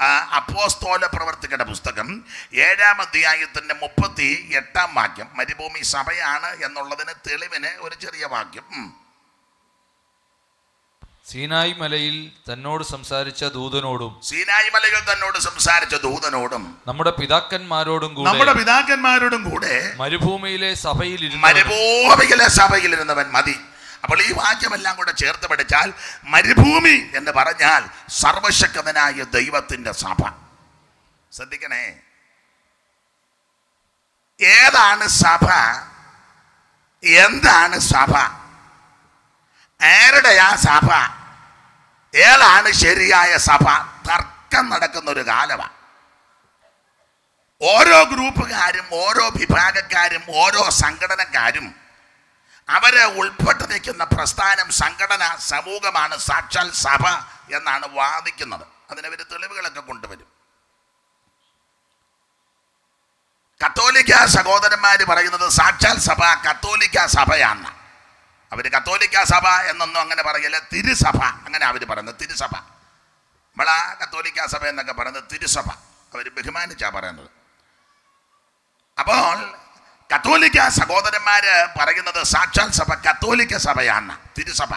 ആ, അപ്പോസ്തോല പ്രവർത്തികളുടെ പുസ്തകം ഏഴാം അധ്യായത്തിന്റെ മുപ്പത്തി എട്ടാം വാക്യം മരുഭൂമി സഭയാണ് എന്നുള്ളതിന് തെളിവിന് ഒരു ചെറിയ വാക്യം ഉം. സീനായി മലയിൽ തന്നോട് സംസാരിച്ച ദൂതനോടും സീനായി മലകൾ തന്നോട് സംസാരിച്ച ദൂതനോടും നമ്മുടെ പിതാക്കന്മാരോടും നമ്മുടെ കൂടെ പിതാക്കന്മാരോടും കൂടെ മരുഭൂമിയിലെ സഭയിൽ മരുഭൂമിയിലെ സഭയിലിരുന്നവൻ മതി അപ്പോൾ ഈ വാക്യമെല്ലാം കൂടെ ചേർത്ത് പഠിച്ചാൽ മരുഭൂമി എന്ന് പറഞ്ഞാൽ സർവശക്തനായ ദൈവത്തിന്റെ സഭ ശ്രദ്ധിക്കണേ ഏതാണ് സഭ എന്താണ് സഭ ആരുടെയാ സഭ ഏതാണ് ശരിയായ സഭ തർക്കം നടക്കുന്ന ഒരു കാലമാണ് ഓരോ ഗ്രൂപ്പുകാരും ഓരോ വിഭാഗക്കാരും ഓരോ സംഘടനക്കാരും അവരെ ഉൾപ്പെട്ട് നിൽക്കുന്ന പ്രസ്ഥാനം സംഘടന സമൂഹമാണ് സാക്ഷാൽ സഭ എന്നാണ് വാദിക്കുന്നത് അതിനവർ തെളിവുകളൊക്കെ കൊണ്ടുവരും കത്തോലിക്ക സഹോദരന്മാർ പറയുന്നത് സാക്ഷാൽ സഭ കത്തോലിക്ക സഭയാണ് അവർ കത്തോലിക്ക സഭ എന്നൊന്നും അങ്ങനെ പറയില്ല തിരുസഭ അങ്ങനെ അവർ പറയുന്നത് തിരുസഭ നമ്മളാ കത്തോലിക്ക സഭ എന്നൊക്കെ പറയുന്നത് തിരുസഭ അവർ ബഹുമാനിച്ചാ പറയുന്നത് അപ്പോൾ കത്തോലിക്ക സഹോദരന്മാര് പറയുന്നത് സാക്ഷാൽ സഭ കത്തോലിക്ക സഭയാണ് തിരുസഭ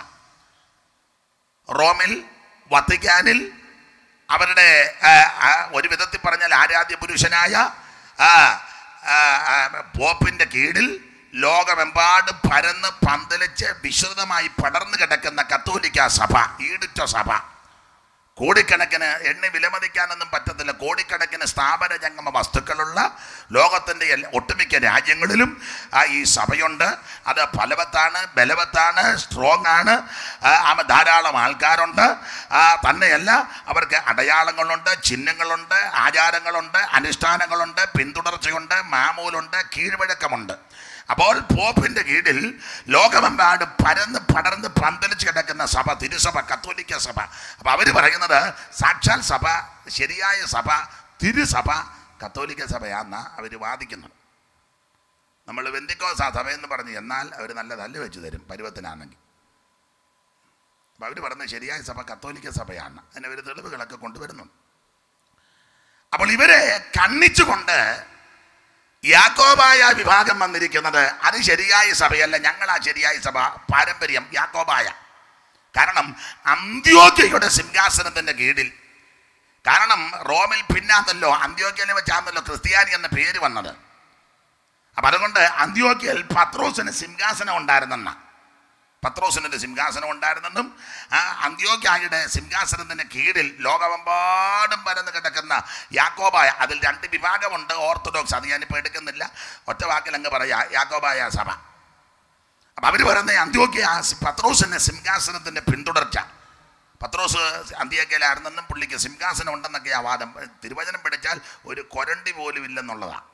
റോമിൽ വത്തിക്കാനിൽ അവരുടെ ആ, ആ, ഒരു വിധത്തിൽ പറഞ്ഞാൽ ആരാധ്യ പുരുഷനായ ആ, ആ, ആ, പോപ്പിന്റെ കീഴിൽ ലോകമെമ്പാടും പരന്ന് പന്തലിച്ച് വിശദമായി പടർന്നു കിടക്കുന്ന കത്തോലിക്ക സഭ ഈടുറ്റ സഭ കോടിക്കണക്കിന് എണ്ണി വിലമതിക്കാനൊന്നും പറ്റത്തില്ല കോടിക്കണക്കിന് സ്ഥാപന ജംഗമ വസ്തുക്കളുള്ള ലോകത്തിൻ്റെ എല്ലാ- ഒട്ടുമിക്ക രാജ്യങ്ങളിലും ആ ഈ സഭയുണ്ട് അത് ഫലവത്താണ് ബലവത്താണ് സ്ട്രോങ് ആണ് ആ, ആ, ധാരാളം ആൾക്കാരുണ്ട് ആ, തന്നെയല്ല അവർക്ക് അടയാളങ്ങളുണ്ട് ചിഹ്നങ്ങളുണ്ട് ആചാരങ്ങളുണ്ട് അനുഷ്ഠാനങ്ങളുണ്ട് പിന്തുടർച്ചയുണ്ട് മാമൂലുണ്ട് കീഴ്വഴക്കമുണ്ട് അപ്പോൾ പോപ്പിന്റെ കീഴിൽ ലോകമെമ്പാടും പരന്ന് പടർന്ന് പന്തലിച്ച് കിടക്കുന്ന സഭ തിരുസഭ കത്തോലിക്ക സഭ അപ്പൊ അവര് പറയുന്നത് സാക്ഷാൽ സഭ ശരിയായ സഭ തിരുസഭ കത്തോലിക്ക സഭയാന്ന അവര് വാദിക്കുന്നത് നമ്മൾ വെന്തിക്കോസ സഭ എന്ന് പറഞ്ഞ് എന്നാൽ അവർ നല്ല തല്ല് വെച്ച് തരും പരുവത്തിനാണെങ്കിൽ അപ്പൊ അവർ പറയുന്നത് ശരിയായ സഭ കത്തോലിക്ക സഭയാണ് അതിന് അവർ തെളിവുകളൊക്കെ കൊണ്ടുവരുന്നുണ്ട് അപ്പോൾ ഇവരെ കണ്ണിച്ചുകൊണ്ട് യാക്കോബായ വിഭാഗം വന്നിരിക്കുന്നത് അത് ശരിയായ സഭയല്ല ഞങ്ങളാ ശരിയായ സഭ പാരമ്പര്യം യാക്കോബായ കാരണം അന്ത്യോഗ്യയുടെ സിംഹാസനത്തിന്റെ കീഴിൽ കാരണം റോമിൽ പിന്നാന്നല്ലോ അന്ത്യോഗ്യനെ വെച്ചാന്നല്ലോ ക്രിസ്ത്യാനി എന്ന പേര് വന്നത് അപ്പം അതുകൊണ്ട് അന്ത്യോഗ്യയിൽ പത്രോസിന് സിംഹാസനം ഉണ്ടായിരുന്നെന്ന പത്രോസിനൊരു സിംഹാസനം ഉണ്ടായിരുന്നെന്നും ആ അന്ത്യോഗ്യായുടെ സിംഹാസനത്തിന്റെ കീഴിൽ ലോകമെമ്പാടും പരന്ന് കിടക്കുന്ന യാക്കോബായ അതിൽ രണ്ട് വിഭാഗമുണ്ട് ഓർത്തഡോക്സ് അത് ഞാനിപ്പോൾ എടുക്കുന്നില്ല ഒറ്റ വാക്കിൽ അങ്ങ് പറയാ യാക്കോബായ സഭ അപ്പം അവർ പറയുന്ന അന്ത്യോഗ്യ പത്രോസിന്റെ സിംഹാസനത്തിന്റെ പിന്തുടർച്ച പത്രോസ് അന്ത്യോഗ്യയിലായിരുന്നെന്നും പുള്ളിക്ക് സിംഹാസനം ഉണ്ടെന്നൊക്കെ ആ വാദം തിരുവചനം പഠിച്ചാൽ ഒരു കൊരണ്ടി പോലും ഇല്ലെന്നുള്ളതാണ്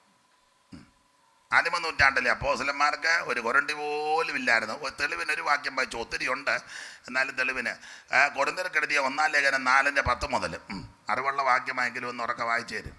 ആദിമ നൂറ്റാണ്ടിലെ അപ്പോസലന്മാർക്ക് ഒരു കൊരണ്ടി പോലും ഇല്ലായിരുന്നു ഒരു തെളിവിന് ഒരു വാക്യം വായിച്ചു ഒത്തിരി ഉണ്ട് എന്നാലും തെളിവിന് കൊരന്തരക്കെടുത്തിയ ഒന്നാം ലേഖനം നാലിൻ്റെ പത്ത് മുതൽ ഉം. അറിവുള്ള വാക്യമായെങ്കിലും ഒന്ന് ഉറക്കെ വായിച്ചു തരും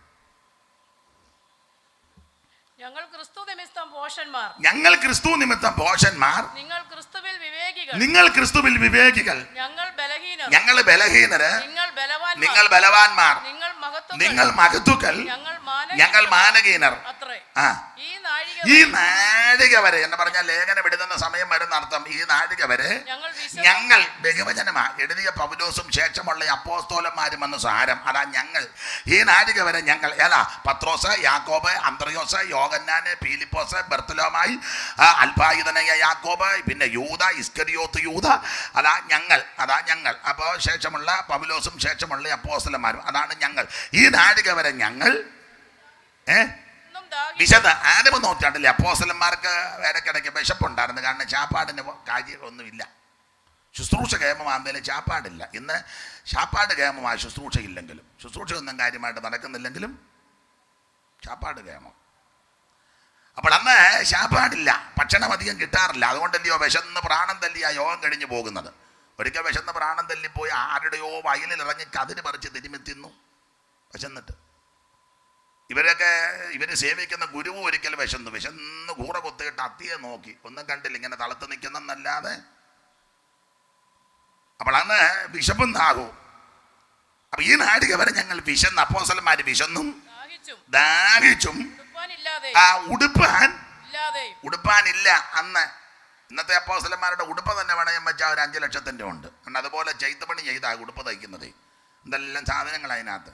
ഞങ്ങൾ ക്രിസ്തു നിമിത്തം പോഷന്മാർ ഞങ്ങൾ ക്രിസ്തു നിമിത്തം പോഷന്മാർ നിങ്ങൾ ക്രിസ്തുവിൽ വിവേകികൾ നിങ്ങൾ ക്രിസ്തുവിൽ വിവേകികൾ ഞങ്ങൾ ബലഹീനർ ഞങ്ങൾ ബലഹീനര് നിങ്ങൾ ബലവാന്മാർ നിങ്ങൾ ബലവാന്മാർ നിങ്ങൾ മഹത്വം നിങ്ങൾ മഹത്തുക്കൾ ഞങ്ങൾ മാനവീയർ. ഞങ്ങൾ മാനകീനർ അത്രേ ആ ഈ നാഴിക ഈ നാഴിക വരെ എന്ന് പറഞ്ഞാൽ ലേഖനം എഴുതുന്ന സമയം വരുന്ന അർത്ഥം ഈ നാഴിക വരെ ഞങ്ങൾ വിശ്വ ഞങ്ങൾ ബഹുവചനമാ എഴുതിയ പൗലോസും ശേഷമുള്ള അപ്പോസ്തോലന്മാരും എന്ന് സാരം അതാ ഞങ്ങൾ ഈ നാഴിക വരെ ഞങ്ങൾ ഏതാ പത്രോസ് യാക്കോബ് അന്ത്രയോസ് യോഗന്നാന് പീലിപ്പോസ് ബർത്തലോമായി ആ, അൽപായുധനയ യാക്കോബ് പിന്നെ യൂത ഇസ്കരിയോത്ത് യൂത അതാ ഞങ്ങൾ അതാ ഞങ്ങൾ അപ്പോൾ ശേഷമുള്ള പൗലോസും ശേഷമുള്ള അപ്പോസ്തലന്മാരും അതാണ് ഞങ്ങൾ ഈ നാഴിക വരെ ഞങ്ങൾ ഏ ഒന്നും ദാഹി വിശദ ആരംഭ നൂറ്റാണ്ടിലെ അപ്പോസലന്മാർക്ക് ഇടയ്ക്കിടയ്ക്ക് വിശപ്പുണ്ടായിരുന്നു കാരണം ചാപ്പാടിന് കാര്യമൊന്നുമില്ല ശുശ്രൂഷ കേമമാകുന്നതിൽ ചാപ്പാടില്ല ഇന്ന് ചാപ്പാട് കേമമായ ശുശ്രൂഷ ഇല്ലെങ്കിലും ശുശ്രൂഷ ഒന്നും കാര്യമായിട്ട് നടക്കുന്നില്ലെങ്കിലും ചാപ്പാട് കേമം അപ്പോൾ അന്ന് ശാപ്പാടില്ല ഭക്ഷണം അധികം കിട്ടാറില്ല അതുകൊണ്ടല്ലയോ വിശന്ന് പ്രാണം തല്ലി ആ യോഗം കഴിഞ്ഞ് പോകുന്നത് ഒരിക്കൽ വിശന്ന് പ്രാണം തല്ലിപ്പോയി ആരുടെയോ വയലിൽ ഇറങ്ങി കതിര് പറിച്ച് തിരുമ്മി തിന്നു വിശന്നിട്ട് ഇവരൊക്കെ ഇവര് സേവിക്കുന്ന ഗുരുവും ഒരിക്കൽ വിശന്നു വിശന്ന് കൂറ കുത്തിയിട്ട് അത്തിയെ നോക്കി ഒന്നും കണ്ടില്ല ഇങ്ങനെ തളത്ത് നിൽക്കുന്നെന്നല്ലാതെ അപ്പോൾ അന്ന് വിശപ്പും ദാഹവും അപ്പൊ ഈ നാഴിക വരെ ഞങ്ങൾ വിശന്ന് അപ്പോസലന്മാര് വിശന്നും ദാഹിച്ചും ദാഹിച്ചും ഉടുപ്പാനില്ലാതെ ആ ഉടുപ്പാൻ ഇല്ലാതെയും ഉടുപ്പാനില്ല അന്ന് ഇന്നത്തെ അപ്പോസലന്മാരുടെ ഉടുപ്പ് തന്നെ വേണമെങ്കിൽ വെച്ചാൽ ഒരു അഞ്ച് ലക്ഷത്തിൻ്റെ ഉണ്ട് കാരണം അതുപോലെ ചെയ്തപണി ചെയ്താ ഉടുപ്പ് തയ്ക്കുന്നത് എന്തെല്ലാം സാധനങ്ങൾ അതിനകത്ത്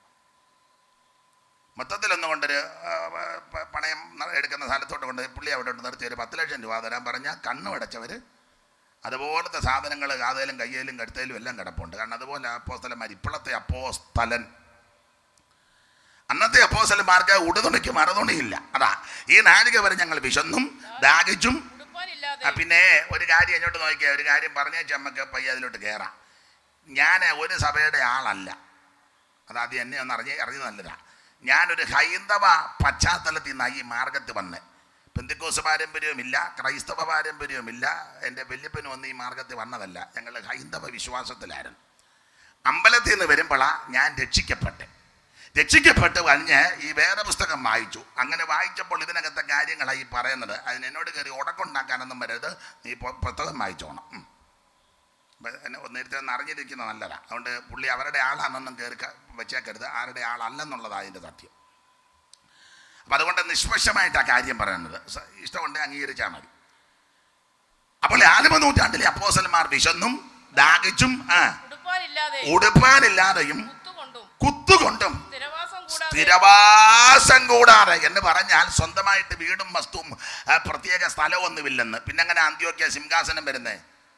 മൊത്തത്തിലൊന്നും കൊണ്ടൊരു ആ, പ- പണയം ന- എടുക്കുന്ന സ്ഥലത്തോട്ട് കൊണ്ട് പുള്ളി അവിടെ കൊണ്ട് നിർത്തി ഒരു പത്ത് ലക്ഷം രൂപ തരാൻ പറഞ്ഞാൽ കണ്ണു അടച്ചവർ അതുപോലത്തെ സാധനങ്ങൾ കാതയിലും കയ്യിലും കടുത്തയിലും എല്ലാം കിടപ്പുണ്ട് കാരണം അതുപോലെ അപ്പോസ്തലന്മാർ ഇപ്പോഴത്തെ അപ്പോസ്തലൻ അന്നത്തെ അപ്പോസ്തലന്മാർക്ക് ഉടുതുണിക്ക് മറുതുണിയില്ല അതാ ഈ നാഴിക വരെ ഞങ്ങൾ വിശന്നും ദാഹിച്ചും ഉടുപ്പാനില്ലാതെ ആ, പിന്നെ ഒരു കാര്യം അങ്ങോട്ട് നോക്കിയാൽ ഒരു കാര്യം പറഞ്ഞേച്ച് നമുക്ക് പയ്യ അതിലോട്ട് കയറാം ഞാൻ ഒരു സഭയുടെ ആളല്ല അതാദ്യം എന്നെ ഒന്ന് അറിഞ്ഞ് അറിഞ്ഞു നല്ലതാ ഞാനൊരു ഹൈന്ദവ പശ്ചാത്തലത്തിൽ നിന്നാണ് ഈ മാർഗത്തിൽ വന്നത് പെന്തിക്കോസ് പാരമ്പര്യവുമില്ല ക്രൈസ്തവ പാരമ്പര്യവുമില്ല എൻ്റെ വല്യപ്പനും ഒന്നും ഈ മാർഗത്തിൽ വന്നതല്ല ഞങ്ങൾ ഹൈന്ദവ വിശ്വാസത്തിലായിരുന്നു അമ്പലത്തിൽ നിന്ന് വരുമ്പോഴാണ് ഞാൻ രക്ഷിക്കപ്പെട്ടെ രക്ഷിക്കപ്പെട്ട് കഴിഞ്ഞ് ഈ വേറെ പുസ്തകം വായിച്ചു അങ്ങനെ വായിച്ചപ്പോൾ ഇതിനകത്തെ കാര്യങ്ങളാണ് ഈ പറയുന്നത് അതിന് എന്നോട് കയറി ഉടക്കുണ്ടാക്കാനൊന്നും വരരുത് നീ പു- പുസ്തകം വായിച്ചോണം ഉം. അപ്പൊ എന്നെ ഒന്ന് നേരത്തെ ഒന്ന് അറിഞ്ഞിരിക്കുന്നത് നല്ലതാണ് അതുകൊണ്ട് പുള്ളി അവരുടെ ആളാണെന്നും കയറി ക- വെച്ചേക്കരുത് ആരുടെ ആളല്ലെന്നുള്ളതാണ് അതിൻ്റെ സത്യം അപ്പം അതുകൊണ്ട് നിഷ്പക്ഷമായിട്ട് ആ കാര്യം പറയുന്നത് സ- ഇഷ്ടമുണ്ട് അംഗീകരിച്ചാൽ മതി അപ്പോൾ ആലുമ നൂറ്റാണ്ടിലെ അപ്പോസന്മാർ വിശന്നും ദാഹിച്ചും ആ ഉടുപ്പാനില്ലാതെ ഉടുപ്പാനില്ലാതെയും കുത്തുകൊണ്ടും കുത്തുകൊണ്ടും സ്ഥിരവാസം കൂടാതെ സ്ഥിരവാസം കൂടാതെ എന്ന് പറഞ്ഞാൽ സ്വന്തമായിട്ട് വീടും വസ്തുവും ആ, പ്രത്യേക സ്ഥലമൊന്നുമില്ലെന്ന് പിന്നെ അങ്ങനെ അന്ത്യോക്യ സിംഹാസനം വരുന്നേ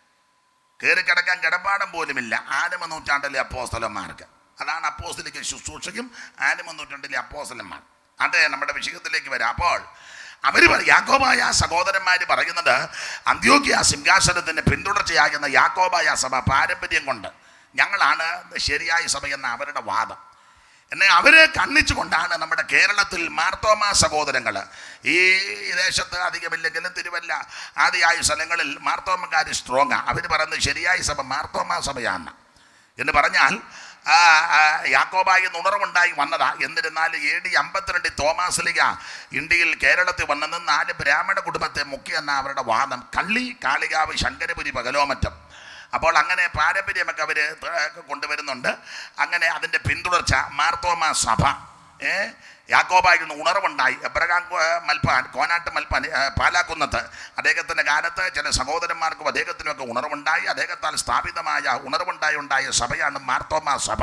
കയറി കിടക്കാൻ കിടപ്പാടം പോലുമില്ല ആദിമ നൂറ്റാണ്ടിലെ അപ്പോസ്തലന്മാർക്ക് അതാണ് അപ്പോസ്തലിക്ക് ശുശ്രൂഷയ്ക്കും ആദിമ നൂറ്റാണ്ടിലെ അപ്പോസ്തലന്മാർ അതെ നമ്മുടെ വിഷയത്തിലേക്ക് വരാം അപ്പോൾ അവർ യാക്കോബായ സഹോദരന്മാർ പറയുന്നത് അന്ത്യോക്യ സിംഹാസനത്തിന് പിന്തുടർച്ചയാകുന്ന യാക്കോബായ സഭ പാരമ്പര്യം കൊണ്ട് ഞങ്ങളാണ് ശരിയായ സഭ എന്ന അവരുടെ വാദം എന്നെ അവരെ കണ്ണിച്ചുകൊണ്ടാണ് നമ്മുടെ കേരളത്തിൽ മാർത്തോമാ സഹോദരങ്ങൾ ഈ ദേശത്ത് അധികമില്ലെങ്കിലും തിരുവല്ല ആദിയായ സ്ഥലങ്ങളിൽ മാർത്തോമക്കാർ സ്ട്രോങ്ങാണ് അവർ പറയുന്നത് ശരിയായ സഭ മാർത്തോമാ സഭയാണ് എന്ന് പറഞ്ഞാൽ ആ, ആ, യാക്കോബായി നുണർവുണ്ടായി വന്നതാ എന്നിരുന്നാലും എ ഡി അമ്പത്തിരണ്ടിൽ തോമാസ്ലിക ഇന്ത്യയിൽ കേരളത്തിൽ വന്നെന്ന് നാല് ബ്രാഹ്മണ കുടുംബത്തെ മുഖ്യെന്ന അവരുടെ വാദം കള്ളി കാളികാവ് ശങ്കരപുരി പകലോമറ്റം അപ്പോൾ അങ്ങനെ പാരമ്പര്യമൊക്കെ അവർ കൊണ്ടുവരുന്നുണ്ട് അങ്ങനെ അതിൻ്റെ പിന്തുടർച്ച മാർത്തോമ സഭ ഏ യാക്കോബായിരുന്നു ഉണർവുണ്ടായി എബ്രഹാം കോ- മൽപ്പാൻ കോനാട്ട് മൽപ്പാൻ ഏ, പാലാക്കുന്നത്ത് അദ്ദേഹത്തിൻ്റെ കാലത്ത് ചില സഹോദരന്മാർക്കും അദ്ദേഹത്തിനുമൊക്കെ ഉണർവുണ്ടായി അദ്ദേഹത്താൽ സ്ഥാപിതമായ ഉണർവുണ്ടായി ഉണ്ടായ സഭയാണ് മാർത്തോമ സഭ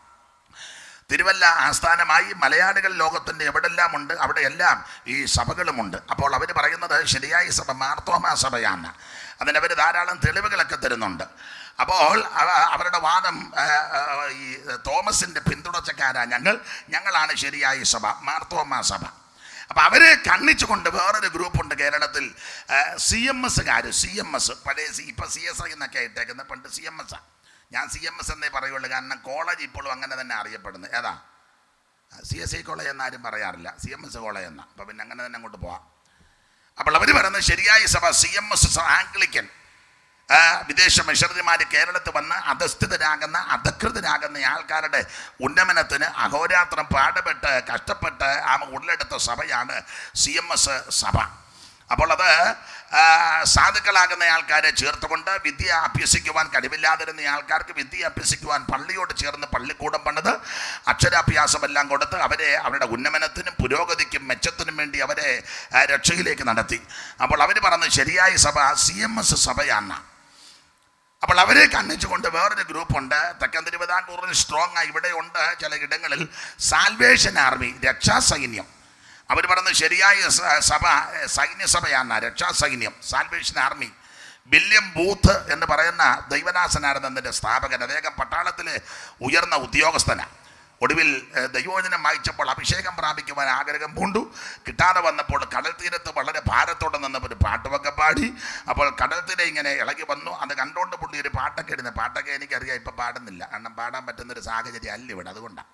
തിരുവല്ല ആസ്ഥാനമായി മലയാളികൾ ലോകത്തിൻ്റെ എവിടെല്ലാം ഉണ്ട് അവിടെയെല്ലാം ഈ സഭകളുമുണ്ട് അപ്പോൾ അവർ പറയുന്നത് ശരിയായ സഭ മാർത്തോമ സഭയാണ് അതിനവർ ധാരാളം തെളിവുകളൊക്കെ തരുന്നുണ്ട് അപ്പോൾ അവ- അവരുടെ വാദം ആ, ആ, ഈ തോമസിൻ്റെ പിന്തുടർച്ചക്കാരാ ഞങ്ങൾ ഞങ്ങളാണ് ശരിയായ സഭ മാർത്തോമ സഭ അപ്പം അവരെ കണ്ണിച്ചുകൊണ്ട് വേറൊരു ഗ്രൂപ്പുണ്ട് കേരളത്തിൽ സി എം എസ്സുകാർ സി എം എസ് പഴയ സി ഇപ്പം സി എസ് ഐ എന്നൊക്കെ ഇട്ടേക്കുന്നത് പണ്ട് സി എം എസ് ഞാൻ സി എം എസ് എന്നേ പറയുള്ളൂ കാരണം കോളേജ് ഇപ്പോഴും അങ്ങനെ തന്നെ അറിയപ്പെടുന്നത് ഏതാ സി എസ് ഐ കോളേജ് എന്നാരും പറയാറില്ല സി എം എസ് കോളേജ് എന്നാ അപ്പം പിന്നെ അങ്ങനെ തന്നെ അങ്ങോട്ട് പോവാം അപ്പോൾ അവർ പറയുന്നത് ശരിയായ സഭ സി എം എസ് ആംഗ്ലിക്കൻ ആ, വിദേശ മിഷണറിമാർ കേരളത്തിൽ വന്ന് അധസ്ഥിതരാകുന്ന അധകൃതരാകുന്ന ആൾക്കാരുടെ ഉന്നമനത്തിന് അഹോരാത്രം പാടുപെട്ട് കഷ്ടപ്പെട്ട് ആ ഉള്ളെടുത്ത സഭയാണ് സി എം എസ് സഭ അപ്പോൾ അത് ആ, സാധുക്കളാകുന്ന ആൾക്കാരെ ചേർത്തുകൊണ്ട് വിദ്യ അഭ്യസിക്കുവാൻ കഴിവില്ലാതിരുന്ന ആൾക്കാർക്ക് വിദ്യ അഭ്യസിക്കുവാൻ പള്ളിയോട് ചേർന്ന് പള്ളിക്കൂടം പണിത് അക്ഷരാഭ്യാസമെല്ലാം കൊടുത്ത് അവരെ അവരുടെ ഉന്നമനത്തിനും പുരോഗതിക്കും മെച്ചത്തിനും വേണ്ടി അവരെ ആ, രക്ഷയിലേക്ക് നടത്തി അപ്പോൾ അവർ പറഞ്ഞത് ശരിയായ സഭ സി എം എസ് സഭയാണ് അപ്പോൾ അവരെ കണ്ണിച്ചുകൊണ്ട് വേറൊരു ഗ്രൂപ്പുണ്ട് തെക്കൻ തിരുവിതാംകൂറിൽ സ്ട്രോങ് ആയി ഇവിടെ ഉണ്ട് ചില ഇടങ്ങളിൽ സാൽവേഷൻ ആർമി രക്ഷാസൈന്യം അവർ പറയുന്നത് ശരിയായ സ- സഭ എഹ്, സൈന്യസഭയാണ് രക്ഷാസൈന്യം സാൽവേഷൻ ആർമി വില്യം ബൂത്ത് എന്ന് പറയുന്ന ദൈവദാസനായിരുന്നു അതിൻ്റെ സ്ഥാപകൻ അദ്ദേഹം പട്ടാളത്തിലെ ഉയർന്ന ഉദ്യോഗസ്ഥനാണ് ഒടുവിൽ ഏഹ്, ദൈവവചനം വായിച്ചപ്പോൾ അഭിഷേകം പ്രാപിക്കുവാൻ ആഗ്രഹം പൂണ്ടു കിട്ടാതെ വന്നപ്പോൾ കടൽ തീരത്ത് വളരെ ഭാരത്തോടെ നിന്ന് ഒരു പാട്ടുമൊക്കെ പാടി അപ്പോൾ കടൽ തീരെ ഇങ്ങനെ ഇളകി വന്നു അത് കണ്ടുകൊണ്ട് പുള്ളി ഒരു പാട്ടൊക്കെ ഇടുന്നത് പാട്ടൊക്കെ എനിക്കറിയാം ഇപ്പം പാടുന്നില്ല കാരണം പാടാൻ പറ്റുന്നൊരു സാഹചര്യം അല്ല ഇവിടെ അതുകൊണ്ടാണ്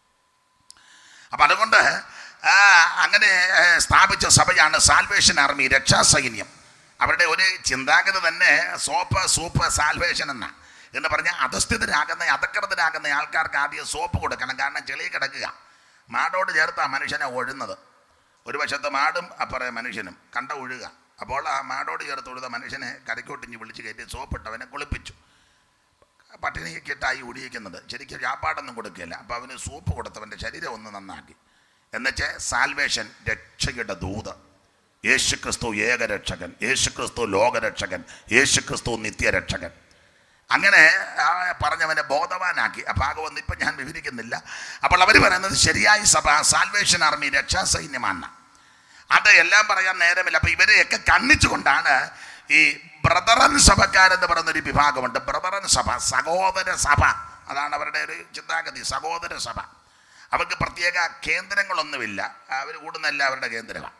അപ്പം അതുകൊണ്ട് ആ, അങ്ങനെ ഏ, സ്ഥാപിച്ച സഭയാണ് സാൽവേഷൻ ആർമി രക്ഷാസൈന്യം അവരുടെ ഒരു ചിന്താഗതി തന്നെ സോപ്പ് സൂപ്പ് സാൽവേഷൻ എന്ന എന്ന് പറഞ്ഞാൽ അധസ്ഥിതരാകുന്ന അധകൃതരാകുന്ന ആൾക്കാർക്ക് ആദ്യം സോപ്പ് കൊടുക്കണം കാരണം ചെളി കിടക്കുക മാടോട് ചേർത്താ മനുഷ്യനെ ഒഴുന്നത് ഒരു വശത്ത് മാടും അപ്പുറം മനുഷ്യനും കണ്ട ഒഴുക അപ്പോൾ ആ മാടോട് ചേർത്ത് ഒഴുത മനുഷ്യനെ കരയ്ക്കോട്ടിഞ്ഞ് വിളിച്ച് കയറ്റി സോപ്പിട്ട് അവനെ കുളിപ്പിച്ചു പട്ടിണിയൊക്കെ ഇട്ടായി ഒടിയിക്കുന്നത് ശരിക്കും വ്യാപാടൊന്നും കൊടുക്കുകയില്ല അപ്പോൾ അവന് സൂപ്പ് കൊടുത്തവൻ്റെ ശരീരം ഒന്ന് നന്നാക്കി എന്നുവെച്ചാൽ സാൽവേഷൻ രക്ഷയുടെ ദൂത് യേശുക്രിസ്തു ഏകരക്ഷകൻ യേശുക്രിസ്തു ലോകരക്ഷകൻ യേശുക്രിസ്തു നിത്യരക്ഷകൻ അങ്ങനെ ആ പറഞ്ഞവനെ ബോധവാനാക്കി ആ ഭാഗമൊന്നും ഇപ്പം ഞാൻ വിവരിക്കുന്നില്ല അപ്പോൾ അവർ പറയുന്നത് ശരിയായ സഭ സാൽവേഷൻ ആർമി രക്ഷാസൈന്യമാണ് അത് എല്ലാം പറയാൻ നേരമില്ല അപ്പൊ ഇവരെയൊക്കെ കണ്ണിച്ചുകൊണ്ടാണ് ഈ ബ്രദറൻ സഭക്കാരെന്ന് പറയുന്ന ഒരു വിഭാഗമുണ്ട് ബ്രദറൻ സഭ സഹോദര സഭ അതാണ് അവരുടെ ഒരു ചിന്താഗതി സഹോദര സഭ അവർക്ക് പ്രത്യേക കേന്ദ്രങ്ങളൊന്നുമില്ല അവർ കൂടുന്ന എല്ലാവരുടെ കേന്ദ്രമാണ്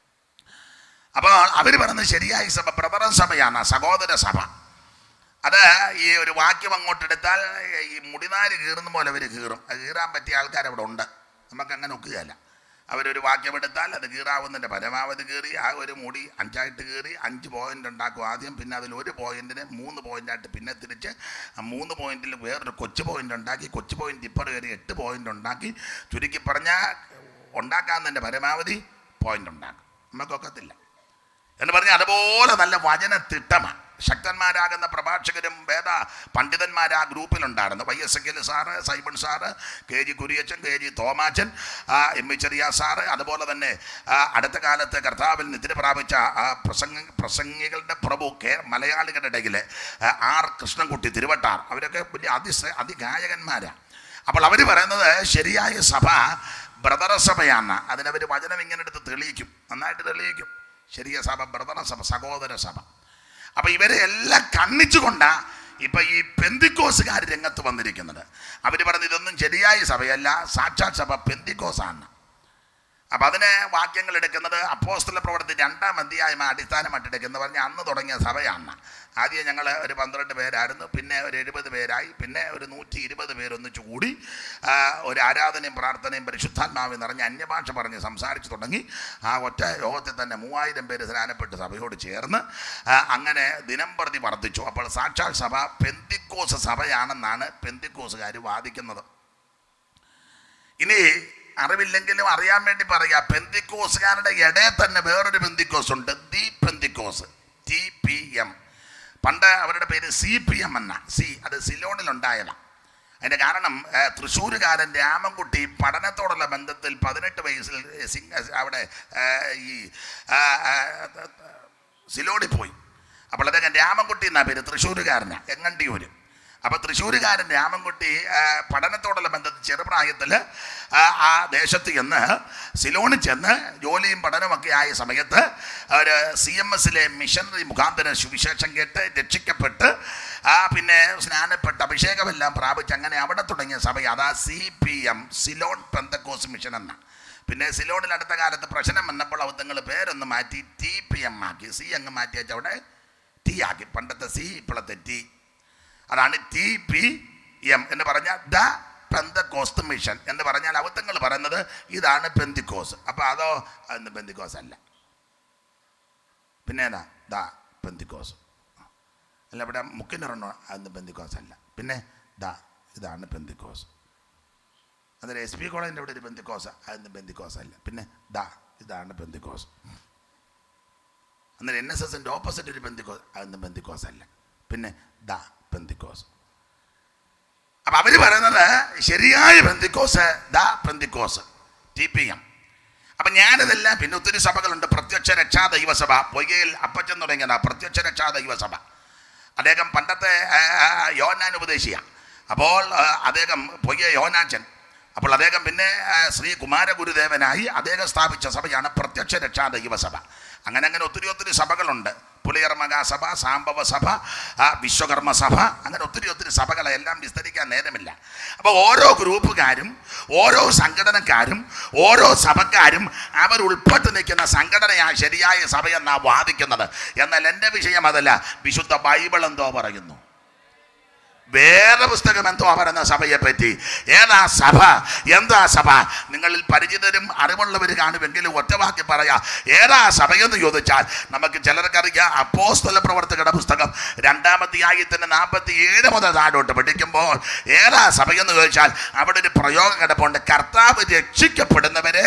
അപ്പോൾ അവർ പറയുന്നത് ശരിയായ സഭ ബ്രദറൻ സഭയാണ് സഹോദര സഭ അത് ഈ ഒരു വാക്യം അങ്ങോട്ട് എടുത്താൽ ഈ മുടിനാര് കീറുന്ന പോലെ അവർ കീറും അത് കീറാൻ പറ്റിയ ആൾക്കാർ അവിടെ ഉണ്ട് നമുക്ക് അങ്ങനെ ഒക്കുകയല്ല അവരൊരു വാക്യം എടുത്താൽ അത് കീറാവുന്നതിൻ്റെ പരമാവധി കീറി ആ ഒരു മുടി അഞ്ചായിട്ട് കീറി അഞ്ച് പോയിന്റ് ഉണ്ടാക്കും ആദ്യം പിന്നെ അതിൽ ഒരു പോയിന്റിന് മൂന്ന് പോയിന്റായിട്ട് പിന്നെ തിരിച്ച് ആ മൂന്ന് പോയിന്റിൽ വേറൊരു കൊച്ചു പോയിന്റ് ഉണ്ടാക്കി കൊച്ചു പോയിന്റ് ഇപ്പർ കയറി എട്ട് പോയിന്റ് ഉണ്ടാക്കി ചുരുക്കി പറഞ്ഞാൽ ഉണ്ടാക്കാന്നതിൻ്റെ പരമാവധി പോയിന്റ് ഉണ്ടാക്കും നമുക്കൊക്കത്തില്ല എന്ന് പറഞ്ഞാൽ അതുപോലെ നല്ല വചന തിട്ടമാണ് ശക്തന്മാരാകുന്ന പ്രഭാഷകരും വേദ പണ്ഡിതന്മാർ ആ ഗ്രൂപ്പിലുണ്ടായിരുന്നു വൈ എസ് എൽ സാറ് സൈബൺ sir K G Kuriachan K G Thomachan ആ, എം വി ചെറിയ സാറ് അതുപോലെ തന്നെ ആ, അടുത്ത കാലത്ത് കർത്താവിൽ നിദ്ര പ്രാപിച്ച ആ പ്രസംഗ പ്രസംഗികളുടെ പ്രഭു കെ മലയാളികളുടെ ഇടയിൽ ആ, ആർ കൃഷ്ണൻകുട്ടി തിരുവട്ടാർ അവരൊക്കെ വലിയ അതിശ്ര അതിഗായകന്മാരാണ് അപ്പോൾ അവർ പറയുന്നത് ശരിയായ സഭ ബ്രദറ സഭയാണ് അതിനവർ വചനം ഇങ്ങനെ എടുത്ത് തെളിയിക്കും നന്നായിട്ട് തെളിയിക്കും ശരിയ സഭ ബ്രദറ സഭ സഹോദര സഭ അപ്പൊ ഇവരെ എല്ലാം കണ്ണിച്ചുകൊണ്ടാ ഇപ്പൊ ഈ പെന്തിക്കോസുകാർ രംഗത്ത് വന്നിരിക്കുന്നത് അവർ പറഞ്ഞത് ഇതൊന്നും ശരിയായ സഭയല്ല സാക്ഷാത് സഭ പെന്തിക്കോസാണ് അപ്പം അതിന് വാക്യങ്ങൾ എടുക്കുന്നത് അപ്പോസ്തല പ്രവർത്തി രണ്ടാം അധ്യായം അടിസ്ഥാനമായിട്ട് എടുക്കുന്നത് പറഞ്ഞാൽ അന്ന് തുടങ്ങിയ സഭയാണ് ആദ്യം ഞങ്ങൾ ഒരു പന്ത്രണ്ട് പേരായിരുന്നു പിന്നെ ഒരു എഴുപത് പേരായി പിന്നെ ഒരു നൂറ്റി ഇരുപത് പേരൊന്നിച്ചു കൂടി ആ, ഒരു ആരാധനയും പ്രാർത്ഥനയും പരിശുദ്ധാത്മാവിൽ നിറഞ്ഞ് അന്യഭാഷ പറഞ്ഞ് സംസാരിച്ചു തുടങ്ങി ആ ഒറ്റ യോഗത്തിൽ തന്നെ മൂവായിരം പേര് സ്നാനപ്പെട്ട് സഭയോട് ചേർന്ന് ആ, അങ്ങനെ ദിനം പ്രതി വർദ്ധിച്ചു അപ്പോൾ സാക്ഷാൽ സഭ പെന്തിക്കോസ് സഭയാണെന്നാണ് പെന്തിക്കോസുകാർ വാദിക്കുന്നത് ഇനി അറിവില്ലെങ്കിലും അറിയാൻ വേണ്ടി പറയാ പെന്തിക്കോസുകാരുടെ ഇടയിൽ തന്നെ വേറൊരു പെന്തിക്കോസ് ഉണ്ട് the Pentecost T P M പണ്ട് അവരുടെ പേര് സി പി എം എന്ന സി അത് സിലോണിലുണ്ടായതാണ് അതിൻ്റെ കാരണം ഏ, തൃശ്ശൂരുകാരൻ രാമൻകുട്ടി പഠനത്തോടുള്ള ബന്ധത്തിൽ പതിനെട്ട് വയസ്സിൽ സിംഗ അവിടെ ഏ, ഈ ആ, ആ, സിലോണിൽ പോയി അപ്പോൾ അദ്ദേഹം രാമൻകുട്ടി എന്നാ പേര് തൃശ്ശൂരുകാരനാണ് എങ്ങണ്ടിയൂര് അപ്പോൾ തൃശ്ശൂരുകാരൻ രാമൻകുട്ടി ആ, പഠനത്തോടുള്ള ബന്ധത്തിൽ ചെറുപ്രായത്തിൽ ആ, ആ ദേശത്ത് ചെന്ന് സിലോണിൽ ചെന്ന് ജോലിയും പഠനമൊക്കെ ആയ സമയത്ത് ഒരു സി എം എസിലെ മിഷനറി മുഖാന്തരം സുവിശേഷം കേട്ട് രക്ഷിക്കപ്പെട്ട് ആ പിന്നെ സ്നാനപ്പെട്ട് അഭിഷേകമെല്ലാം പ്രാപിച്ച് അങ്ങനെ അവിടെ തുടങ്ങിയ സഭ അതാ C P M Ceylon Pentecost mission എന്ന പിന്നെ സിലോണിൽ അടുത്ത കാലത്ത് പ്രശ്നം വന്നപ്പോൾ അവർ പേരൊന്ന് മാറ്റി ടി പി എം ആക്കി സി അങ്ങ് മാറ്റി വെച്ച അവിടെ ടി ആക്കി പണ്ടത്തെ സി ഇപ്പോഴത്തെ ടി അതാണ് ടി പി എം എന്ന് പറഞ്ഞാൽ ദ പെന്തക്കോസ്റ്റ് മിഷൻ എന്ന് പറഞ്ഞാൽ അവത്തങ്ങൾ പറയുന്നത് ഇതാണ് പെന്തിക്കോസ് അപ്പോൾ അതോ അതൊന്നും പെന്തിക്കോസ് അല്ല പിന്നെ ഏതാ ദാ പെന്തിക്കോസ് അല്ല ഇവിടെ മുക്കിനിറണോ അതൊന്നും പെന്തിക്കോസ് അല്ല പിന്നെ ദാ ഇതാണ് പെന്തിക്കോസ് അന്നേരം എസ് പി കോളേജിൻ്റെ ഇവിടെ ഒരു പെന്തിക്കോസ് അതൊന്നും പെന്തിക്കോസ് അല്ല പിന്നെ ദാ ഇതാണ് പെന്തിക്കോസ് അന്നേരം എൻ എസ് എസിൻ്റെ ഓപ്പോസിറ്റ് ഒരു പെന്തിക്കോസ് അതൊന്നും പെന്തിക്കോസ് അല്ല പിന്നെ ദാ പെന്തിക്കോസ് അപ്പൊ അവര് പറയുന്നത് ശരിയായ പെന്തിക്കോസ് ദാ പെന്തിക്കോസ് ടി പി എം അപ്പൊ ഞാനിതെല്ലാം പിന്നെ ഒത്തിരി സഭകളുണ്ട് പ്രത്യക്ഷ രക്ഷാ ദൈവസഭ പൊയ്കയിൽ അപ്പച്ചൻ തുടങ്ങിയതാ പ്രത്യക്ഷ രക്ഷാ ദൈവസഭ അദ്ദേഹം പണ്ടത്തെ ആ, ആ, യോഹന്നാൻ ഉപദേശിയ അപ്പോൾ ആ, അദ്ദേഹം പൊയ്യ യോഹനാച്ചൻ അപ്പോൾ അദ്ദേഹം പിന്നെ ആ, ശ്രീ കുമാരഗുരുദേവനായി അദ്ദേഹം സ്ഥാപിച്ച സഭയാണ് പ്രത്യക്ഷ രക്ഷാ ദൈവസഭ അങ്ങനെ അങ്ങനെ ഒത്തിരി ഒത്തിരി സഭകളുണ്ട് പുലിയർ മഹാസഭ സാംബവ സഭ ആ, വിശ്വകർമ്മ സഭ അങ്ങനെ ഒത്തിരി ഒത്തിരി സഭകളെ എല്ലാം വിസ്തരിക്കാൻ നേരമില്ല അപ്പോൾ ഓരോ ഗ്രൂപ്പുകാരും ഓരോ സംഘടനക്കാരും ഓരോ സഭക്കാരും അവർ ഉൾപ്പെട്ട് നിൽക്കുന്ന സംഘടനയാണ് ശരിയായ സഭയെന്നാണ് വാദിക്കുന്നത് എന്നാൽ എൻ്റെ വിഷയം അതല്ല വിശുദ്ധ ബൈബിൾ എന്തോ പറയുന്നു വേറെ പുസ്തകം എന്തോ പറയുന്ന സഭയെ പറ്റി ഏതാ സഭ എന്താ സഭ നിങ്ങളിൽ പരിചിതരും അറിവുള്ളവർ കാണുമെങ്കിലും ഒറ്റവാക്കി പറയാ ഏതാ സഭയെന്ന് ചോദിച്ചാൽ നമുക്ക് ചിലർക്കറിയാം അപ്പോസ്തല പ്രവർത്തകരുടെ പുസ്തകം രണ്ടാമധ്യായത്തിന് നാൽപ്പത്തി ഏഴ് മുതൽ താഴോട്ട് പഠിക്കുമ്പോൾ ഏതാ സഭയെന്ന് ചോദിച്ചാൽ അവിടെ ഒരു പ്രയോഗം കിടപ്പുണ്ട് കർത്താവ് രക്ഷിക്കപ്പെടുന്നവര്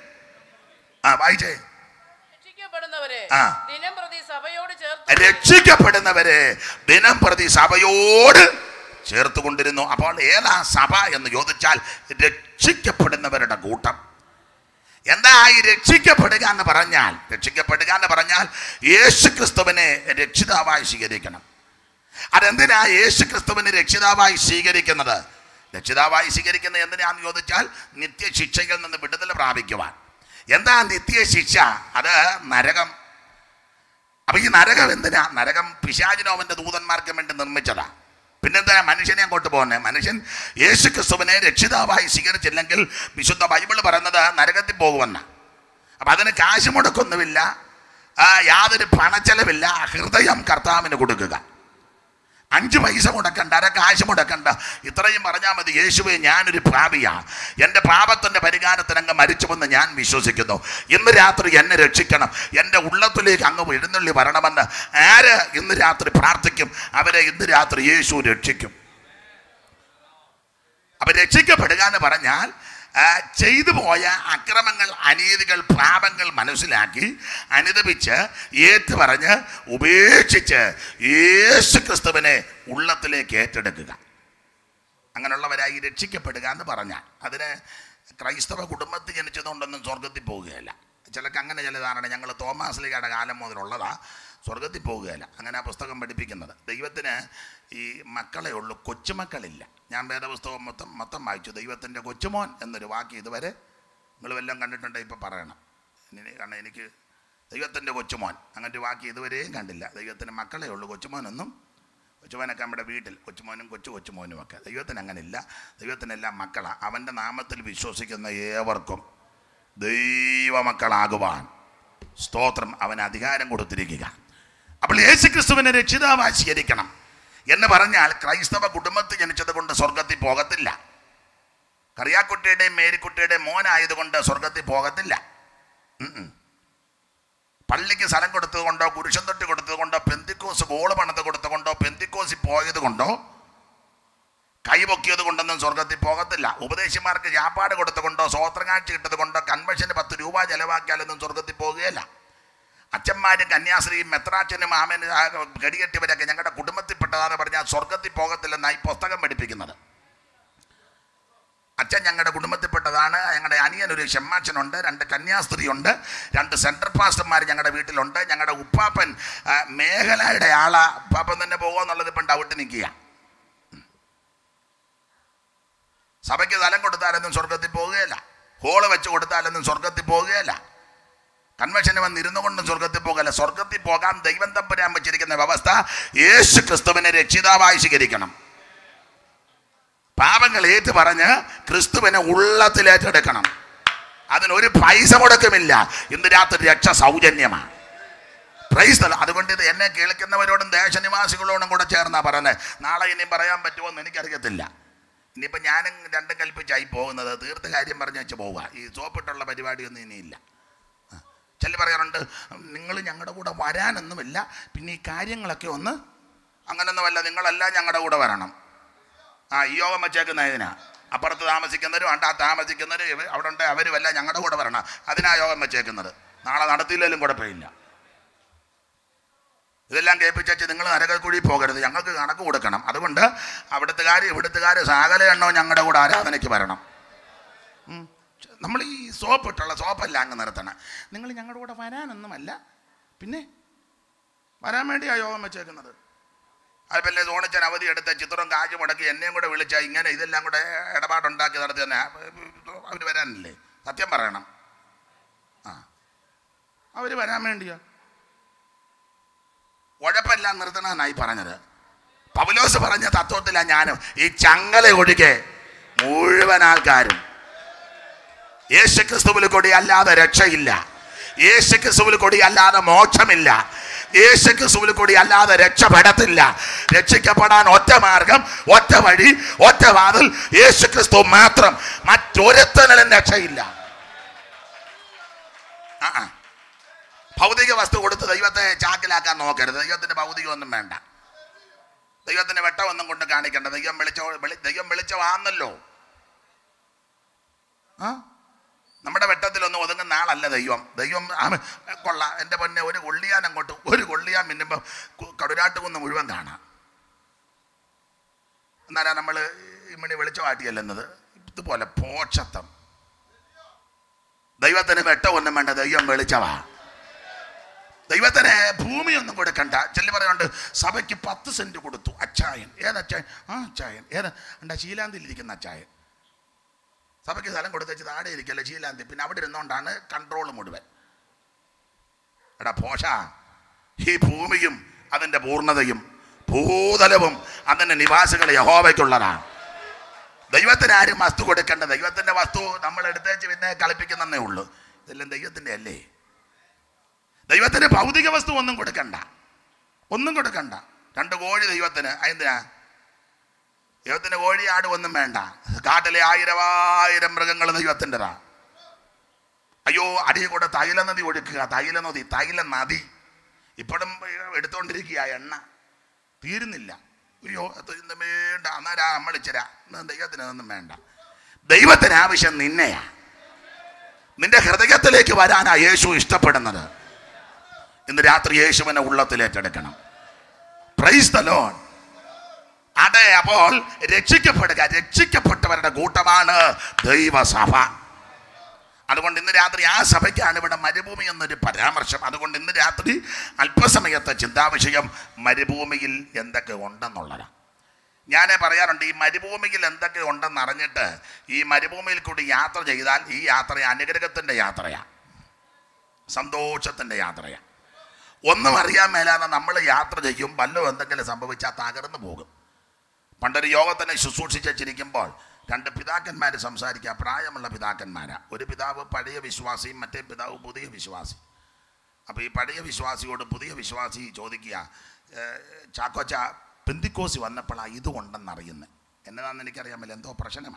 ആ വായിച്ചേ രക്ഷിക്കപ്പെടുന്നവരെ ആ. ദിനം പ്രതി സഭയോട് ചേർത്ത് രക്ഷിക്കപ്പെടുന്നവരെ ദിനം പ്രതി സഭയോട് ചേർത്തുകൊണ്ടിരുന്നു അപ്പോൾ ഏതാ സഭ എന്ന് ചോദിച്ചാൽ രക്ഷിക്കപ്പെടുന്നവരുടെ കൂട്ടം എന്താ ഈ രക്ഷിക്കപ്പെടുക എന്ന് പറഞ്ഞാൽ രക്ഷിക്കപ്പെടുക എന്ന് പറഞ്ഞാൽ യേശു ക്രിസ്തുവിനെ രക്ഷിതാവായി സ്വീകരിക്കണം അതെന്തിനാ യേശു ക്രിസ്തുവിനെ രക്ഷിതാവായി സ്വീകരിക്കുന്നത് രക്ഷിതാവായി സ്വീകരിക്കുന്നത് എന്തിനാന്ന് ചോദിച്ചാൽ നിത്യശിക്ഷയിൽ നിന്ന് വിടുതൽ പ്രാപിക്കുവാൻ എന്താ നിത്യശിക്ഷ അത് നരകം അപ്പൊ ഈ നരകം എന്തിനാ നരകം പിശാചിനോ അവന്റെ ദൂതന്മാർക്കും വേണ്ടി നിർമ്മിച്ചതാ പിന്നെന്താ മനുഷ്യനെ അങ്ങോട്ട് പോകുന്നത് മനുഷ്യൻ യേശു ക്രിസ്തുവിനെ രക്ഷിതാവായി സ്വീകരിച്ചില്ലെങ്കിൽ വിശുദ്ധ ബൈബിൾ പറയുന്നത് നരകത്തിൽ പോകുമെന്ന അപ്പൊ അതിന് കാശ് മുടക്കൊന്നുമില്ല ആ, യാതൊരു പണച്ചെലവില്ല ഹൃദയം കർത്താവിന് കൊടുക്കുക അഞ്ച് പൈസ മുടക്കണ്ട അര കാശ് മുടക്കണ്ട ഇത്രയും പറഞ്ഞാൽ മതി യേശുവെ ഞാനൊരു പാപിയാ എൻ്റെ പാപത്തിൻ്റെ പരിഹാരത്തിന് അങ്ങ് മരിച്ചുവെന്ന് ഞാൻ വിശ്വസിക്കുന്നു ഇന്ന് രാത്രി എന്നെ രക്ഷിക്കണം എൻ്റെ ഉള്ളത്തിലേക്ക് അങ്ങ് എഴുന്നള്ളി വരണമെന്ന് ആര് ഇന്ന് രാത്രി പ്രാർത്ഥിക്കും അവരെ ഇന്ന് രാത്രി യേശു രക്ഷിക്കും അപ്പൊ രക്ഷിക്കപ്പെടുക എന്ന് പറഞ്ഞാൽ ആ, ചെയ്തു പോയ അക്രമങ്ങൾ അനീതികൾ പാപങ്ങൾ മനസ്സിലാക്കി അനുദപിച്ച് ഏറ്റു പറഞ്ഞ് ഉപേക്ഷിച്ച് യേശു ക്രിസ്തുവിനെ ഉള്ളത്തിലേക്ക് ഏറ്റെടുക്കുക അങ്ങനെയുള്ളവരായി രക്ഷിക്കപ്പെടുക എന്ന് പറഞ്ഞാൽ അതിന് ക്രൈസ്തവ കുടുംബത്തിൽ ജനിച്ചതുകൊണ്ടൊന്നും സ്വർഗത്തിൽ പോവുകയില്ല ചിലക്ക് അങ്ങനെ ചില ധാരണ ഞങ്ങൾ തോമാസ്ലിയുടെ കാലം മുതലുള്ളതാ സ്വർഗത്തിൽ പോവുകയില്ല അങ്ങനെ ആ പുസ്തകം പഠിപ്പിക്കുന്നത് ദൈവത്തിന് ഈ മക്കളെ ഉള്ളൂ കൊച്ചുമക്കളില്ല ഞാൻ വേദപുസ്തകം മൊത്തം മൊത്തം വായിച്ചു ദൈവത്തിൻ്റെ കൊച്ചുമോൻ എന്നൊരു വാക്ക് ഇതുവരെ നിങ്ങൾ വല്ലതും കണ്ടിട്ടുണ്ടെങ്കിൽ ഇപ്പം പറയണം ഇനി കാരണം എനിക്ക് ദൈവത്തിൻ്റെ കൊച്ചുമോൻ അങ്ങനെ ഒരു വാക്ക് ഇതുവരെയും കണ്ടില്ല ദൈവത്തിന് മക്കളെ ഉള്ളൂ കൊച്ചുമോനൊന്നും കൊച്ചുമോനൊക്കെ നമ്മുടെ വീട്ടിൽ കൊച്ചുമോനും കൊച്ചു കൊച്ചുമോനും ഒക്കെ ദൈവത്തിന് അങ്ങനെയില്ല ദൈവത്തിനെല്ലാം മക്കളാണ് അവൻ്റെ നാമത്തിൽ വിശ്വസിക്കുന്ന ഏവർക്കും ദൈവമക്കളാകുവാൻ സ്തോത്രം അവന് അധികാരം കൊടുത്തിരിക്കുക അപ്പോൾ യേശു ക്രിസ്തുവിനെ രക്ഷിതാവായി സ്വീകരിക്കണം എന്ന് പറഞ്ഞാൽ ക്രൈസ്തവ കുടുംബത്തിൽ ജനിച്ചത് കൊണ്ട് സ്വർഗത്തിൽ പോകത്തില്ല കറിയാക്കുട്ടിയുടെയും മേരിക്കുട്ടിയുടെയും മോനായതുകൊണ്ട് സ്വർഗത്തിൽ പോകത്തില്ല ഉം ഉം. പള്ളിക്ക് സ്ഥലം കൊടുത്തത് കൊണ്ടോ കുരിശം തൊട്ടി കൊടുത്തത് കൊണ്ടോ പെന്തിക്കോസ് ഗോള് പണിത് കൊടുത്തത് കൊണ്ടോ പെന്തിക്കോസ് പോയത് കൊണ്ടോ കൈപൊക്കിയത് കൊണ്ടൊന്നും സ്വർഗത്തിൽ പോകത്തില്ല ഉപദേശിമാർക്ക് ചാപ്പാട് കൊടുത്തുകൊണ്ടോ സ്വോത്രകാഴ്ച കിട്ടത് കൊണ്ടോ കൺവെൻഷന് പത്ത് രൂപ ചെലവാക്കിയാലൊന്നും സ്വർഗത്തിൽ പോകുകയില്ല അച്ഛന്മാരും കന്യാസ്ത്രീയും മെത്രാച്ചനും മാമനും ആ, ഗടികെട്ടിയവരൊക്കെ ഞങ്ങളുടെ കുടുംബത്തിൽപ്പെട്ടതാന്ന് പറഞ്ഞാൽ സ്വർഗത്തിൽ പോകത്തില്ലെന്നാണ് ഈ പുസ്തകം പഠിപ്പിക്കുന്നത് അച്ഛൻ ഞങ്ങളുടെ കുടുംബത്തിൽപ്പെട്ടതാണ് ഞങ്ങളുടെ അനിയൻ ഒരു ഷെമ്മാച്ചനുണ്ട് രണ്ട് കന്യാസ്ത്രീയുണ്ട് രണ്ട് സെൻട്രൽ പാസ്റ്റർമാർ ഞങ്ങളുടെ വീട്ടിലുണ്ട് ഞങ്ങളുടെ ഉപ്പാപ്പൻ ആ, മേഖലയുടെ ആളാ ഉപ്പാപ്പൻ തന്നെ പോകുമെന്നുള്ളത് ഇപ്പം ഡൗട്ട് നിൽക്കുക സഭയ്ക്ക് സ്ഥലം കൊടുത്താലൊന്നും സ്വർഗത്തിൽ പോവുകയില്ല ഹോള് വെച്ച് കൊടുത്താലൊന്നും സ്വർഗത്തിൽ പോവുകയില്ല കൺവെൻഷന് വന്നിരുന്നു കൊണ്ടും സ്വർഗത്തിൽ പോകല്ല സ്വർഗത്തിൽ പോകാൻ ദൈവം തമ്പുരാൻ വെച്ചിരിക്കുന്ന വ്യവസ്ഥ യേശു ക്രിസ്തുവിനെ രക്ഷിതാവായി സ്വീകരിക്കണം പാപങ്ങൾ ഏറ്റു പറഞ്ഞ് ക്രിസ്തുവിനെ ഉള്ളത്തിൽ ഏറ്റെടുക്കണം അതിനൊരു പൈസ മുടക്കമില്ല ഇന്ന് രാത്രി രക്ഷ സൗജന്യമാണ് പ്രൈസ് the Lord. അതുകൊണ്ട് ഇത് എന്നെ കേൾക്കുന്നവരോടും ദേശനിവാസികളോടും കൂടെ ചേർന്നാ പറയുന്നത് നാളെ ഇനിയും പറയാൻ പറ്റുമോ എന്ന് എനിക്കറിയത്തില്ല ഇനിയിപ്പോൾ ഞാനും രണ്ടും കൽപ്പിച്ചായി പോകുന്നത് തീർത്ത കാര്യം പറഞ്ഞു വെച്ച് പോവുക ഈ സോപ്പിട്ടുള്ള പരിപാടിയൊന്നും ഇനിയില്ല ചില പറയാറുണ്ട് നിങ്ങൾ ഞങ്ങളുടെ കൂടെ വരാനൊന്നുമില്ല പിന്നെ ഈ കാര്യങ്ങളൊക്കെ ഒന്ന് അങ്ങനൊന്നുമല്ല നിങ്ങളെല്ലാം ഞങ്ങളുടെ കൂടെ വരണം ആ ഈ യോഗം വച്ചേക്കുന്ന ഇതിനാ അപ്പുറത്ത് താമസിക്കുന്നവരും അണ്ടാ താമസിക്കുന്നവരും ഇവ- അവിടെ ഉണ്ട് അവരും എല്ലാം ഞങ്ങളുടെ കൂടെ വരണം അതിനാ യോഗം വച്ചേക്കുന്നത് നാളെ നടത്തിയില്ലെങ്കിലും കുഴപ്പമില്ല ഇതെല്ലാം കേൾപ്പിച്ചു നിങ്ങൾ നരകക്കുഴി പോകരുത് ഞങ്ങൾക്ക് കണക്ക് കൊടുക്കണം അതുകൊണ്ട് അവിടുത്തുകാർ ഇവിടുത്തുകാർ സകല എണ്ണോ ഞങ്ങളുടെ കൂടെ ആരാധനയ്ക്ക് വരണം ഉം. നമ്മൾ ഈ സോപ്പ് ഇട്ടുള്ള സോപ്പല്ല അങ്ങ് നിർത്തണം നിങ്ങൾ ഞങ്ങളുടെ കൂടെ വരാനൊന്നുമല്ല പിന്നെ വരാൻ വേണ്ടിയാ യോഗം വെച്ചേക്കുന്നത് അതുപോലെ തോണിച്ചൻ അവധി എടുത്ത ചിത്രം കാശ് മുടക്കി എന്നെയും കൂടെ വിളിച്ചാൽ ഇങ്ങനെ ഇതെല്ലാം കൂടെ ഇടപാടുണ്ടാക്കി നടത്തി തന്നെ അവർ വരാനില്ലേ സത്യം പറയണം ആ അവർ വരാൻ വേണ്ടിയാ ഉഴപ്പെല്ലാം നിർത്തണമെന്നായി പറഞ്ഞത് പൗലോസ് പറഞ്ഞ തത്വത്തിലാണ് ഞാനും ഈ ചങ്ങല ഒഴികെ മുഴുവൻ ആൾക്കാരും യേശുക്രിസ്തുവിൽ കൊടി അല്ലാതെ രക്ഷയില്ല യേശുക്രിസ്തുവിൽ കൊടി അല്ലാതെ മോക്ഷമില്ല യേശുക്രിസ്തുവിൽ കൊടി അല്ലാതെ രക്ഷപ്പെടത്തില്ല രക്ഷിക്കപ്പെടാൻ ഒറ്റ മാർഗം ഒറ്റ വഴി ഒറ്റ വാതിൽ യേശുക്രിസ്തു മാത്രം മറ്റൊരുത്തനും രക്ഷയില്ല ആ ആ. ഭൗതിക വസ്തു കൊടുത്ത് ദൈവത്തെ ചാക്കിലാക്കാൻ നോക്കരുത് ദൈവത്തിന്റെ ഭൗതികമൊന്നും വേണ്ട ദൈവത്തിന്റെ വെട്ടമൊന്നും കൊണ്ട് കാണിക്കണ്ട ദൈവം വിളിച്ചോ വിളി ദൈവം വിളിച്ചവാന്നല്ലോ ആ നമ്മുടെ വെട്ടത്തിലൊന്നും ഒതുങ്ങുന്ന ആളല്ല ദൈവം ദൈവം ആമ- കൊള്ളാം എൻ്റെ പൊന്നെ ഒരു കൊള്ളിയാൻ അങ്ങോട്ട് ഒരു കൊള്ളിയാൻ മിന്നുമ്പോൾ കടുരാട്ട് കുന്ന് മുഴുവൻ കാണാം എന്നാലാ നമ്മൾ ഇമ്മണി വെളിച്ചമാട്ടിയല്ലെന്നത് ഇതുപോലെ പോക്ഷത്വം ദൈവത്തിന് വെട്ടമൊന്നും വേണ്ട ദൈവം വെളിച്ചവാ ദൈവത്തിന് ഭൂമിയൊന്നും കൊടുക്കണ്ട ചെല്ലി പറയുന്നുണ്ട് സഭയ്ക്ക് പത്ത് സെന്റ് കൊടുത്തു അച്ചായൻ ഏതച്ചായൻ ആ അച്ചായൻ ഏത് എന്താ ശീലാന്തിയിലിരിക്കുന്ന അച്ചായൻ സഭയ്ക്ക് സ്ഥലം കൊടുത്തേച്ച് താഴെ ഇരിക്കല്ലേ ശീലാന്തി പിന്നെ അവിടെ ഇരുന്നുകൊണ്ടാണ് കൺട്രോൾ മുഴുവൻ എടാ പോഷ ഈ ഭൂമിയും അതിൻ്റെ പൂർണ്ണതയും ഭൂതലവും അതിൻ്റെ നിവാസികൾ യഹോവയ്ക്കുള്ളതാണ് ദൈവത്തിന് ആരും വസ്തു കൊടുക്കേണ്ട ദൈവത്തിൻ്റെ വസ്തു നമ്മൾ എടുത്തേച്ച് പിന്നെ കളിപ്പിക്കുന്നതേ ഉള്ളൂ ഇതെല്ലാം ദൈവത്തിൻ്റെ അല്ലേ ദൈവത്തിന് ഭൗതിക വസ്തു ഒന്നും കൊടുക്കണ്ട ഒന്നും കൊടുക്കണ്ട രണ്ട് കോഴി ദൈവത്തിന് എന്തിനാ ദൈവത്തിന് കോഴി ആട് ഒന്നും വേണ്ട കാട്ടിലെ ആയിരമായിരം മൃഗങ്ങൾ ദൈവത്തിൻ്റെതാ അയ്യോ അടിയിൽ കൂടെ തൈല നദി ഒഴുക്കുക തൈല നദി തൈല നദി ഇപ്പോഴും എടുത്തുകൊണ്ടിരിക്കുക എണ്ണ തീരുന്നില്ല അയ്യോ അത് ഇന്ന് വേണ്ട അന്നേരാ നമ്മൾ ഇച്ചിരാ ഇന്ന് ദൈവത്തിന് അതൊന്നും വേണ്ട ദൈവത്തിന് ആവശ്യം നിന്നെയാ നിന്റെ ഹൃദയത്തിലേക്ക് വരാനാ യേശു ഇഷ്ടപ്പെടുന്നത് ഇന്ന് രാത്രി യേശുവിനെ ഉള്ളത്തിൽ ഏറ്റെടുക്കണം പ്രൈസ് ദ ലോൺ അതെ അപ്പോൾ രക്ഷിക്കപ്പെടുക രക്ഷിക്കപ്പെട്ടവരുടെ കൂട്ടമാണ് ദൈവസഭ അതുകൊണ്ട് ഇന്ന് രാത്രി ആ സഭയ്ക്കാണ് ഇവിടെ മരുഭൂമി എന്നൊരു പരാമർശം അതുകൊണ്ട് ഇന്ന് രാത്രി അല്പസമയത്തെ ചിന്താവിഷയം മരുഭൂമിയിൽ എന്തൊക്കെ ഉണ്ടെന്നുള്ളതാണ് ഞാൻ പറയാറുണ്ട് ഈ മരുഭൂമിയിൽ എന്തൊക്കെ ഉണ്ടെന്ന് അറിഞ്ഞിട്ട് ഈ മരുഭൂമിയിൽ കൂടി യാത്ര ചെയ്താൽ ഈ യാത്ര അനുഗ്രഹത്തിൻ്റെ യാത്രയാണ് സന്തോഷത്തിൻ്റെ യാത്രയാണ് ഒന്നും അറിയാൻ മേലാതെ നമ്മൾ യാത്ര ചെയ്യും വല്ലതും എന്തെങ്കിലും സംഭവിച്ചാൽ തകർന്നു പോകും പണ്ടൊരു യോഗത്തിനെ ശുശ്രൂഷിച്ച് വെച്ചിരിക്കുമ്പോൾ രണ്ട് പിതാക്കന്മാർ സംസാരിക്കുക പ്രായമുള്ള പിതാക്കന്മാരാ ഒരു പിതാവ് പഴയ വിശ്വാസിയും മറ്റേ പിതാവ് പുതിയ വിശ്വാസി അപ്പോൾ ഈ പഴയ വിശ്വാസിയോട് പുതിയ വിശ്വാസി ചോദിക്കുക "ഏഹ്, ചാക്കോച്ച പെന്തിക്കോസി വന്നപ്പോഴാണ് ഇത് ഉണ്ടെന്ന് അറിയുന്നത് എന്നതാണെന്ന് എനിക്കറിയാൻ പറ്റില്ല എന്തോ പ്രശ്നമാണ്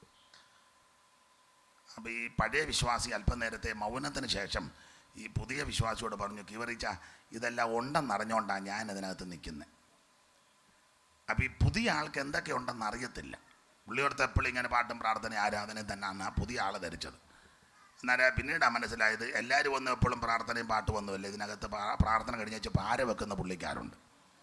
അപ്പോൾ ഈ പഴയ വിശ്വാസി അല്പനേരത്തെ മൗനത്തിന് ശേഷം ഈ പുതിയ വിശ്വാസിയോട് പറഞ്ഞു കീവറിച്ച ഇതെല്ലാം ഉണ്ടെന്നറിഞ്ഞുകൊണ്ടാണ് ഞാൻ ഇതിനകത്ത് നിൽക്കുന്നത് അപ്പോൾ ഈ പുതിയ ആൾക്ക് എന്തൊക്കെ ഉണ്ടെന്ന് അറിയത്തില്ല പുള്ളിയോടത്ത് എപ്പോഴും ഇങ്ങനെ പാട്ടും പ്രാർത്ഥന ആരാധനയും തന്നെയാണ് ആ പുതിയ ആൾ ധരിച്ചത് എന്നാൽ പിന്നീടാണ് മനസ്സിലായത് എല്ലാവരും വന്ന് എപ്പോഴും പ്രാർത്ഥനയും പാട്ടും ഒന്നുമില്ല ഇതിനകത്ത് പ്രാ- പ്രാർത്ഥന കഴിഞ്ഞ് വെച്ച് പാര വെക്കുന്ന പുള്ളിക്കാരുണ്ട്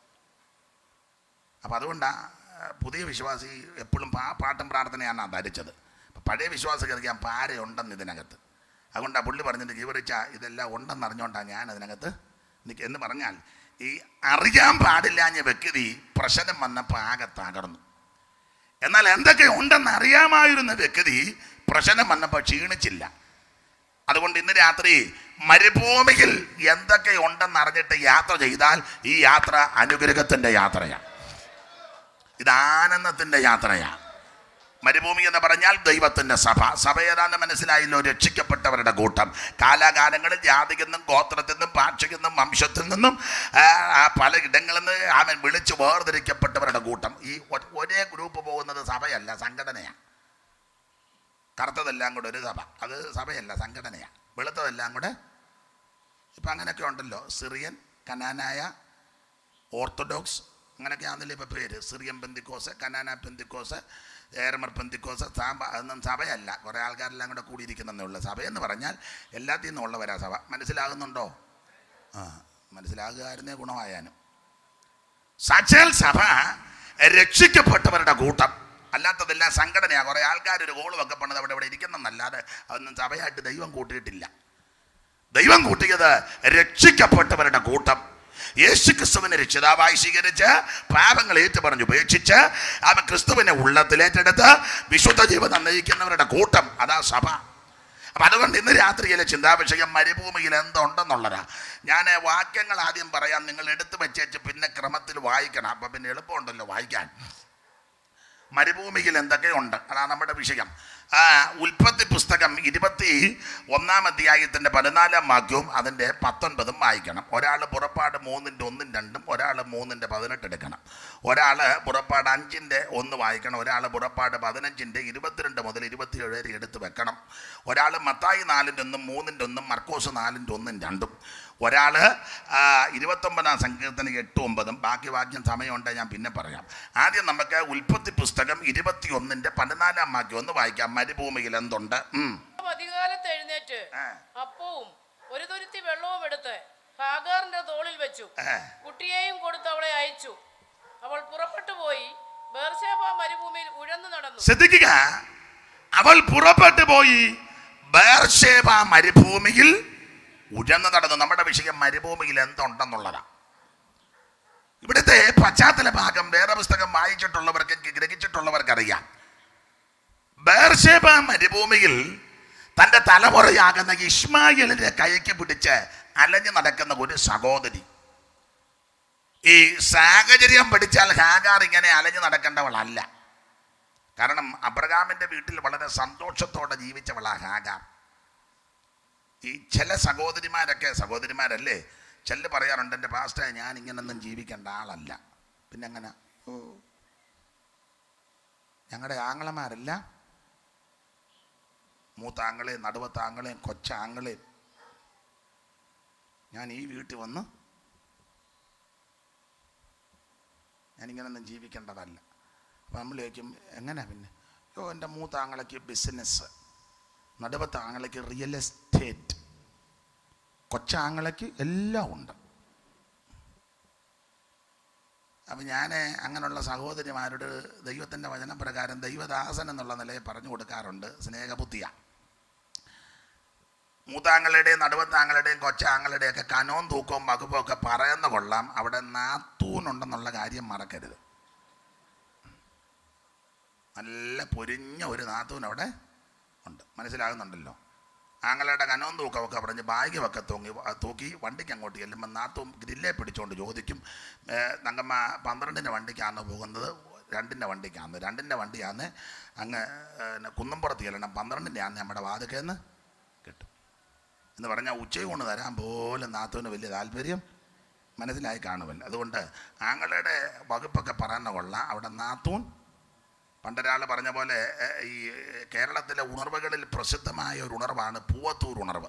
അപ്പം അതുകൊണ്ടാണ് പുതിയ വിശ്വാസി എപ്പോഴും പാ പാട്ടും പ്രാർത്ഥനയാണ് ധരിച്ചത് അപ്പം പഴയ വിശ്വാസികൾക്ക് പാരയുണ്ടെന്ന് ഇതിനകത്ത് അതുകൊണ്ടാണ് പുള്ളി പറഞ്ഞിട്ട് കീവറിച്ച ഇതെല്ലാം ഉണ്ടെന്ന് അറിഞ്ഞുകൊണ്ടാണ് ഞാൻ അതിനകത്ത് നിൽക്കുക എന്ന് പറഞ്ഞാൽ ഈ അറിയാൻ പാടില്ലാഞ്ഞ വ്യക്തി പ്രശ്നം വന്നപ്പോൾ ആകെ തകർന്നു എന്നാൽ എന്തൊക്കെ ഉണ്ടെന്ന് അറിയാമായിരുന്ന വ്യക്തി പ്രശ്നം വന്നപ്പോൾ ക്ഷീണിച്ചില്ല അതുകൊണ്ട് ഇന്ന് രാത്രി മരുഭൂമിയിൽ എന്തൊക്കെ ഉണ്ടെന്ന് അറിഞ്ഞിട്ട് യാത്ര ചെയ്താൽ ഈ യാത്ര അനുഗ്രഹത്തിൻ്റെ യാത്രയാണ് ഇത് ആനന്ദത്തിൻ്റെ യാത്രയാണ് മരുഭൂമി എന്ന് പറഞ്ഞാൽ ദൈവത്തിൻ്റെ സഭ സഭ ഏതാണ്ട് മനസ്സിലായല്ലോ രക്ഷിക്കപ്പെട്ടവരുടെ കൂട്ടം കാലാകാലങ്ങളിൽ ജാതിയിൽ നിന്നും ഗോത്രത്തിൽ നിന്നും ഭാഷയിൽ നിന്നും വംശത്തിൽ നിന്നും ആ, ആ, പല ഇടങ്ങളിൽ നിന്ന് അവൻ വിളിച്ച് വേർതിരിക്കപ്പെട്ടവരുടെ കൂട്ടം ഈ ഒ- ഒരേ ഗ്രൂപ്പ് പോകുന്നത് സഭയല്ല സംഘടനയാണ് കറുത്തതെല്ലാം കൂടെ ഒരു സഭ അത് സഭയല്ല സംഘടനയാണ് വെളുത്തതെല്ലാം കൂടെ ഇപ്പം അങ്ങനെയൊക്കെ ഉണ്ടല്ലോ സിറിയൻ കനാനായ ഓർത്തഡോക്സ് അങ്ങനെയൊക്കെ ആണല്ലോ ഇപ്പോൾ പേര് സിറിയൻ പെന്തിക്കോസ് കനാന പെന്തിക്കോസ് ഏറമർ പെന്തിക്കോസ് സാമ്പ അതൊന്നും സഭയല്ല കുറേ ആൾക്കാരെല്ലാം കൂടെ കൂടിയിരിക്കുന്നതേ ഉള്ളൂ സഭയെന്ന് പറഞ്ഞാൽ എല്ലാത്തിൽ നിന്നും ഉള്ളവരാ സഭ മനസ്സിലാകുന്നുണ്ടോ ആ മനസ്സിലാകുകയായിരുന്നേ ഗുണമായാനും സച്ചൽ സഭ രക്ഷിക്കപ്പെട്ടവരുടെ കൂട്ടം അല്ലാത്തതെല്ലാം സംഘടനയാണ് കുറേ ആൾക്കാർ ഒരു ഗോൾ ഒക്കെ പണിത് അവിടെ ഇവിടെ ഇരിക്കുന്നതല്ലാതെ അതൊന്നും സഭയായിട്ട് ദൈവം കൂട്ടിയിട്ടില്ല ദൈവം കൂട്ടിയത് രക്ഷിക്കപ്പെട്ടവരുടെ കൂട്ടം യേശു ക്രിസ്തുവിനെ രക്ഷിതാവായി സ്വീകരിച്ച് പാപങ്ങൾ ഏറ്റുപറഞ്ഞ് ഉപേക്ഷിച്ച് അവൻ ക്രിസ്തുവിനെ ഉള്ളത്തിലേറ്റെടുത്ത് വിശുദ്ധ ജീവിതം നയിക്കുന്നവരുടെ കൂട്ടം അതാ സഭ അപ്പം അതുകൊണ്ട് ഇന്ന് രാത്രിയിലെ ചിന്താവിഷയം മരുഭൂമിയിൽ എന്തുണ്ടെന്നുള്ളതാ ഞാൻ വാക്യങ്ങൾ ആദ്യം പറയാം നിങ്ങൾ എടുത്തു വെച്ചേച്ച് പിന്നെ ക്രമത്തിൽ വായിക്കണം അപ്പം പിന്നെ എളുപ്പമുണ്ടല്ലോ വായിക്കാൻ മരുഭൂമിയിൽ എന്തൊക്കെയുണ്ട് അതാണ് നമ്മുടെ വിഷയം ആ ഉൽപ്പത്തി പുസ്തകം ഇരുപത്തി ഒന്നാം അധ്യായത്തിൻ്റെ പതിനാലാം വാക്യവും അതിൻ്റെ പത്തൊൻപതും വായിക്കണം ഒരാൾ പുറപ്പാട് മൂന്നിൻ്റെ ഒന്നും രണ്ടും ഒരാൾ മൂന്നിൻ്റെ പതിനെട്ട് എടുക്കണം ഒരാൾ പുറപ്പാട് അഞ്ചിൻ്റെ ഒന്ന് വായിക്കണം ഒരാൾ പുറപ്പാട് പതിനഞ്ചിൻ്റെ ഇരുപത്തിരണ്ട് മുതൽ ഇരുപത്തിയേഴ് വരെ എടുത്ത് വെക്കണം ഒരാൾ മത്തായി നാലിൻ്റെ ഒന്നും മൂന്നിൻ്റെ ഒന്നും മർക്കോസ് നാലിൻ്റെ ഒന്നും രണ്ടും ഒരാൾ ഇരുപത്തൊമ്പതാം സങ്കീർത്തന എട്ട് ഒമ്പതും ബാക്കി വാക്യം സമയമുണ്ട് ഞാൻ പിന്നെ പറയാം ആദ്യം നമുക്ക് ഉൽപ്പത്തി പുസ്തകം ഇരുപത്തി ഒന്നിൻ്റെ പതിനാലാം വാക്യം ഒന്ന് വായിക്കാം മരുഭൂമിയിൽ എന്തുണ്ട് ഉം. അധികാലത്ത് എഴുന്നേറ്റ് ആ. അപ്പവും ഒരു തുരുത്തി വെള്ളവും എടുത്ത് ഹാഗാറിന്റെ തോളിൽ വെച്ചു ഏ. കുട്ടിയെയും കൊടുത്ത് അവളെ അയച്ചു അവൾ പുറപ്പെട്ടു പോയി ബേർശേബ മരുഭൂമിയിൽ ഉഴന്നു നടന്നു ശ്രദ്ധിക്കുക അവൾ പുറപ്പെട്ടു പോയി ബേർഷേബ മരുഭൂമിയിൽ ഉഴന്നു നടന്നു നമ്മുടെ വിഷയം മരുഭൂമിയിൽ എന്തുണ്ടെന്നുള്ളതാ ഇവിടുത്തെ പശ്ചാത്തല ഭാഗം വേറെ പുസ്തകം വായിച്ചിട്ടുള്ളവർക്ക് ഗ്രഹിച്ചിട്ടുള്ളവർക്ക് അറിയാം ബേർഷേബ മരുഭൂമിയിൽ തന്റെ തലമുറയാകുന്ന ഇസ്മായിലിന്റെ കൈക്ക് പിടിച്ച് അലഞ്ഞു നടക്കുന്ന ഒരു സഹോദരി ഈ സാഹചര്യം പഠിച്ചാൽ ഹാഗാർ ഇങ്ങനെ അലഞ്ഞു നടക്കേണ്ടവളല്ല കാരണം അബ്രഹാമിന്റെ വീട്ടിൽ വളരെ സന്തോഷത്തോടെ ജീവിച്ചവളാ ഹാഗാർ ഈ ചില സഹോദരിമാരൊക്കെ സഹോദരിമാരല്ലേ ചില പറയാറുണ്ട് എൻ്റെ പാസ്റ്റർ ഞാൻ ഇങ്ങനൊന്നും ജീവിക്കേണ്ട ആളല്ല പിന്നെ അങ്ങനെ ഓ ഞങ്ങളുടെ ആങ്ങളമാരല്ല മൂത്താങ്ങളെയും നടുവത്താങ്ങളെയും കൊച്ചാങ്ങളെയും ഞാൻ ഈ വീട്ടിൽ വന്ന് ഞാനിങ്ങനൊന്നും ജീവിക്കേണ്ടതല്ല അപ്പം നമ്മൾ ചോദിക്കും എങ്ങനെ പിന്നെ യോ എൻ്റെ മൂത്താങ്ങളയ്ക്ക് ബിസിനസ് നടുവത്താങ്ങളയ്ക്ക് റിയൽ എസ്റ്റേറ്റ് കൊച്ചാങ്ങളയ്ക്ക് എല്ലാം ഉണ്ട് അപ്പം ഞാൻ അങ്ങനെയുള്ള സഹോദരിമാരോട് ദൈവത്തിൻ്റെ വചനപ്രകാരം ദൈവദാസൻ എന്നുള്ള നിലയിൽ പറഞ്ഞു കൊടുക്കാറുണ്ട് സ്നേഹബുദ്ധിയാണ് മൂത്താങ്ങളുടെയും നടുവത്താങ്ങളുടെയും കൊച്ചാങ്ങളുടെയും ഒക്കെ കനവും തൂക്കവും വകുപ്പും ഒക്കെ പറയുന്ന കൊള്ളാം അവിടെ നാത്തൂനുണ്ടെന്നുള്ള കാര്യം മറക്കരുത് നല്ല പൊരിഞ്ഞ ഒരു നാത്തൂൻ അവിടെ ഉണ്ട് മനസ്സിലാകുന്നുണ്ടല്ലോ ആങ്ങളുടെ കനവും തൂക്കമൊക്കെ പറഞ്ഞ് ബാഗുമൊക്കെ തൂങ്ങി തൂക്കി വണ്ടിക്ക് അങ്ങോട്ട് ചെല്ലുമ്പോൾ നാത്തും ഗ്രില്ലെ പിടിച്ചുകൊണ്ട് ചോദിക്കും "ഏ, തങ്കമ്മ പന്ത്രണ്ടിൻ്റെ വണ്ടിക്കാണ് പോകുന്നത് രണ്ടിൻ്റെ വണ്ടിക്കാണ് രണ്ടിൻ്റെ വണ്ടിയാന്ന് അങ്ങ് ഏ, കുന്നംപുറത്ത് ചെല്ലണം പന്ത്രണ്ടിൻ്റെ ആന്ന് നമ്മുടെ വാതുക്കേന്ന് കിട്ടും എന്ന് പറഞ്ഞാൽ ഉച്ചയൂണ് തരാൻ പോലും നാത്തുവിന് വലിയ താല്പര്യം മനസ്സിലായി കാണുമല്ലോ അതുകൊണ്ട് ആങ്ങളുടെ വകുപ്പൊക്കെ പറയുന്ന കൊള്ളാം അവിടെ നാത്തൂൻ പണ്ടൊരാൾ പറഞ്ഞ പോലെ ഏ, ഈ കേരളത്തിലെ ഉണർവുകളിൽ പ്രസിദ്ധമായ ഒരു ഉണർവാണ് പൂവത്തൂർ ഉണർവ്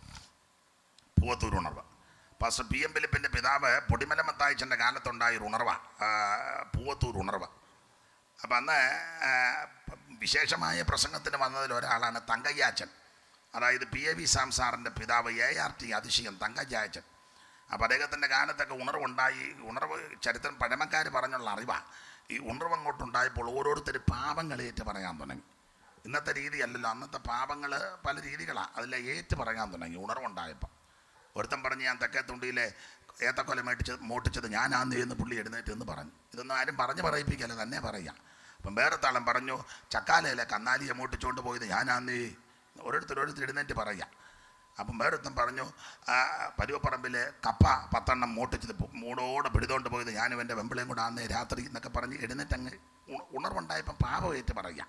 പൂവത്തൂർ ഉണർവ് പാസ്റ്റർ പി എം ഫിലിപ്പിൻ്റെ പിതാവ് പൊടിമല മത്തായിച്ചൻ്റെ കാലത്തുണ്ടായ ഒരു ഉണർവാണ് പൂവത്തൂർ ഉണർവ് അപ്പം അന്ന് ആ, വിശേഷമായ പ്രസംഗത്തിന് വന്നതിൽ ഒരാളാണ് തങ്കയ്യാച്ചൻ അതായത് പി എ വി സാം സാറിൻ്റെ പിതാവ് എ ആർ ടി അതിശയം തങ്കയ്യാച്ചൻ അപ്പോൾ അദ്ദേഹത്തിൻ്റെ കാലത്തൊക്കെ ഉണർവുണ്ടായി ഉണർവ് ചരിത്രം പഴമക്കാർ പറഞ്ഞുള്ള അറിവാണ് ഈ ഉണർവ് അങ്ങോട്ടുണ്ടായപ്പോൾ ഓരോരുത്തർ പാപങ്ങളേറ്റ് പറയാൻ തുടങ്ങി ഇന്നത്തെ രീതിയല്ലല്ലോ അന്നത്തെ പാപങ്ങൾ പല രീതികളാണ് അതിലെ ഏറ്റ് പറയാൻ തുടങ്ങി ഉണർവുണ്ടായപ്പോൾ ഒരുത്തൻ പറഞ്ഞ് ഞാൻ തെക്കേ തുണ്ടിയിലെ ഏത്തക്കൊല മേടിച്ച് മോട്ടിച്ചത് ഞാനാന്ന് എന്ന് പുള്ളി എഴുന്നേറ്റ് എന്ന് പറഞ്ഞു ഇതൊന്നും ആരും പറഞ്ഞു പറയിപ്പിക്കല്ല തന്നെ പറയാം അപ്പം വേറെ താളം പറഞ്ഞു ചക്കാലയിലെ കന്നാലിയെ മോട്ടിച്ചുകൊണ്ട് പോയത് ഞാനാന്ന് ഓരോരുത്തർ ഓരോരുത്തർ എഴുന്നേറ്റ് പറയാം അപ്പം വേറൊരുത്തൻ പറഞ്ഞു ആ, പരുവപ്പറമ്പിലെ കപ്പ പത്തെണ്ണം മോട്ടിച്ചത് പോ- മൂടോടെ പിടിതോണ്ട് പോയത് ഞാനും എൻ്റെ വെമ്പിളയും കൂടെ ആന്നേ രാത്രി എന്നൊക്കെ പറഞ്ഞ് എഴുന്നേറ്റ് അങ്ങ് ഉണ- ഉണർവുണ്ടായപ്പം പാപമേറ്റ് പറയാം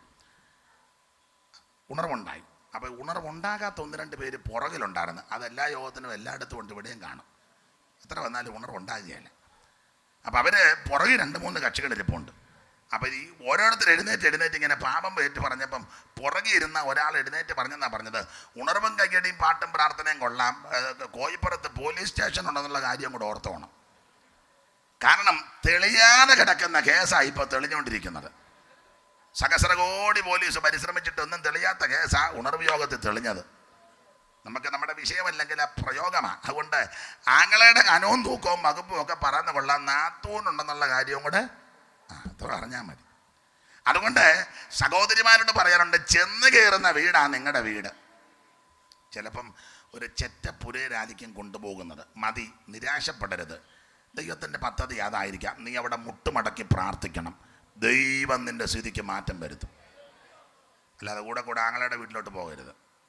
ഉണർവുണ്ടായി അപ്പോൾ ഉണർവുണ്ടാകാത്ത ഒന്ന് രണ്ട് പേര് പുറകിലുണ്ടായിരുന്നു അതെല്ലാ യോഗത്തിനും എല്ലായിടത്തും ഉണ്ട് ഇവിടെയും കാണും എത്ര വന്നാലും ഉണർവുണ്ടാകുകയില്ല അപ്പോൾ അവർ പുറകിൽ രണ്ട് മൂന്ന് കക്ഷികൾ ഇരിപ്പുണ്ട് അപ്പോൾ ഈ ഓരോരുത്തർ എഴുന്നേറ്റ് എഴുന്നേറ്റ് ഇങ്ങനെ പാപം ഏറ്റു പറഞ്ഞപ്പം പുറകെ ഇരുന്ന ഒരാൾ എഴുന്നേറ്റ് പറഞ്ഞെന്നാ പറഞ്ഞത് ഉണർവും കയ്യടിയും പാട്ടും പ്രാർത്ഥനയും കൊള്ളാം ഏഹ് കോയിപ്പുറത്ത് പോലീസ് സ്റ്റേഷൻ ഉണ്ടെന്നുള്ള കാര്യം കൂടെ ഓർത്തോണം കാരണം തെളിയാതെ കിടക്കുന്ന കേസാണ് ഇപ്പോൾ തെളിഞ്ഞുകൊണ്ടിരിക്കുന്നത് സഹസ്രകോടി പോലീസ് പരിശ്രമിച്ചിട്ടൊന്നും തെളിയാത്ത കേസാ ഉണർവ് യോഗത്തിൽ തെളിഞ്ഞത് നമുക്ക് നമ്മുടെ വിഷയമല്ലെങ്കിൽ ആ പ്രയോഗമാണ് അതുകൊണ്ട് ആങ്ങളയുടെ കനവും തൂക്കവും വകുപ്പും ഒക്കെ പറയുന്ന കൊള്ളാം നാത്തൂനുണ്ടെന്നുള്ള കാര്യവും കൂടെ ആ അത്ര അറിഞ്ഞാൽ മതി അതുകൊണ്ട് സഹോദരിമാരോട് പറയാറുണ്ട് ചെന്ന് കയറുന്ന വീടാണ് നിങ്ങളുടെ വീട് ചിലപ്പം ഒരു ചെറ്റ പുരയിലായിരിക്കും കൊണ്ടുപോകുന്നത് മതി നിരാശപ്പെടരുത് ദൈവത്തിൻ്റെ പദ്ധതി അതായിരിക്കാം നീ അവിടെ മുട്ടുമടക്കി പ്രാർത്ഥിക്കണം ദൈവം നിന്റെ സ്ഥിതിക്ക് മാറ്റം വരുത്തും അല്ലാതെ കൂടെ കൂടെ ആങ്ങളുടെ വീട്ടിലോട്ട് പോകരുത്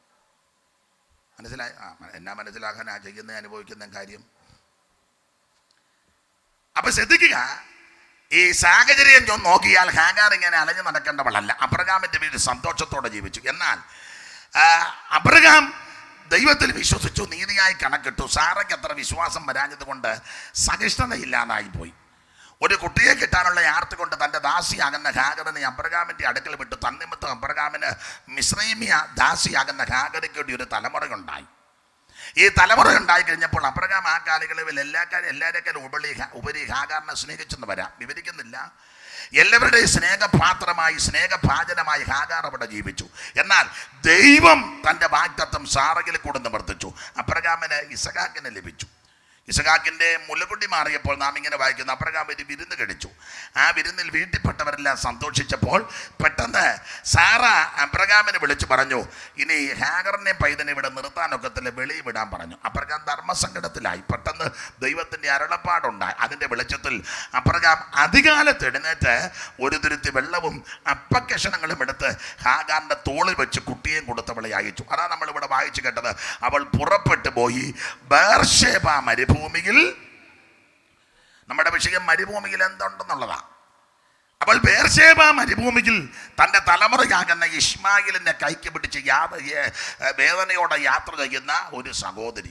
മനസ്സിലായി ആ മ- എന്നാ മനസ്സിലാക്കാൻ ആ ചെയ്യുന്ന അനുഭവിക്കുന്ന കാര്യം അപ്പൊ ശ്രദ്ധിക്കുക ഈ സാഹചര്യം ചൊ- നോക്കിയാൽ ഹാഗാർ ഇങ്ങനെ അലഞ്ഞു നടക്കേണ്ടവളല്ല അബ്രഹാമിന്റെ വീട്ടിൽ സന്തോഷത്തോടെ ജീവിച്ചു എന്നാൽ ആ, അബ്രഹാം ദൈവത്തിൽ വിശ്വസിച്ചു നീതിയായി കണക്കിട്ടു സാറയ്ക്ക് അത്ര വിശ്വാസം വരാഞ്ഞത് കൊണ്ട് സഹിഷ്ണുതയില്ലാതായി പോയി ഒരു കുട്ടിയെ കിട്ടാനുള്ള ആർത്തി കൊണ്ട് തൻ്റെ ദാസിയാകുന്ന ഹാഗറിനെ അബ്രഹാമിൻ്റെ അടുക്കൽ വിട്ടു തന്നിമത്തം അബ്രഹാമിന് മിശ്രൈമിയ ദാസിയാകുന്ന ഹാഗറിക്ക് വേണ്ടി ഒരു തലമുറയുണ്ടായി ഈ തലമുറ ഉണ്ടായി കഴിഞ്ഞപ്പോൾ അബ്രഹാം ആ കാലയളവിൽ എല്ലാ കാര്യം എല്ലാവരെക്കാളും ഉപരി ഉപരി ഹാഗാറിനെ സ്നേഹിച്ചെന്ന് വരാം വിവരിക്കുന്നില്ല എല്ലാവരുടെയും സ്നേഹപാത്രമായി സ്നേഹഭാജനമായി ഹാഗാർ അവിടെ ജീവിച്ചു എന്നാൽ ദൈവം തൻ്റെ വാഗ്ദത്തം സാറകിൽ കൂടെ നിവർത്തിച്ചു അബ്രഹാമിന് ഇസഹാക്കിനെ ലഭിച്ചു ഇസഹാക്കിന്റെ മുലകുണ്ടി മാറിയപ്പോൾ നാം ഇങ്ങനെ വായിക്കുന്നു അപ്രകാരം ഒരു വിരുന്ന് കഴിച്ചു ആ വിരുന്നിൽ വീട്ടിൽപ്പെട്ടവരെല്ലാം സന്തോഷിച്ചപ്പോൾ പെട്ടെന്ന് സാറ അബ്രഹാമിനെ വിളിച്ചു പറഞ്ഞു ഇനി ഹാഗറിനെ പൈതനെ ഇവിടെ നിർത്താനൊക്കത്തില്ല വെളിയിൽ വിടാൻ പറഞ്ഞു അപ്രകാരം ധർമ്മസങ്കടത്തിലായി പെട്ടെന്ന് ദൈവത്തിന്റെ അരുളപ്പാടുണ്ടായി അതിന്റെ വെളിച്ചത്തിൽ അപ്രകാരം അധികാലത്ത് എഴുന്നേറ്റ് ഒരു തുരുത്തി വെള്ളവും അപ്പക്കഷണങ്ങളും എടുത്ത് ഹാഗാറിന്റെ തോളിൽ വെച്ച് കുട്ടിയെയും കൊടുത്തവളെ അയച്ചു അതാണ് നമ്മൾ ഇവിടെ വായിച്ചു കേട്ടത് അവൾ പുറപ്പെട്ടു പോയി ബേർഷേബ മരുഭൂമിയിൽ നമ്മുടെ വിഷയം മരുഭൂമിയിൽ എന്തുണ്ടെന്നുള്ളതാ അപ്പോൾ ബേർഷേബ മരുഭൂമിയിൽ തൻ്റെ തലമുറയാകുന്ന ഇസ്മായിലിനെ കൈക്ക് പിടിച്ച് യാത ഏ- വേദനയോടെ യാത്ര ചെയ്യുന്ന ഒരു സഹോദരി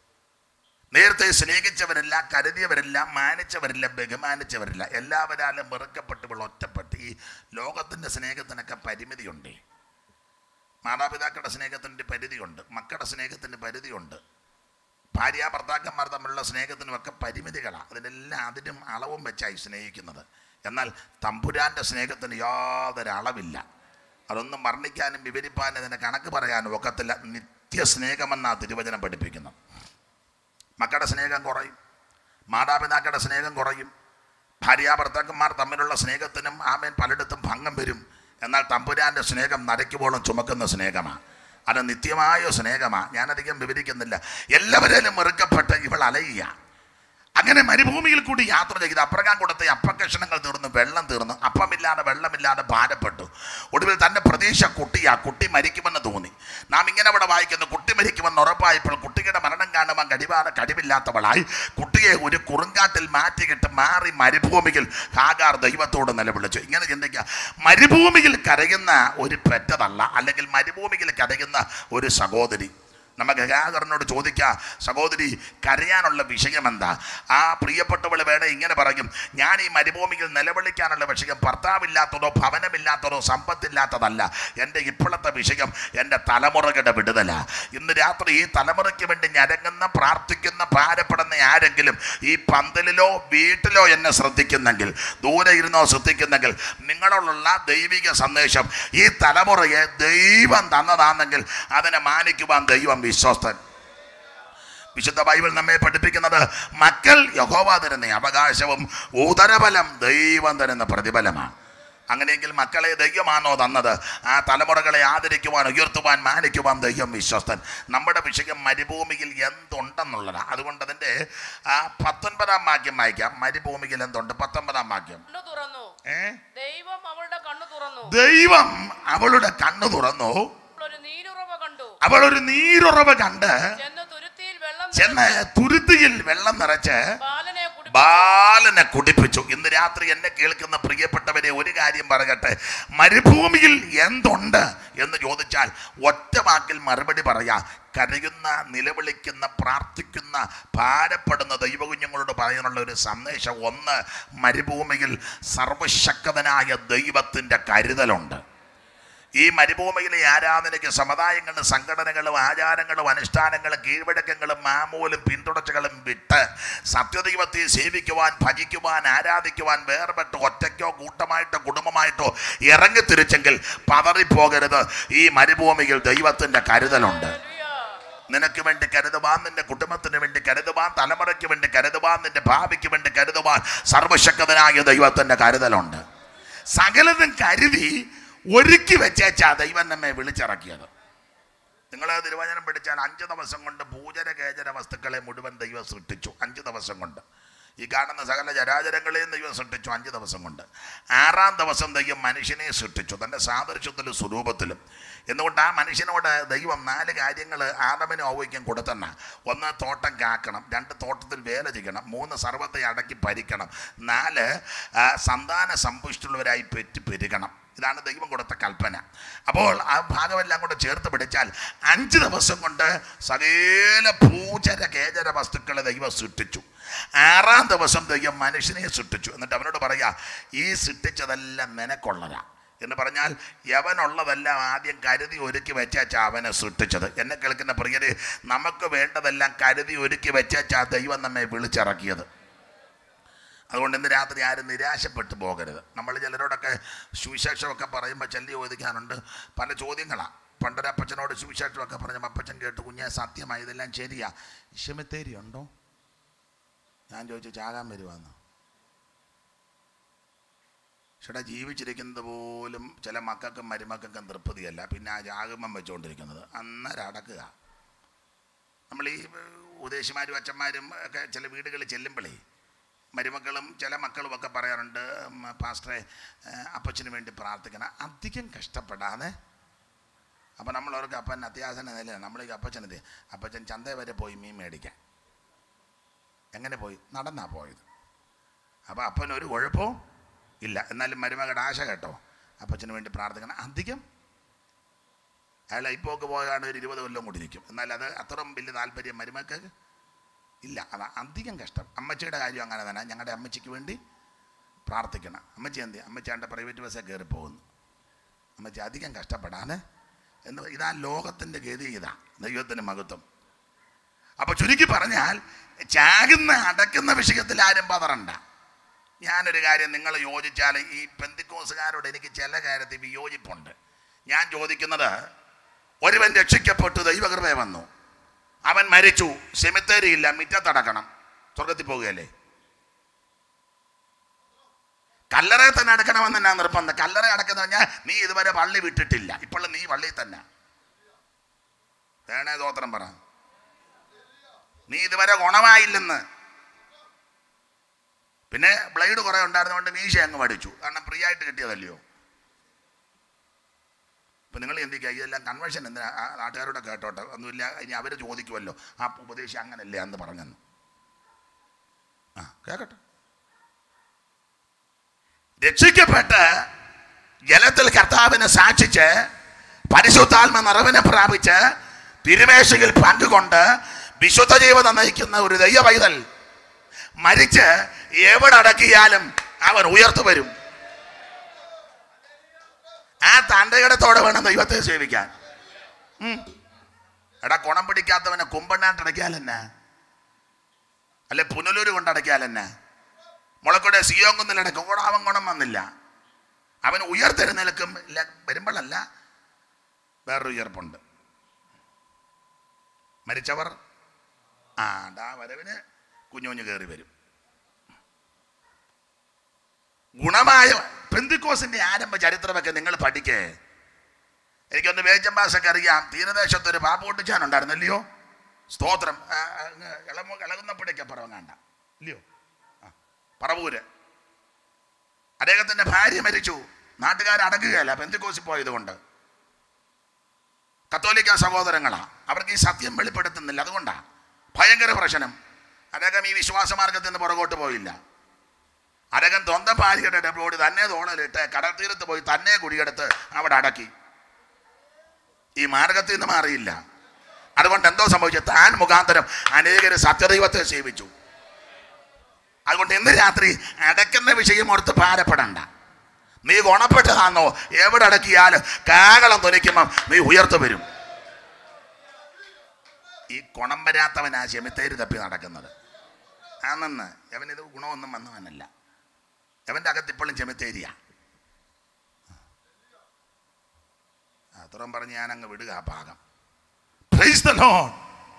നേരത്തെ സ്നേഹിച്ചവരില്ല കരുതിയവരില്ല മാനിച്ചവരില്ല ബഹുമാനിച്ചവരില്ല എല്ലാവരാലും വെറുക്കപ്പെട്ടുള്ള ഒറ്റപ്പെട്ട് ഈ ലോകത്തിൻ്റെ സ്നേഹത്തിനൊക്കെ പരിമിതിയുണ്ട് മാതാപിതാക്കളുടെ സ്നേഹത്തിൻ്റെ പരിധിയുണ്ട് മക്കളുടെ സ്നേഹത്തിന് പരിധിയുണ്ട് ഭാര്യ ഭർത്താക്കന്മാർ തമ്മിലുള്ള സ്നേഹത്തിനുമൊക്കെ പരിമിതികളാണ് അതിനെല്ലാം അതിനും അളവും വെച്ചായി സ്നേഹിക്കുന്നത് എന്നാൽ തമ്പുരാൻ്റെ സ്നേഹത്തിന് യാതൊരു അളവില്ല അതൊന്നും വർണ്ണിക്കാനും വിവരിപ്പാനും അതിനെ കണക്ക് പറയാനും ഒക്കത്തില്ല നിത്യ സ്നേഹമെന്നാണ് തിരുവചനം പഠിപ്പിക്കുന്നത് മക്കളുടെ സ്നേഹം കുറയും മാതാപിതാക്കളുടെ സ്നേഹം കുറയും ഭാര്യ ഭർത്താക്കന്മാർ തമ്മിലുള്ള സ്നേഹത്തിനും ആമേൻ പലയിടത്തും ഭംഗം വരും എന്നാൽ തമ്പുരാൻ്റെ സ്നേഹം നരയ്ക്കുമ്പോഴും ചുമക്കുന്ന സ്നേഹമാണ് അത് നിത്യമായ സ്നേഹമാണ് ഞാനധികം വിവരിക്കുന്നില്ല എല്ലാവരേലും വെറുക്കപ്പെട്ട് ഇവൾ അലയുക അങ്ങനെ മരുഭൂമിയിൽ കൂടി യാത്ര ചെയ്ത് അപ്രകാം കൊടുത്ത അപ്പക്കഷണങ്ങൾ തീർന്നു വെള്ളം തീർന്നു അപ്പമില്ലാതെ വെള്ളമില്ലാതെ ഭാരപ്പെട്ടു ഒടുവിൽ തൻ്റെ പ്രതീക്ഷ കുട്ടിയാ കുട്ടി മരിക്കുമെന്ന് തോന്നി നാം ഇങ്ങനെ അവിടെ വായിക്കുന്നു കുട്ടി മരിക്കുമെന്ന് ഉറപ്പായപ്പോൾ കുട്ടിയുടെ മരണം കാണുവാൻ കടിവാറ കഴിവില്ലാത്തവളായി കുട്ടിയെ ഒരു കുറുങ്കാട്ടിൽ മാറ്റിക്കിട്ട് മാറി മരുഭൂമിയിൽ ഹാഗാർ ദൈവത്തോട് നിലവിളിച്ചു ഇങ്ങനെ ചിന്തിക്കുക മരുഭൂമിയിൽ കരയുന്ന ഒരു പെറ്റതല്ല അല്ലെങ്കിൽ മരുഭൂമിയിൽ കരയുന്ന ഒരു സഹോദരി നമുക്ക് ഹാഗറിനോട് ചോദിക്കാം സഹോദരി കരയാനുള്ള വിഷയം എന്താ ആ പ്രിയപ്പെട്ടവൾ വേണേ ഇങ്ങനെ പറയും ഞാൻ ഈ മരുഭൂമിയിൽ നിലവിളിക്കാനുള്ള വിഷയം ഭർത്താവില്ലാത്തതോ ഭവനമില്ലാത്തതോ സമ്പത്തില്ലാത്തതല്ല എൻ്റെ ഇപ്പോഴത്തെ വിഷയം എൻ്റെ തലമുറകളുടെ വിടുതല ഇന്ന് രാത്രി ഈ തലമുറയ്ക്ക് വേണ്ടി ഞരങ്ങുന്ന പ്രാർത്ഥിക്കുന്ന ഭാരപ്പെടുന്ന ആരെങ്കിലും ഈ പന്തലിലോ വീട്ടിലോ എന്നെ ശ്രദ്ധിക്കുന്നെങ്കിൽ ദൂരെ ഇരുന്നോ ശ്രദ്ധിക്കുന്നെങ്കിൽ നിങ്ങളോടുള്ള ദൈവിക സന്ദേശം ഈ തലമുറയെ ദൈവം തന്നതാണെങ്കിൽ അതിനെ മാനിക്കുവാൻ ദൈവം വിശ്വസ്തൻ വിശുദ്ധ ബൈബിൾ നമ്മെ പഠിപ്പിക്കുന്നത് മക്കൾ യഹോവ തരുന്ന അവകാശവും ഉദരബലം ദൈവം തരുന്ന പ്രതിഫലമാണ് അങ്ങനെയെങ്കിൽ മക്കളെ ദൈവമാണോ തന്നത് ആ തലമുറകളെ ആദരിക്കുവാൻ ഉയർത്തുവാൻ മാനിക്കുവാൻ ദൈവം വിശ്വസ്തൻ നമ്മുടെ വിഷയം മരുഭൂമിയിൽ എന്തുണ്ടെന്നുള്ളതാണ് അതുകൊണ്ട് അതിൻ്റെ ആ പത്തൊൻപതാം വാക്യം വായിക്കാം മരുഭൂമിയിൽ എന്തുണ്ട് പത്തൊൻപതാം വാക്യം കണ്ണു തുറന്നു ഏ ദൈവം അവളുടെ കണ്ണു തുറന്നു ദൈവം അവളുടെ കണ്ണു തുറന്നു അവൾ ഒരു നീരുറവ കണ്ടു അവൾ ഒരു നീരുറവ് കണ്ട് ചെന്ന് തുരുത്തിയിൽ വെള്ളം ചെന്ന് തുരുത്തിയിൽ വെള്ളം നിറച്ച് ബാലനെ കുടി ബാലനെ കുടിപ്പിച്ചു ഇന്ന് രാത്രി എന്നെ കേൾക്കുന്ന പ്രിയപ്പെട്ടവരെ ഒരു കാര്യം പറയട്ടെ മരുഭൂമിയിൽ എന്തുണ്ട് എന്ന് ചോദിച്ചാൽ ഒറ്റ വാക്കിൽ മറുപടി പറയാ കരയുന്ന നിലവിളിക്കുന്ന പ്രാർത്ഥിക്കുന്ന ഭാരപ്പെടുന്ന ദൈവകുഞ്ഞുങ്ങളോട് പറയാനുള്ള ഒരു സന്ദേശം ഒന്ന് മരുഭൂമിയിൽ സർവശക്തനായ ദൈവത്തിൻ്റെ കരുതലുണ്ട് ഈ മരുഭൂമിയിലെ ആരാധനയ്ക്ക് സമുദായങ്ങളും സംഘടനകളും ആചാരങ്ങളും അനുഷ്ഠാനങ്ങളും കീഴ്വഴക്കങ്ങളും മാമൂലും പിന്തുടർച്ചകളും വിട്ട് സത്യദൈവത്തെ സേവിക്കുവാൻ ഭജിക്കുവാൻ ആരാധിക്കുവാൻ വേർപെട്ട് ഒറ്റയ്ക്കോ കൂട്ടമായിട്ടോ കുടുംബമായിട്ടോ ഇറങ്ങിത്തിരിച്ചെങ്കിൽ പതറിപ്പോകരുത് ഈ മരുഭൂമിയിൽ ദൈവത്തിൻ്റെ കരുതലുണ്ട് നിനക്ക് വേണ്ടി കരുതുവാൻ നിന്റെ കുടുംബത്തിന് വേണ്ടി കരുതുവാൻ തലമുറയ്ക്ക് വേണ്ടി കരുതുവാൻ നിന്റെ ഭാവിക്ക് വേണ്ടി കരുതുവാൻ സർവശക്തനായ ദൈവത്തിൻ്റെ കരുതലുണ്ട് സകലതും കരുതി ഒരുക്കി വെച്ചേച്ചാ ദൈവം നമ്മെ വിളിച്ചിറക്കിയത് നിങ്ങൾ തിരുവചനം പഠിച്ചാൽ അഞ്ച് ദിവസം കൊണ്ട് ഭൂചര കേചര വസ്തുക്കളെ മുഴുവൻ ദൈവം സൃഷ്ടിച്ചു അഞ്ച് ദിവസം കൊണ്ട് ഈ കാണുന്ന സകല ചരാചരങ്ങളെയും ദൈവം സൃഷ്ടിച്ചു അഞ്ച് ദിവസം കൊണ്ട് ആറാം ദിവസം ദൈവം മനുഷ്യനെ സൃഷ്ടിച്ചു തൻ്റെ സാദൃശ്യത്തിലും സ്വരൂപത്തിലും എന്നുകൊണ്ട് ആ മനുഷ്യനോട് ദൈവം നാല് കാര്യങ്ങൾ ആദമിനും ഔവയ്ക്കും കൊടുത്തെന്ന ഒന്ന് തോട്ടം കാക്കണം രണ്ട് തോട്ടത്തിൽ വേല ചെയ്യണം മൂന്ന് സർവത്തെ അടക്കി ഭരിക്കണം നാല് ആ, സന്താന സമ്പുഷ്ടിയുള്ളവരായി പെറ്റ് പെരുകണം ഇതാണ് ദൈവം കൊടുത്ത കൽപ്പന അപ്പോൾ ആ ഭാഗമെല്ലാം കൂടെ ചേർത്ത് പിടിച്ചാൽ അഞ്ച് ദിവസം കൊണ്ട് സകല ഭൂചര കേചര വസ്തുക്കളെ ദൈവം സൃഷ്ടിച്ചു ആറാം ദിവസം ദൈവം മനുഷ്യനെ സൃഷ്ടിച്ചു എന്നിട്ട് അവനോട് പറയാ ഈ സൃഷ്ടിച്ചതെല്ലാം നിനക്കുള്ളതാ എന്ന് പറഞ്ഞാൽ യവനുള്ളതെല്ലാം ആദ്യം കരുതി ഒരുക്കി വെച്ചാച്ചാ അവനെ സൃഷ്ടിച്ചത് എന്നെ കേൾക്കുന്ന പ്രിയര് നമുക്ക് വേണ്ടതെല്ലാം കരുതി ഒരുക്കി വെച്ചാച്ചാ ദൈവം നമ്മെ വിളിച്ചിറക്കിയത് അതുകൊണ്ട് ഇന്ന് രാത്രി ആരും നിരാശപ്പെട്ടു പോകരുത് നമ്മൾ ചിലരോടൊക്കെ സുവിശേഷമൊക്കെ പറയുമ്പോൾ ചൊല്ലി ചോദിക്കാനുണ്ട് പല ചോദ്യങ്ങളാണ് പണ്ടൊരപ്പച്ചനോട് സുവിശേഷമൊക്കെ പറഞ്ഞപ്പോൾ അപ്പച്ചൻ കേട്ട് കുഞ്ഞെ സത്യമായി ഇതെല്ലാം ശരിയാ ഇശമത്തേരി ഉണ്ടോ ഞാൻ ചോദിച്ചു ചാകാൻ വരുവാന്ന് ചേട്ടാ ജീവിച്ചിരിക്കുന്നത് പോലും ചില മക്കൾക്കും മരുമക്കൾക്കും തൃപ്തിയല്ല പിന്നെ ആ ജാഗമം വെച്ചുകൊണ്ടിരിക്കുന്നത് അന്നേരം അടക്കുക നമ്മൾ ഈ ഉദ്ദേശിമാരും അച്ഛന്മാരും ഒക്കെ ചില വീടുകളിൽ ചെല്ലുമ്പോഴേ മരുമക്കളും ചില മക്കളും ഒക്കെ പറയാറുണ്ട് ഉം, പാസ്റ്ററെ ഏഹ്, അപ്പച്ചന് വേണ്ടി പ്രാർത്ഥിക്കണം അധികം കഷ്ടപ്പെടാതെ അപ്പം നമ്മളവർക്ക് അപ്പൻ അത്യാസന നിലയാണ് നമ്മളേക്ക് അപ്പച്ചനെത്തി അപ്പച്ചൻ ചന്ത വരെ പോയി മീൻ മേടിക്കാൻ എങ്ങനെ പോയി നടന്നാ പോയത് അപ്പോൾ അപ്പൻ ഒരു കുഴപ്പവും ഇല്ല എന്നാലും മരുമകളുടെ ആശ കേട്ടോ അപ്പച്ചന് വേണ്ടി പ്രാർത്ഥിക്കണം അധികം അയാൾ ഇപ്പോക്ക് പോയാണ് ഒരു ഇരുപത് കൊല്ലം കൂടി ഇരിക്കും എന്നാൽ അത് അത്രയും വലിയ താല്പര്യം മരുമക്ക് ഇല്ല അത് അധികം കഷ്ടം അമ്മച്ചിയുടെ കാര്യം അങ്ങനെ തന്നെ ഞങ്ങളുടെ അമ്മച്ചിക്ക് വേണ്ടി പ്രാർത്ഥിക്കണം അമ്മച്ചി എന്ത് ചെയ്യും? അമ്മച്ചി എൻ്റെ പ്രൈവറ്റ് ബസ്സിൽ കയറി പോകുന്നു അമ്മച്ചി അധികം കഷ്ടപ്പെടാതെ എന്ന് ഇതാ ലോകത്തിൻ്റെ ഗതി ഇതാ ദൈവത്തിൻ്റെ മഹത്വം അപ്പൊ ചുരുക്കി പറഞ്ഞാൽ ചാകുന്ന അടക്കുന്ന വിഷയത്തിൽ ആരും പതറണ്ട ഞാനൊരു കാര്യം നിങ്ങൾ യോജിച്ചാൽ ഈ പെന്തിക്കോസുകാരോട് എനിക്ക് ചില കാര്യത്തിൽ വിയോജിപ്പുണ്ട് ഞാൻ ചോദിക്കുന്നത് ഒരുവൻ രക്ഷിക്കപ്പെട്ടു ദൈവകൃപയെ വന്നു അവൻ മരിച്ചു സെമിത്തേരിയില്ല മിറ്റത്തടക്കണം സ്വർഗത്തിൽ പോകുകയല്ലേ കല്ലറ തന്നെ അടക്കണമെന്ന് ഞാൻ നിർബന്ധം കല്ലറ അടക്കുന്ന പറഞ്ഞാൽ നീ ഇതുവരെ പള്ളി വിട്ടിട്ടില്ല ഇപ്പോൾ നീ പള്ളിയിൽ തന്നെ വേണേ ദോത്രം പറ നീ ഇതുവരെ ഗുണമായില്ലെന്ന് പിന്നെ ബ്ലേഡ് കുറെ ഉണ്ടായിരുന്നതുകൊണ്ട് മീശ അങ്ങ് പഠിച്ചു കാരണം ഫ്രീ ആയിട്ട് കിട്ടിയതല്ലയോ ഇപ്പം നിങ്ങൾ ചിന്തിക്കുക ഇതെല്ലാം കൺവെൻഷൻ എന്തിനാ ആ നാട്ടുകാരോടെ കേട്ടോട്ടെ ഒന്നുമില്ല ഇനി അവർ ചോദിക്കുമല്ലോ ആ ഉപദേശം അങ്ങനല്ലേ എന്ന് പറഞ്ഞെന്ന് ആ കേക്കട്ടെ രക്ഷിക്കപ്പെട്ട് ജലത്തിൽ കർത്താവിനെ സാക്ഷിച്ച് പരിശുദ്ധാത്മ നിറവിനെ പ്രാപിച്ച് തിരുമേശയിൽ പങ്കുകൊണ്ട് വിശുദ്ധ ജീവിതം നയിക്കുന്ന ഒരു ദൈവ പൈതൽ മരിച്ച് എവിടെ അടക്കിയാലും അവൻ ഉയർത്തു വരും ആ തണ്ടയിടത്തോടെ വേണം ദൈവത്തെ സേവിക്കാൻ ഉം. എടാ കുണം പിടിക്കാത്തവനെ കുമ്പണ്ണാണ്ട് അടയ്ക്കാലെന്നാ അല്ലെ പുനലൂര് കൊണ്ടടയ്ക്കാലെന്നാ മുളക്കൊടെ സിയോങ്കുന്നിലടക്കം കൂടെ അവൻ ഗുണം വന്നില്ല അവൻ ഉയർത്തെഴുന്നേൽക്കും ഇല്ല വരുമ്പോഴല്ല വേറൊരു ഉയർപ്പുണ്ട് മരിച്ചവർ ആ ഡാ വരവിന് കുഞ്ഞുഞ്ഞു കയറി വരും ഗുണമായ പെന്തിക്കോസിന്റെ ആരംഭ ചരിത്രമൊക്കെ നിങ്ങൾ പഠിക്കേ എനിക്കൊന്ന് വേച്ചമ്പാസൊക്കെ അറിയാം തീരദേശത്ത് ഒരു പാപ്പൂട്ടിച്ചാൻ ഉണ്ടായിരുന്നല്ലയോ സ്തോത്രം ആ, ആ, അങ്ങ് ഇളമ ഇളകുന്നപ്പോഴേക്ക് അപ്പുറം കണ്ട ഇല്ലയോ ആ പറവൂര് അദ്ദേഹത്തിന്റെ ഭാര്യ മരിച്ചു നാട്ടുകാർ അടങ്ങുകയല്ല പെന്തിക്കോസിൽ പോയത് കൊണ്ട് കത്തോലിക്ക സഹോദരങ്ങളാ അവർക്ക് ഈ സത്യം വെളിപ്പെടുത്തുന്നില്ല അതുകൊണ്ടാ ഭയങ്കര പ്രശ്നം അദ്ദേഹം ഈ വിശ്വാസ മാർഗത്തിൽ നിന്ന് പുറകോട്ട് പോയില്ല അദ്ദേഹം സ്വന്തം ഭാര്യയുടെ ഡബ്ലോഡ് തന്നെ തോണലിട്ട് കടൽ തീരത്ത് പോയി തന്നെ കുടിയെടുത്ത് അവിടെ അടക്കി ഈ മാർഗത്തിൽ നിന്ന് മാറിയില്ല അതുകൊണ്ട് എന്തോ സംഭവിച്ചു താൻ മുഖാന്തരം അനേകര് സത്യദൈവത്തെ സേവിച്ചു അതുകൊണ്ട് ഇന്ന് രാത്രി അടയ്ക്കുന്ന വിഷയം ഓർത്ത് ഭാരപ്പെടണ്ട നീ ഗുണപ്പെട്ടതാണോ എവിടെ അടക്കിയാലും കാകളം തൊലിക്കുമ്പം നീ ഉയർത്തു വരും ഈ ഗുണം വരാത്തവനാ ചെമിത്തേരി തപ്പി നടക്കുന്നത് ആണെന്ന് അവനിത് ഗുണമൊന്നും വന്നവനല്ല അവൻ്റെ അകത്ത് ഇപ്പോഴും ചെമിത്തേരിയാ അത്രയും പറഞ്ഞ് ഞാൻ അങ്ങ് വിടുക ആ ഭാഗം Praise the Lord.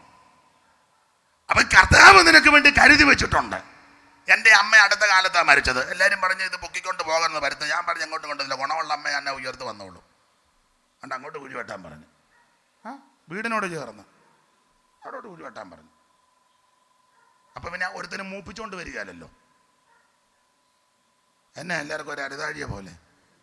അവൻ കർത്താവ് നിനക്ക് വേണ്ടി കരുതി വെച്ചിട്ടുണ്ട് എൻ്റെ അമ്മ അടുത്ത കാലത്താണ് മരിച്ചത് എല്ലാവരും പറഞ്ഞ് ഇത് പൊക്കിക്കൊണ്ട് പോകണമെന്ന് വരുന്നത് ഞാൻ പറഞ്ഞ് അങ്ങോട്ടും കൊണ്ടില്ല ഗുണമുള്ള അമ്മ എന്നെ ഉയർത്ത് വന്നോളൂ അതുകൊണ്ട് അങ്ങോട്ട് കുഴി വെട്ടാൻ പറഞ്ഞു ആ വീടിനോട് ചേർന്ന് അവിടോട്ട് കുഴി വെട്ടാൻ പറഞ്ഞു അപ്പം പിന്നെ ഒരുത്തനും മൂപ്പിച്ചുകൊണ്ട് വരികയല്ലോ എന്നെ എല്ലാവർക്കും ഒരു അരുതാഴിയ പോലെ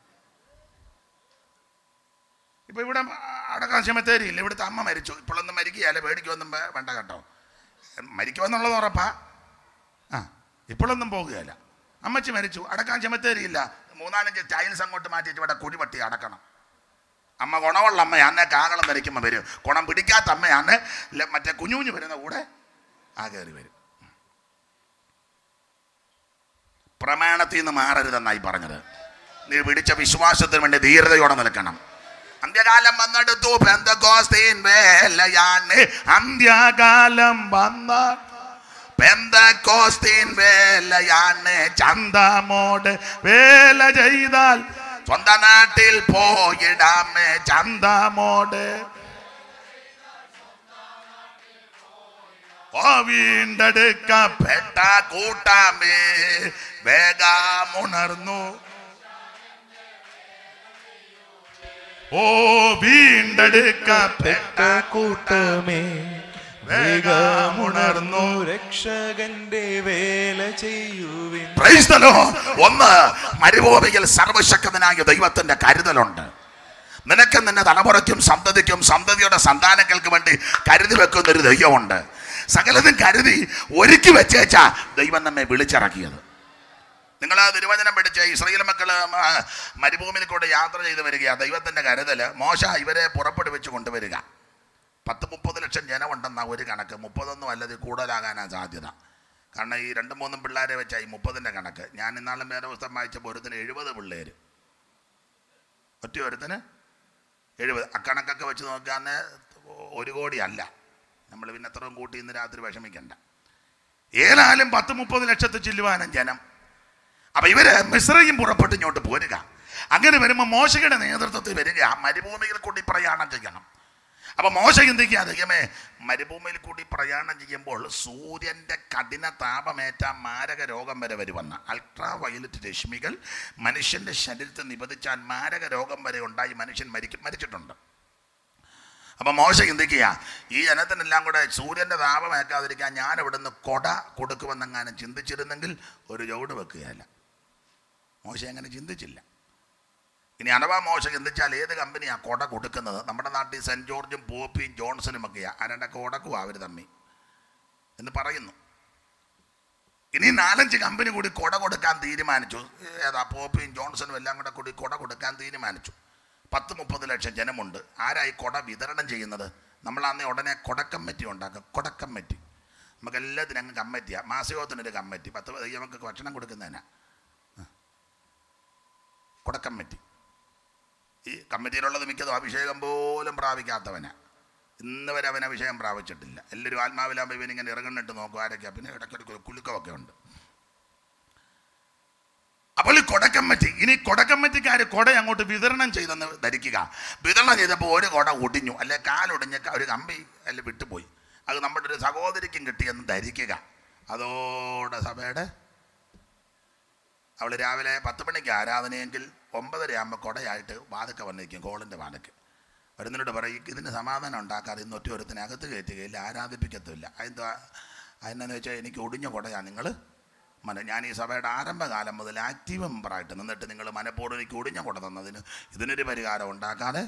ഇപ്പൊ ഇവിടെ അടക്കാൻ ചെമത്തേരിയില്ല ഇവിടുത്തെ അമ്മ മരിച്ചു ഇപ്പോഴൊന്നും മരിക്കുകയല്ല പേടിക്കുമൊന്നും വേ- വേണ്ട കേട്ടോ മരിക്കുമെന്നുള്ളത് ഉറപ്പാ ആ ഇപ്പോഴൊന്നും പോകുകയല്ല അമ്മച്ചി മരിച്ചു അടക്കാൻ ചെമത്തേരിയില്ല മൂന്നാലഞ്ച് ടൈൽസ് അങ്ങോട്ട് മാറ്റിയിട്ട് ഇവിടെ കുടിപട്ടി അടക്കണം അമ്മ ഗുണമുള്ള അമ്മയാന്ന് കാകളം വരയ്ക്കുമ്പോൾ വരും ഗുണം പിടിക്കാത്ത അമ്മയാന്ന് ല- മറ്റേ കുഞ്ഞു കുഞ്ഞു വരുന്ന കൂടെ ആ കയറി വരും പ്രമാണത്തിൽ നിന്ന് മാറരുതെന്നായി പറഞ്ഞത് നീ പിടിച്ച വിശ്വാസത്തിന് വേണ്ടി ധീരതയോടെ നിൽക്കണം അന്ത്യകാലം വന്നെടുത്തു പെന്തക്കോസ്തീൻ വേലയാണ് അന്ത്യകാലം വന്ന പെന്തക്കോസ്തീൻ വേലയാണ് ചന്തമോട് വേല ചെയ്താൽ സ്വന്തം നാട്ടിൽ പോയിടാമേ ചന്തമോട് ഓ വീണ്ടെടുക്കപ്പെട്ട കൂട്ടമേ വേഗമുണർന്നു ഓ വീണ്ടെടുക്കപ്പെട്ട കൂട്ടമേ വേഗമുണർന്നു രക്ഷകന്റെ വേല ചെയ്യുവിൻ Praise the Lord. ഒന്ന് മരുഭൂമിയിൽ സർവശക്തനായ ദൈവത്തിന്റെ കരുതലുണ്ട് നിനക്ക് നിന്റെ തലമുറയ്ക്കും സന്തതിക്കും സന്തതിയുടെ സന്താനങ്ങൾക്ക് വേണ്ടി കരുതി വെക്കുന്ന ഒരു ദൈവമുണ്ട് സകലതും കരുതി ഒരുക്കി വെച്ചേച്ചാ ദൈവം നമ്മെ വിളിച്ചിറക്കിയത് നിങ്ങൾ ആ തിരുവചനം പഠിച്ച ഇസ്രയേൽ മക്കൾ മരുഭൂമിയിൽ കൂടെ യാത്ര ചെയ്ത് വരിക ദൈവത്തിന്റെ കരുതൽ മോശ ഇവരെ പുറപ്പെടുവിച്ച് കൊണ്ടുവരിക പത്ത് മുപ്പത് ലക്ഷം ജനമുണ്ടെന്ന ഒരു കണക്ക് മുപ്പതൊന്നും അല്ലത് കൂടുതലാകാനാണ് സാധ്യത കാരണം ഈ രണ്ടും മൂന്നും പിള്ളേരെ വെച്ചാൽ ഈ മുപ്പതിൻ്റെ കണക്ക് ഞാൻ ഇന്നാളും വേറെ പുസ്തകം വായിച്ചപ്പോൾ ഒരുത്തിന് എഴുപത് പിള്ളേർ ഒറ്റ ഒരുത്തിന് എഴുപത് അക്കണക്കൊക്കെ വെച്ച് നോക്കാന്ന് ഒരു കോടി അല്ല നമ്മൾ പിന്നെ എത്രയും കൂട്ടി ഇന്ന് രാത്രി വിഷമിക്കണ്ട ഏതായാലും പത്ത് മുപ്പത് ലക്ഷത്ത് ചില്ലുവാനും ജനം അപ്പൊ ഇവര് മിശ്രയും പുറപ്പെട്ട് ഇങ്ങോട്ട് പോരുക അങ്ങനെ വരുമ്പോൾ മോശയുടെ നേതൃത്വത്തിൽ വരിക മരുഭൂമിയിൽ കൂടി പ്രയാണം ചെയ്യണം അപ്പൊ മോശ ചിന്തിക്കുക ദൈവമേ മരുഭൂമിയിൽ കൂടി പ്രയാണം ചെയ്യുമ്പോൾ സൂര്യന്റെ കഠിന താപമേറ്റ മാരക രോഗം വരെ വരുവന്ന അൾട്രാ വയലറ്റ് രശ്മികൾ മനുഷ്യന്റെ ശരീരത്തിൽ നിബന്ധിച്ചാൽ മാരക രോഗം വരെ ഉണ്ടായി മനുഷ്യൻ മരിക്കും മരിച്ചിട്ടുണ്ട് അപ്പൊ മോശ ചിന്തിക്കുക ഈ ജനത്തിനെല്ലാം കൂടെ സൂര്യന്റെ താപം ഏക്കാതിരിക്കാൻ ഞാൻ ഇവിടുന്ന് കൊട കൊടുക്കുമെന്നെങ്ങാനും ചിന്തിച്ചിരുന്നെങ്കിൽ ഒരു ചുവട് വെക്കുകയല്ല മോശ അങ്ങനെ ചിന്തിച്ചില്ല ഇനി അഥവാ മോശ ചിന്തിച്ചാൽ ഏത് കമ്പനിയാ കൊട കൊടുക്കുന്നത് നമ്മുടെ നാട്ടിൽ സെന്റ് ജോർജും പോപ്പിയും ജോൺസണും ഒക്കെയാ ആരുടെ കൊടക്കും അവർ തമ്മി എന്ന് പറയുന്നു ഇനി നാലഞ്ച് കമ്പനി കൂടി കൊട കൊടുക്കാൻ തീരുമാനിച്ചു ഏതാ പോപ്പിയും ജോൺസണും എല്ലാം കൂടെ കൂടി കൊട കൊടുക്കാൻ തീരുമാനിച്ചു പത്ത് മുപ്പത് ലക്ഷം ജനമുണ്ട് ആരായി കൊട വിതരണം ചെയ്യുന്നത് നമ്മൾ അന്ന് ഉടനെ കൊടക്കമ്മറ്റി ഉണ്ടാക്കുക കൊടക്കമ്മറ്റി നമുക്ക് എല്ലാത്തിനും അങ്ങ് കമ്മറ്റിയാ മാസയോഗത്തിനൊരു കമ്മറ്റി പത്ത് പതി- നമുക്ക് ഭക്ഷണം കൊടുക്കുന്നതിനാ കൊടക്കമ്മറ്റി ഈ കമ്മിറ്റിയിലുള്ളത് മിക്കതും അഭിഷേകം പോലും പ്രാപിക്കാത്തവനാ ഇന്ന് വരെ അവൻ അഭിഷേകം പ്രാപിച്ചിട്ടില്ല എല്ലാവരും ആത്മാവിലാകുമ്പോൾ ഇവനിങ്ങനെ ഇറങ്ങണിട്ട് നോക്കും ആരൊക്കെയാ പിന്നെ ഇടയ്ക്കിടയ്ക്ക് കുലുക്കമൊക്കെ ഉണ്ട് അപ്പോൾ ഈ കൊടക്കമ്മറ്റി ഇനി കൊടക്കമ്മറ്റിക്കാർ കൊട അങ്ങോട്ട് വിതരണം ചെയ്തെന്ന് ധരിക്കുക വിതരണം ചെയ്തപ്പോൾ ഒരു കൊട ഒടിഞ്ഞു അല്ലെ കാലൊടിഞ്ഞ ക- ഒരു കമ്പി അല്ലെ വിട്ടുപോയി അത് നമ്മുടെ ഒരു സഹോദരിക്കും കിട്ടിയെന്ന് ധരിക്കുക അതോടെ സഭയുടെ അവൾ രാവിലെ പത്ത് മണിക്ക് ആരാധനയെങ്കിൽ ഒമ്പതര ആകുമ്പോൾ കൊടയായിട്ട് വാതൊക്കെ വന്നിരിക്കും കോളിൻ്റെ വാതൊക്കെ വരുന്നതിനോട് പറയും ഇതിന് സമാധാനം ഉണ്ടാക്കാതെ ഇന്ന് ഒറ്റ ഒരുത്തിനെ അകത്ത് കയറ്റുകയില്ല ആരാധിപ്പിക്കത്തുമില്ല അതെന്താ അതെന്നു വെച്ചാൽ എനിക്ക് ഒടിഞ്ഞ കൊടയാണ് നിങ്ങൾ മന ഞാൻ ഈ സഭയുടെ ആരംഭകാലം മുതൽ ആക്റ്റീവ് മെമ്പറായിട്ട് നിന്നിട്ട് നിങ്ങൾ മനഃപൂർവ്വം എനിക്ക് ഒടിഞ്ഞ കൊട തന്നതിന് ഇതിനൊരു പരിഹാരം ഉണ്ടാക്കാതെ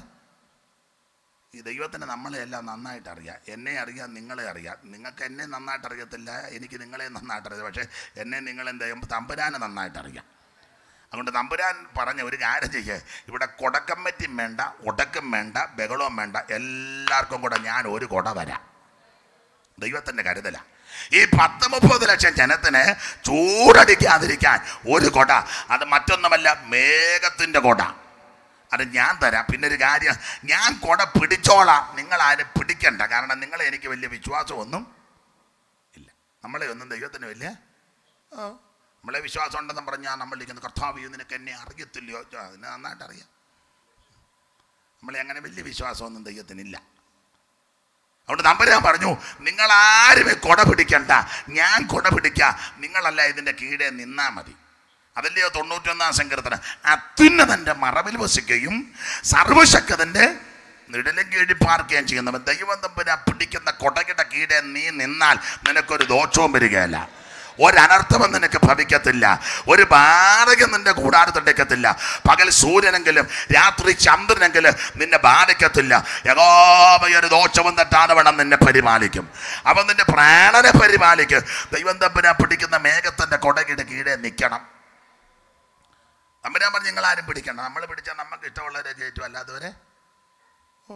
ഈ ദൈവത്തിന് നമ്മളെ എല്ലാം നന്നായിട്ട് അറിയാം എന്നെ അറിയാം നിങ്ങളെ അറിയാം നിങ്ങൾക്ക് എന്നെ നന്നായിട്ട് അറിയത്തില്ല എനിക്ക് നിങ്ങളെ നന്നായിട്ട് അറിയാം പക്ഷേ എന്നെ നിങ്ങളെന്ത് ചെയ്യും തമ്പുരാനെ നന്നായിട്ട് അറിയാം അതുകൊണ്ട് തമ്പുരാൻ പറഞ്ഞ ഒരു കാര്യം ചെയ്യേ ഇവിടെ കൊടക്കമ്മറ്റും വേണ്ട ഉടക്കും വേണ്ട ബഹളവും വേണ്ട എല്ലാവർക്കും കൂടെ ഞാൻ ഒരു കൊട തരാം ദൈവത്തിൻ്റെ കരുതല ഈ പത്ത് മുപ്പത് ലക്ഷം ജനത്തിന് ചൂടടിക്കാതിരിക്കാൻ ഒരു കൊട അത് മറ്റൊന്നുമല്ല മേഘത്തിൻ്റെ കൊട അത് ഞാൻ തരാം പിന്നെ ഒരു കാര്യം ഞാൻ കൊട പിടിച്ചോളാം നിങ്ങൾ ആരും പിടിക്കണ്ട കാരണം നിങ്ങളെ എനിക്ക് വലിയ വിശ്വാസമൊന്നും ഇല്ല നമ്മളെ ഒന്നും ദൈവത്തിന് വലിയ ആ, നമ്മളെ വിശ്വാസം ഉണ്ടെന്ന് പറഞ്ഞാൽ നമ്മൾ ഇരിക്കുന്ന കർത്താവ് നിനക്ക് എന്നെ അറിയത്തില്ലയോ ആ, അതിനെ നന്നായിട്ട് അറിയാം നമ്മളെ അങ്ങനെ വലിയ വിശ്വാസമൊന്നും ദൈവത്തിനില്ല അതുകൊണ്ട് നമ്പരാൻ പറഞ്ഞു നിങ്ങൾ ആരും ഈ കൊട പിടിക്കണ്ട ഞാൻ കൊട പിടിക്കാം നിങ്ങളല്ല ഇതിൻ്റെ കീഴെ നിന്നാ മതി അതല്ലയോ തൊണ്ണൂറ്റൊന്നാം സങ്കീർത്തന അത്യുന്നതന്റെ മറവിൽ വസിക്കുകയും സർവശക്തന്റെ നിഴലും കീഴിൽ പാർക്കുകയും ചെയ്യുന്നവൻ ദൈവം തമ്പിനെ പിടിക്കുന്ന കൊടകിട കീഴെ നീ നിന്നാൽ നിനക്കൊരു ദോഷവും വരികയല്ല ഒരനർത്ഥവും നിനക്ക് ഭവിക്കത്തില്ല ഒരു ബാധകം നിന്റെ കൂടാരത്തെടുക്കത്തില്ല പകൽ സൂര്യനെങ്കിലും രാത്രി ചന്ദ്രനെങ്കിലും നിന്നെ ബാധിക്കത്തില്ല യഹോവ ഒരു ദോഷവും തെറ്റാതെ വേണം നിന്നെ പരിപാലിക്കും അവൻ നിന്റെ പ്രാണനെ പരിപാലിക്കും ദൈവം തമ്പിനെ പിടിക്കുന്ന മേഘത്തിന്റെ കൊടകിയുടെ കീഴെ നിൽക്കണം തമ്പുരാൻ പറഞ്ഞ് നിങ്ങൾ ആരും പിടിക്കണ്ട നമ്മൾ പിടിച്ചാൽ നമുക്ക് ഇഷ്ടമുള്ളവരെ കയറ്റും അല്ലാത്തവരെ ഓ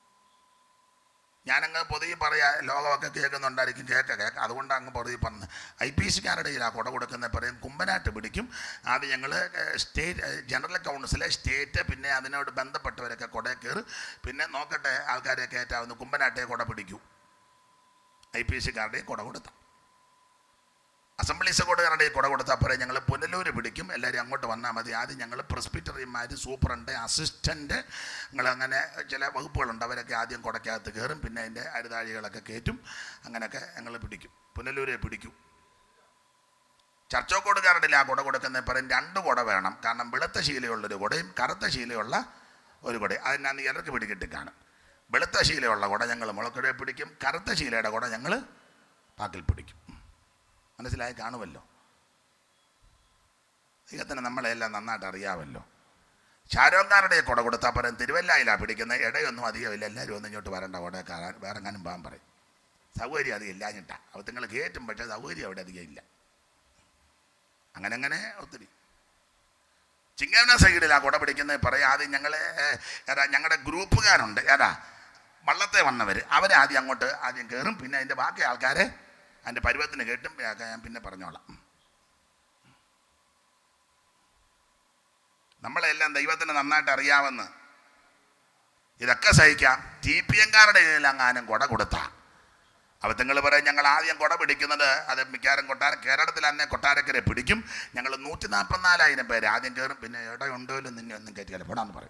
ഞാനങ്ങ് പൊതുവെ പറയാ ലോകമൊക്കെ കേൾക്കുന്നുണ്ടായിരിക്കും കേൾക്ക കേൾക്കാം അതുകൊണ്ട് അങ്ങ് പൊതുവെ പറഞ്ഞത് ഐ പി സിക്കാരുടെ ആ കൊട കൊടുക്കുന്ന പറയും കുമ്പനാട്ട് പിടിക്കും ആദ്യം ഞങ്ങൾ സ്റ്റേറ്റ് ജനറൽ കൗൺസിലെ സ്റ്റേറ്റ് പിന്നെ അതിനോട് ബന്ധപ്പെട്ടവരൊക്കെ കൊട കയറി പിന്നെ നോക്കട്ടെ ആൾക്കാരെ കയറ്റാവുന്ന കുമ്പനാട്ടെ കൊട പിടിക്കൂ ഐ പി സിക്കാരുടെ കൊട കൊടുത്ത അസംബ്ലീസ് കൊടുക്കാറുണ്ട് ഈ കുട കൊടുത്താൽ പറയാം ഞങ്ങൾ പുനലൂർ പിടിക്കും എല്ലാവരും അങ്ങോട്ട് വന്നാൽ മതി ആദ്യം ഞങ്ങൾ പ്രസ്പിറ്ററിമാർ സൂപ്പറുണ്ട് അസിസ്റ്റൻ്റ് നിങ്ങൾ അങ്ങനെ ചില വകുപ്പുകളുണ്ട് അവരൊക്കെ ആദ്യം കുടക്കകത്ത് കയറും പിന്നെ അതിൻ്റെ അരുതാഴികളൊക്കെ കയറ്റും അങ്ങനെയൊക്കെ ഞങ്ങൾ പിടിക്കും പുനലൂരെ പിടിക്കും ചർച്ചോക്കോടുകാരുടെ ആ കുട കൊടുക്കുന്ന പറയും രണ്ട് കുട വേണം കാരണം വെളുത്ത ശീലയുള്ളൊരു കുടയും കറുത്ത ശീലയുള്ള ഒരു കുടയും അതിനാന്ന് ഇലർക്ക് പിടികിട്ടി കാണും വെളുത്ത ശീലയുള്ള കുട ഞങ്ങൾ മുളക്കുടയെ പിടിക്കും കറുത്ത ശീലയുടെ കുട ഞങ്ങൾ പാക്കിൽ പിടിക്കും മനസ്സിലായി കാണുമല്ലോ ദൈവത്തിന് നമ്മളെല്ലാം നന്നായിട്ട് അറിയാമല്ലോ ഷാരോങ്കാരുടെ കുട കൊടുത്താൽ പറയും തിരുവല്ലായിലാണ് പിടിക്കുന്ന ഇടയൊന്നും അധികമില്ല എല്ലാവരും ഒന്നും ഇങ്ങോട്ട് വരണ്ട കുടക്കാരൻ വേറെ എങ്ങാനും പോകാൻ പറയും സൗകര്യം അധികം ഇല്ലാഞ്ഞിട്ടാ അപ്പോൾ നിങ്ങൾ കയറ്റും പക്ഷേ സൗകര്യം അവിടെ അധികം ഇല്ല അങ്ങനെ അങ്ങനെ ഒത്തിരി ചിങ്ങവന സൈഡിൽ ആ കുട പിടിക്കുന്നത് പറയാം ആദ്യം ഞങ്ങൾ ഏതാ ഞങ്ങളുടെ ഗ്രൂപ്പുകാരുണ്ട് ഏതാ വള്ളത്തെ വന്നവർ അവരെ ആദ്യം അങ്ങോട്ട് ആദ്യം കയറും പിന്നെ അതിൻ്റെ ബാക്കി ആൾക്കാരെ അതിൻ്റെ പരുവത്തിന് കേട്ടും ഒക്കെ ഞാൻ പിന്നെ പറഞ്ഞോളാം നമ്മളെല്ലാം ദൈവത്തിന് നന്നായിട്ട് അറിയാമെന്ന് ഇതൊക്കെ സഹിക്കാം ടി പി എംകാരുടെ കയ്യിലെങ്ങാനും കുട കൊടുത്താ അപ്പോൾ നിങ്ങൾ പറയും ഞങ്ങൾ ആദ്യം കുട പിടിക്കുന്നത് അത് മിക്കവാറും കൊട്ടാര കേരളത്തിൽ തന്നെ കൊട്ടാരക്കരെ പിടിക്കും ഞങ്ങൾ നൂറ്റി നാൽപ്പത്തിനാലായിരം പേര് ആദ്യം കയറും പിന്നെ എവിടെ ഉണ്ടോ ഇല്ലോ നിന്നെ ഒന്നും കയറ്റിയാലും പോടാന്ന് പറയും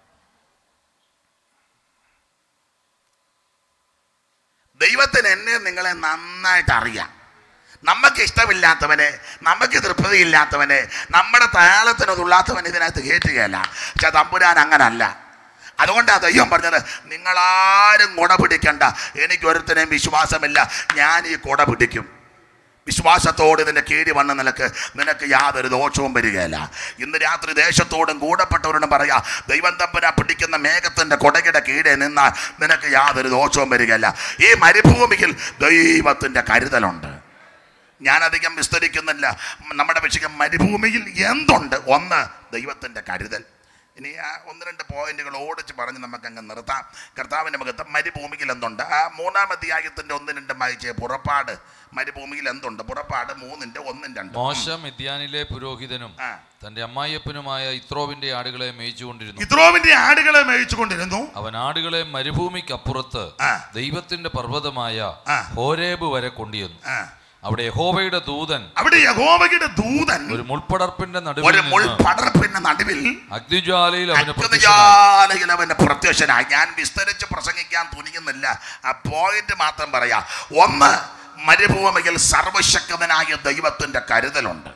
ദൈവത്തിന് എന്നെ നിങ്ങളെ നന്നായിട്ട് അറിയാം നമുക്ക് ഇഷ്ടമില്ലാത്തവനെ നമുക്ക് തൃപ്തിയില്ലാത്തവനെ നമ്മുടെ താളത്തിന് തുള്ളാത്തവനെ ഇതിനകത്ത് കയറ്റുകയല്ല പക്ഷെ തമ്പുരാൻ അങ്ങനല്ല അതുകൊണ്ടാണ് ദൈവം പറഞ്ഞത് നിങ്ങളാരും കുട പിടിക്കണ്ട എനിക്ക് ഒരുത്തനെയും വിശ്വാസമില്ല ഞാൻ ഈ കുട പിടിക്കും വിശ്വാസത്തോട് ഇതിൻ്റെ കീഴി വന്ന നിനക്ക് നിനക്ക് യാതൊരു ദോഷവും വരികയില്ല ഇന്ന് രാത്രി ദേശത്തോടും കൂടപ്പെട്ടവരോടും പറയാ ദൈവം തമ്പുരാ പിടിക്കുന്ന മേഘത്തിൻ്റെ കൊടയുടെ കീഴെ നിന്നാൽ നിനക്ക് യാതൊരു ദോഷവും വരികയില്ല ഈ മരുഭൂമിയിൽ ദൈവത്തിൻ്റെ കരുതലുണ്ട് ഞാനധികം വിസ്തരിക്കുന്നില്ല നമ്മുടെ വിഷയം മരുഭൂമിയിൽ എന്തുണ്ട് ഒന്ന് ദൈവത്തിൻ്റെ കരുതൽ ഇനി ആ ഒന്ന് രണ്ട് പോയിന്റുകൾ ഓടിച്ച് പറഞ്ഞ് നമുക്ക് അങ്ങ് നിർത്താം കർത്താവിൻ്റെ മുഖത്ത് മരുഭൂമിയിൽ എന്തുണ്ട് ആ മൂന്നാം അധ്യായത്തിൻ്റെ ഒന്നും രണ്ടും വായിച്ചേ പുറപ്പാട് മരുഭൂമിയിൽ എന്തുണ്ട് പുറപ്പാട് മൂന്നിൻ്റെ ഒന്നും രണ്ടും മോശ മിദ്യാനിലെ പുരോഹിതനും ആ. തന്റെ അമ്മായിയപ്പനുമായ ഇത്രോവിന്റെ ആടുകളെ മേയിച്ചുകൊണ്ടിരുന്നു ഇത്രോവിന്റെ ആടുകളെ മേയിച്ചുകൊണ്ടിരുന്നു അവൻ ആടുകളെ മരുഭൂമിക്കപ്പുറത്ത് ആ. ദൈവത്തിന്റെ പർവ്വതമായ ആ. ഹോരേബ് വരെ കൊണ്ടുവന്നു ആ. അവിടെ യഹോവയുടെ ദൂതൻ അവിടെ യഹോവയുടെ ദൂതൻ ഒരു മുൾപ്പടർപ്പിന്റെ നടുവിൽ ഒരു നിന്ന് മുൾപടർപ്പിന്റെ നടുവിൽ അഗ്നിജ്വാലയിൽ അവന് പ്രത്യക്ഷനായി അഗ്നിജാലയിൽ അവന്റെ പ്രത്യക്ഷനായി ഞാൻ വിസ്തരിച്ച് പ്രസംഗിക്കാൻ തുനിയുന്നില്ല ആ പോയിന്റ് മാത്രം പറയാ ഒന്ന് മരുഭൂമിയിൽ സർവശക്തനായ ദൈവത്തിന്റെ കരുതലുണ്ട്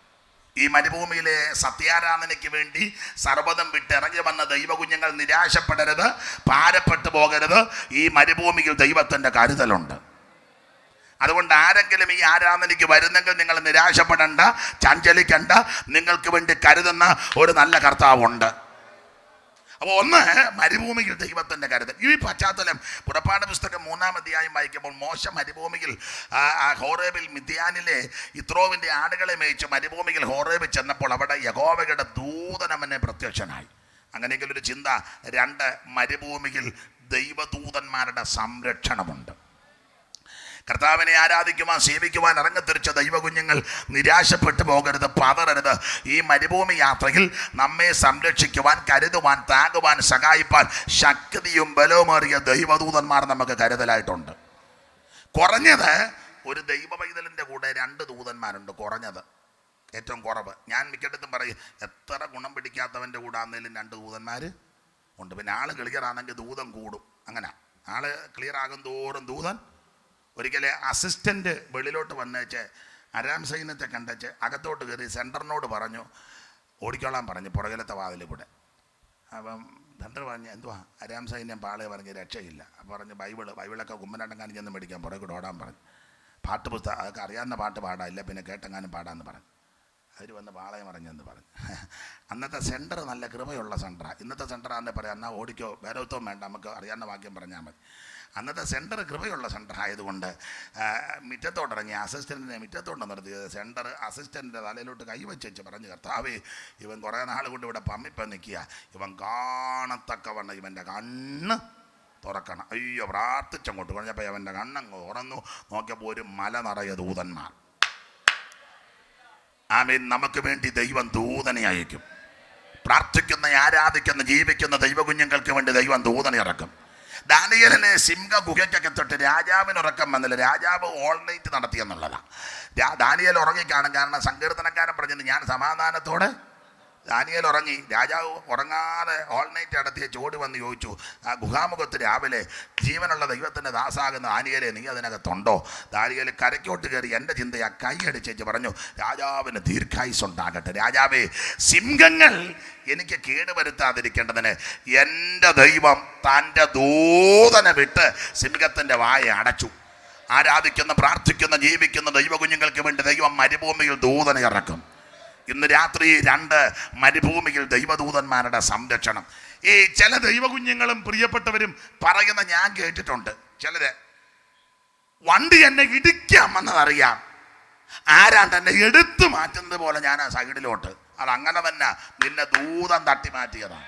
ഈ മരുഭൂമിയിലെ സത്യാരാധനയ്ക്ക് വേണ്ടി സർവ്വതം വിട്ടിറങ്ങി വന്ന ദൈവകുഞ്ഞുങ്ങൾ നിരാശപ്പെടരുത് പാരപ്പെട്ടു പോകരുത് ഈ മരുഭൂമിയിൽ ദൈവത്തിന്റെ കരുതലുണ്ട് അതുകൊണ്ട് ആരെങ്കിലും ഈ ആരാധനയ്ക്ക് വരുന്നെങ്കിൽ നിങ്ങൾ നിരാശപ്പെടണ്ട ചഞ്ചലിക്കണ്ട നിങ്ങൾക്ക് വേണ്ടി കരുതുന്ന ഒരു നല്ല കർത്താവുണ്ട് അപ്പോൾ ഒന്ന് മരുഭൂമിയിൽ ദൈവത്തിൻ്റെ കരുതൽ ഈ പശ്ചാത്തലം പുറപ്പാട് പുസ്തകം മൂന്നാം അധ്യായം വായിക്കുമ്പോൾ മോശ മരുഭൂമിയിൽ ആ, ആ ഹോറേബിൽ മിഥ്യാനിലെ ഇത്രോവിൻ്റെ ആടുകളെ മേയിച്ച് മരുഭൂമിയിൽ ഹോറേബിൽ ചെന്നപ്പോൾ അവിടെ യഹോവയുടെ ദൂതനവനെ പ്രത്യക്ഷനായി അങ്ങനെയെങ്കിൽ ഒരു ചിന്ത രണ്ട് മരുഭൂമിയിൽ ദൈവദൂതന്മാരുടെ സംരക്ഷണമുണ്ട് കർത്താവിനെ ആരാധിക്കുവാൻ സേവിക്കുവാൻ ഇറങ്ങിത്തിരിച്ച ദൈവകുഞ്ഞുങ്ങൾ നിരാശപ്പെട്ടു പോകരുത് പതറരുത് ഈ മരുഭൂമി യാത്രയിൽ നമ്മെ സംരക്ഷിക്കുവാൻ കരുതുവാൻ താങ്ങുവാൻ സഹായിപ്പാൻ ശക്തിയും ബലവുമേറിയ ദൈവദൂതന്മാർ നമുക്ക് കരുതലായിട്ടുണ്ട് കുറഞ്ഞത് ഒരു ദൈവ പൈതലിൻ്റെ കൂടെ രണ്ട് ദൂതന്മാരുണ്ട് കുറഞ്ഞത് ഏറ്റവും കുറവ് ഞാൻ മിക്കയിടത്തും പറയും എത്ര ഗുണം പിടിക്കാത്തവൻ്റെ കൂടെ ആണെങ്കിലും രണ്ട് ദൂതന്മാർ ഉണ്ട് പിന്നെ ആൾ ക്ലിയർ ആണെങ്കിൽ ദൂതൻ കൂടും അങ്ങനെ ആള് ക്ലിയർ ആകും തോറും ദൂതൻ ഒരിക്കലെ അസിസ്റ്റൻ്റ് വെളിയിലോട്ട് വന്നേച്ച് അരാം സൈന്യത്തെ കണ്ടേച്ച് അകത്തോട്ട് കയറി സെൻറ്ററിനോട് പറഞ്ഞു ഓടിക്കോളാൻ പറഞ്ഞു പുറകിലത്തെ വാതിൽ കൂടെ അപ്പം സെൻറ്റർ പറഞ്ഞു എന്തുവാ അരാം സൈന്യം പാളെ പറഞ്ഞ് രക്ഷയില്ല അപ്പം പറഞ്ഞു ബൈബിള് ബൈബിളൊക്കെ കുമ്മനാട്ടം കാണിച്ചെന്ന് മേടിക്കാൻ പുറകെ കൂടെ ഓടാൻ പറഞ്ഞു പാട്ട് പുസ്തകം അതൊക്കെ അറിയാവുന്ന പാട്ട് പാടാം ഇല്ല പിന്നെ കേട്ടെങ്ങാനും പാടാമെന്ന് പറഞ്ഞു അവർ വന്ന് പാളയം പറഞ്ഞെന്ന് പറഞ്ഞു അന്നത്തെ സെൻറ്റർ നല്ല കൃപയുള്ള സെൻറ്ററാണ് ഇന്നത്തെ സെൻറ്ററാണെന്ന് പറയാം എന്നാൽ ഓടിക്കോ വേറൊത്തവും വേണ്ട നമുക്ക് അറിയാവുന്ന വാക്യം പറഞ്ഞാൽ മതി അന്നത്തെ സെൻറ്റർ കൃപയുള്ള സെൻറ്റർ ആയതുകൊണ്ട് ആ, മുറ്റത്തോട്ടിറങ്ങി അസിസ്റ്റൻറ്റിനെ മുറ്റത്തോട്ട് നിർത്തിയത് സെൻറ്റർ അസിസ്റ്റൻറ്റിൻ്റെ തലയിലോട്ട് കൈവച്ച് വെച്ച് പറഞ്ഞു കർത്താവേ ഇവൻ കുറേ നാൾ കൊണ്ട് ഇവിടെ പമ്മിപ്പം നിൽക്കുക ഇവൻ കാണത്തക്കവണ്ണം ഇവൻ്റെ കണ്ണ് തുറക്കണം അയ്യോ പ്രാർത്ഥിച്ചങ്ങോട്ട് പറഞ്ഞപ്പോൾ അവൻ്റെ കണ്ണങ്ങ് തുറന്നു നോക്കിയപ്പോൾ ഒരു മല നിറയെ ദൂതന്മാർ ആമേൻ നമുക്ക് വേണ്ടി ദൈവം ദൂതനെ അയക്കും പ്രാർത്ഥിക്കുന്ന ആരാധിക്കുന്ന ജീവിക്കുന്ന ദൈവകുഞ്ഞുങ്ങൾക്ക് വേണ്ടി ദൈവം ദൂതനെ ഇറക്കും ദാനിയലിനെ സിംഹ ഗുഹയ്ക്കൊക്കെ തൊട്ട് രാജാവിന് ഉറക്കം വന്നില്ല രാജാവ് ഓൾ നൈറ്റ് നടത്തി എന്നുള്ളതാണ് രാ- ദാനിയേൽ ഉറങ്ങിക്കാണും കാരണം സങ്കീർത്തനക്കാരൻ പറഞ്ഞത് ഞാൻ സമാധാനത്തോടെ ദാനിയേൽ ഉറങ്ങി രാജാവ് ഉറങ്ങാതെ ഓൾ നൈറ്റ് നടത്തിയ ചോട് വന്ന് ചോദിച്ചു ആ ഗുഹാമുഖത്ത് രാവിലെ ജീവനുള്ള ദൈവത്തിൻ്റെ ദാസാകുന്ന ദാനിയേലെ നീ അതിനകത്തുണ്ടോ ദാനിയേൽ കരയ്ക്കോട്ട് കയറി എൻ്റെ ചിന്തയാ കൈയടിച്ചേച്ച് പറഞ്ഞു രാജാവിന് ദീർഘായുസ് ഉണ്ടാകട്ടെ രാജാവേ സിംഹങ്ങൾ എനിക്ക് കേടുവരുത്താതിരിക്കേണ്ടതിന് എൻ്റെ ദൈവം തൻ്റെ ദൂതനെ വിട്ട് സിംഹത്തിൻ്റെ വായ അടച്ചു ആരാധിക്കുന്ന പ്രാർത്ഥിക്കുന്ന ജീവിക്കുന്ന ദൈവകുഞ്ഞുങ്ങൾക്ക് വേണ്ടി ദൈവം മരുഭൂമിയിൽ ദൂതനെ ഇറക്കും ഇന്ന് രാത്രി രണ്ട് മരുഭൂമിയിൽ ദൈവദൂതന്മാരുടെ സംരക്ഷണം ഈ ചില ദൈവകുഞ്ഞുങ്ങളും പ്രിയപ്പെട്ടവരും പറയുന്ന ഞാൻ കേട്ടിട്ടുണ്ട് ചിലര് വണ്ടി എന്നെ ഇടിക്കാൻ വന്നതറിയാം ആരാണ്ട് എന്നെ എടുത്തു മാറ്റുന്നത് പോലെ ഞാൻ ആ സൈഡിലോട്ട് അത് അങ്ങനെ തന്നെ നിന്നെ ദൂതം തട്ടി മാറ്റിയതാണ്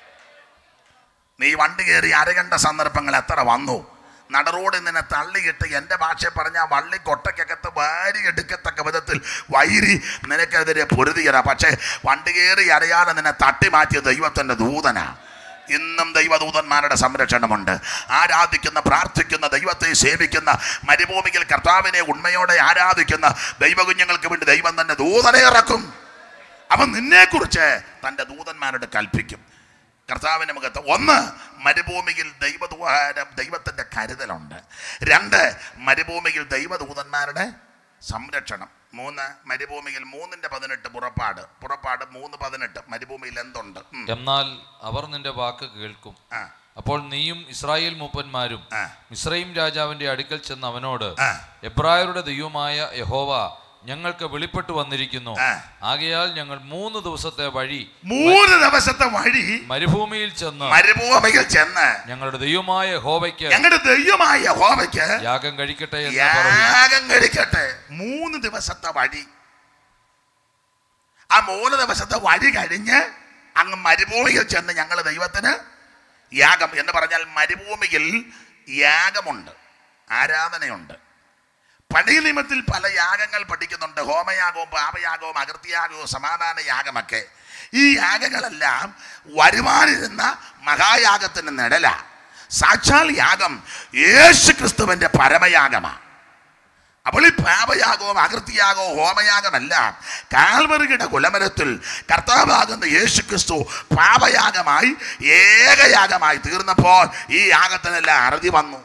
നീ വണ്ടി കയറി അരകണ്ട സന്ദർഭങ്ങൾ എത്ര വന്നു നടറോഡിൽ നിന്നെ തള്ളിയിട്ട് എൻ്റെ ഭാഷ പറഞ്ഞ വള്ളി കൊട്ടയ്ക്കകത്ത് വാരി എടുക്കത്തക്ക വിധത്തിൽ വൈരി നിനക്കെതിരെ പൊരുതിയറ പക്ഷേ വണ്ടി കയറി അറിയാതെ നിന്നെ തട്ടി മാറ്റിയ ദൈവത്തിൻ്റെ ദൂതനാ ഇന്നും ദൈവദൂതന്മാരുടെ സംരക്ഷണമുണ്ട് ആരാധിക്കുന്ന പ്രാർത്ഥിക്കുന്ന ദൈവത്തെ സേവിക്കുന്ന മരുഭൂമിയിൽ കർത്താവിനെ ഉണ്മയോടെ ആരാധിക്കുന്ന ദൈവകുഞ്ഞുങ്ങൾക്ക് വേണ്ടി ദൈവം തന്നെ ദൂതനെ ഇറക്കും അവൻ നിന്നെക്കുറിച്ച് തൻ്റെ ദൂതന്മാരോട് കൽപ്പിക്കും കർത്താവിൻ്റെ മുഖത്ത് ഒന്ന് മരുഭൂമിയിൽ ദൈവദൂത ദൈവത്തിൻ്റെ കരുതലുണ്ട് രണ്ട് മരുഭൂമിയിൽ ദൈവദൂതന്മാരുടെ സംരക്ഷണം മൂന്ന് മരുഭൂമിയിൽ മൂന്നിൻ്റെ പതിനെട്ട് പുറപ്പാട് പുറപ്പാട് മൂന്ന് പതിനെട്ട് മരുഭൂമിയിൽ എന്തുണ്ട് ഉം. എന്നാൽ അവർ നിന്റെ വാക്ക് കേൾക്കും ആ, അപ്പോൾ നീയും ഇസ്രായേൽ മൂപ്പന്മാരും ആ. മിസ്രൈം രാജാവിന്റെ അടുക്കൽ ചെന്ന് അവനോട് ആ. എബ്രായരുടെ ദൈവമായ യഹോവ ഞങ്ങൾക്ക് വെളിപ്പെട്ടു വന്നിരിക്കുന്നു ആ. ആകയാൽ ഞങ്ങൾ മൂന്ന് ദിവസത്തെ വഴി മൂന്ന് ദിവസത്തെ വഴി മരുഭൂമിയിൽ ചെന്ന് മരുഭൂമിയിൽ ചെന്ന് ഞങ്ങളുടെ ദൈവമായ യഹോവയ്ക്ക് ഞങ്ങളുടെ ദൈവമായ യഹോവയ്ക്ക് യാഗം കഴിക്കട്ടെ എന്ന് പറയും യാഗം കഴിക്കട്ടെ മൂന്ന് ദിവസത്തെ വഴി ആ മൂന്ന് ദിവസത്തെ വഴി കഴിഞ്ഞ് അങ്ങ് മരുഭൂമിയിൽ ചെന്ന് ഞങ്ങൾ ദൈവത്തിന് യാഗം എന്ന് പറഞ്ഞാൽ മരുഭൂമിയിൽ യാഗമുണ്ട് ആരാധനയുണ്ട് പഴയ നിയമത്തിൽ പല യാഗങ്ങൾ പഠിക്കുന്നുണ്ട് ഹോമയാഗവും പാപയാഗവും അകൃത്യയാഗവും സമാധാന യാഗമൊക്കെ ഈ യാഗങ്ങളെല്ലാം വരുവാനിരുന്ന മഹായാഗത്തിന് നിഴല സാക്ഷാൽ യാഗം യേശു ക്രിസ്തുവിൻ്റെ പരമയാഗമാണ് അപ്പോൾ ഈ പാപയാഗവും അകൃത്യയാഗവും ഹോമയാഗമെല്ലാം കാൽവറുകിയുടെ കുലമരത്തിൽ കർത്താവാകുന്ന യേശു ക്രിസ്തു പാപയാഗമായി ഏകയാഗമായി തീർന്നപ്പോൾ ഈ യാഗത്തിനെല്ലാം അറുതി വന്നു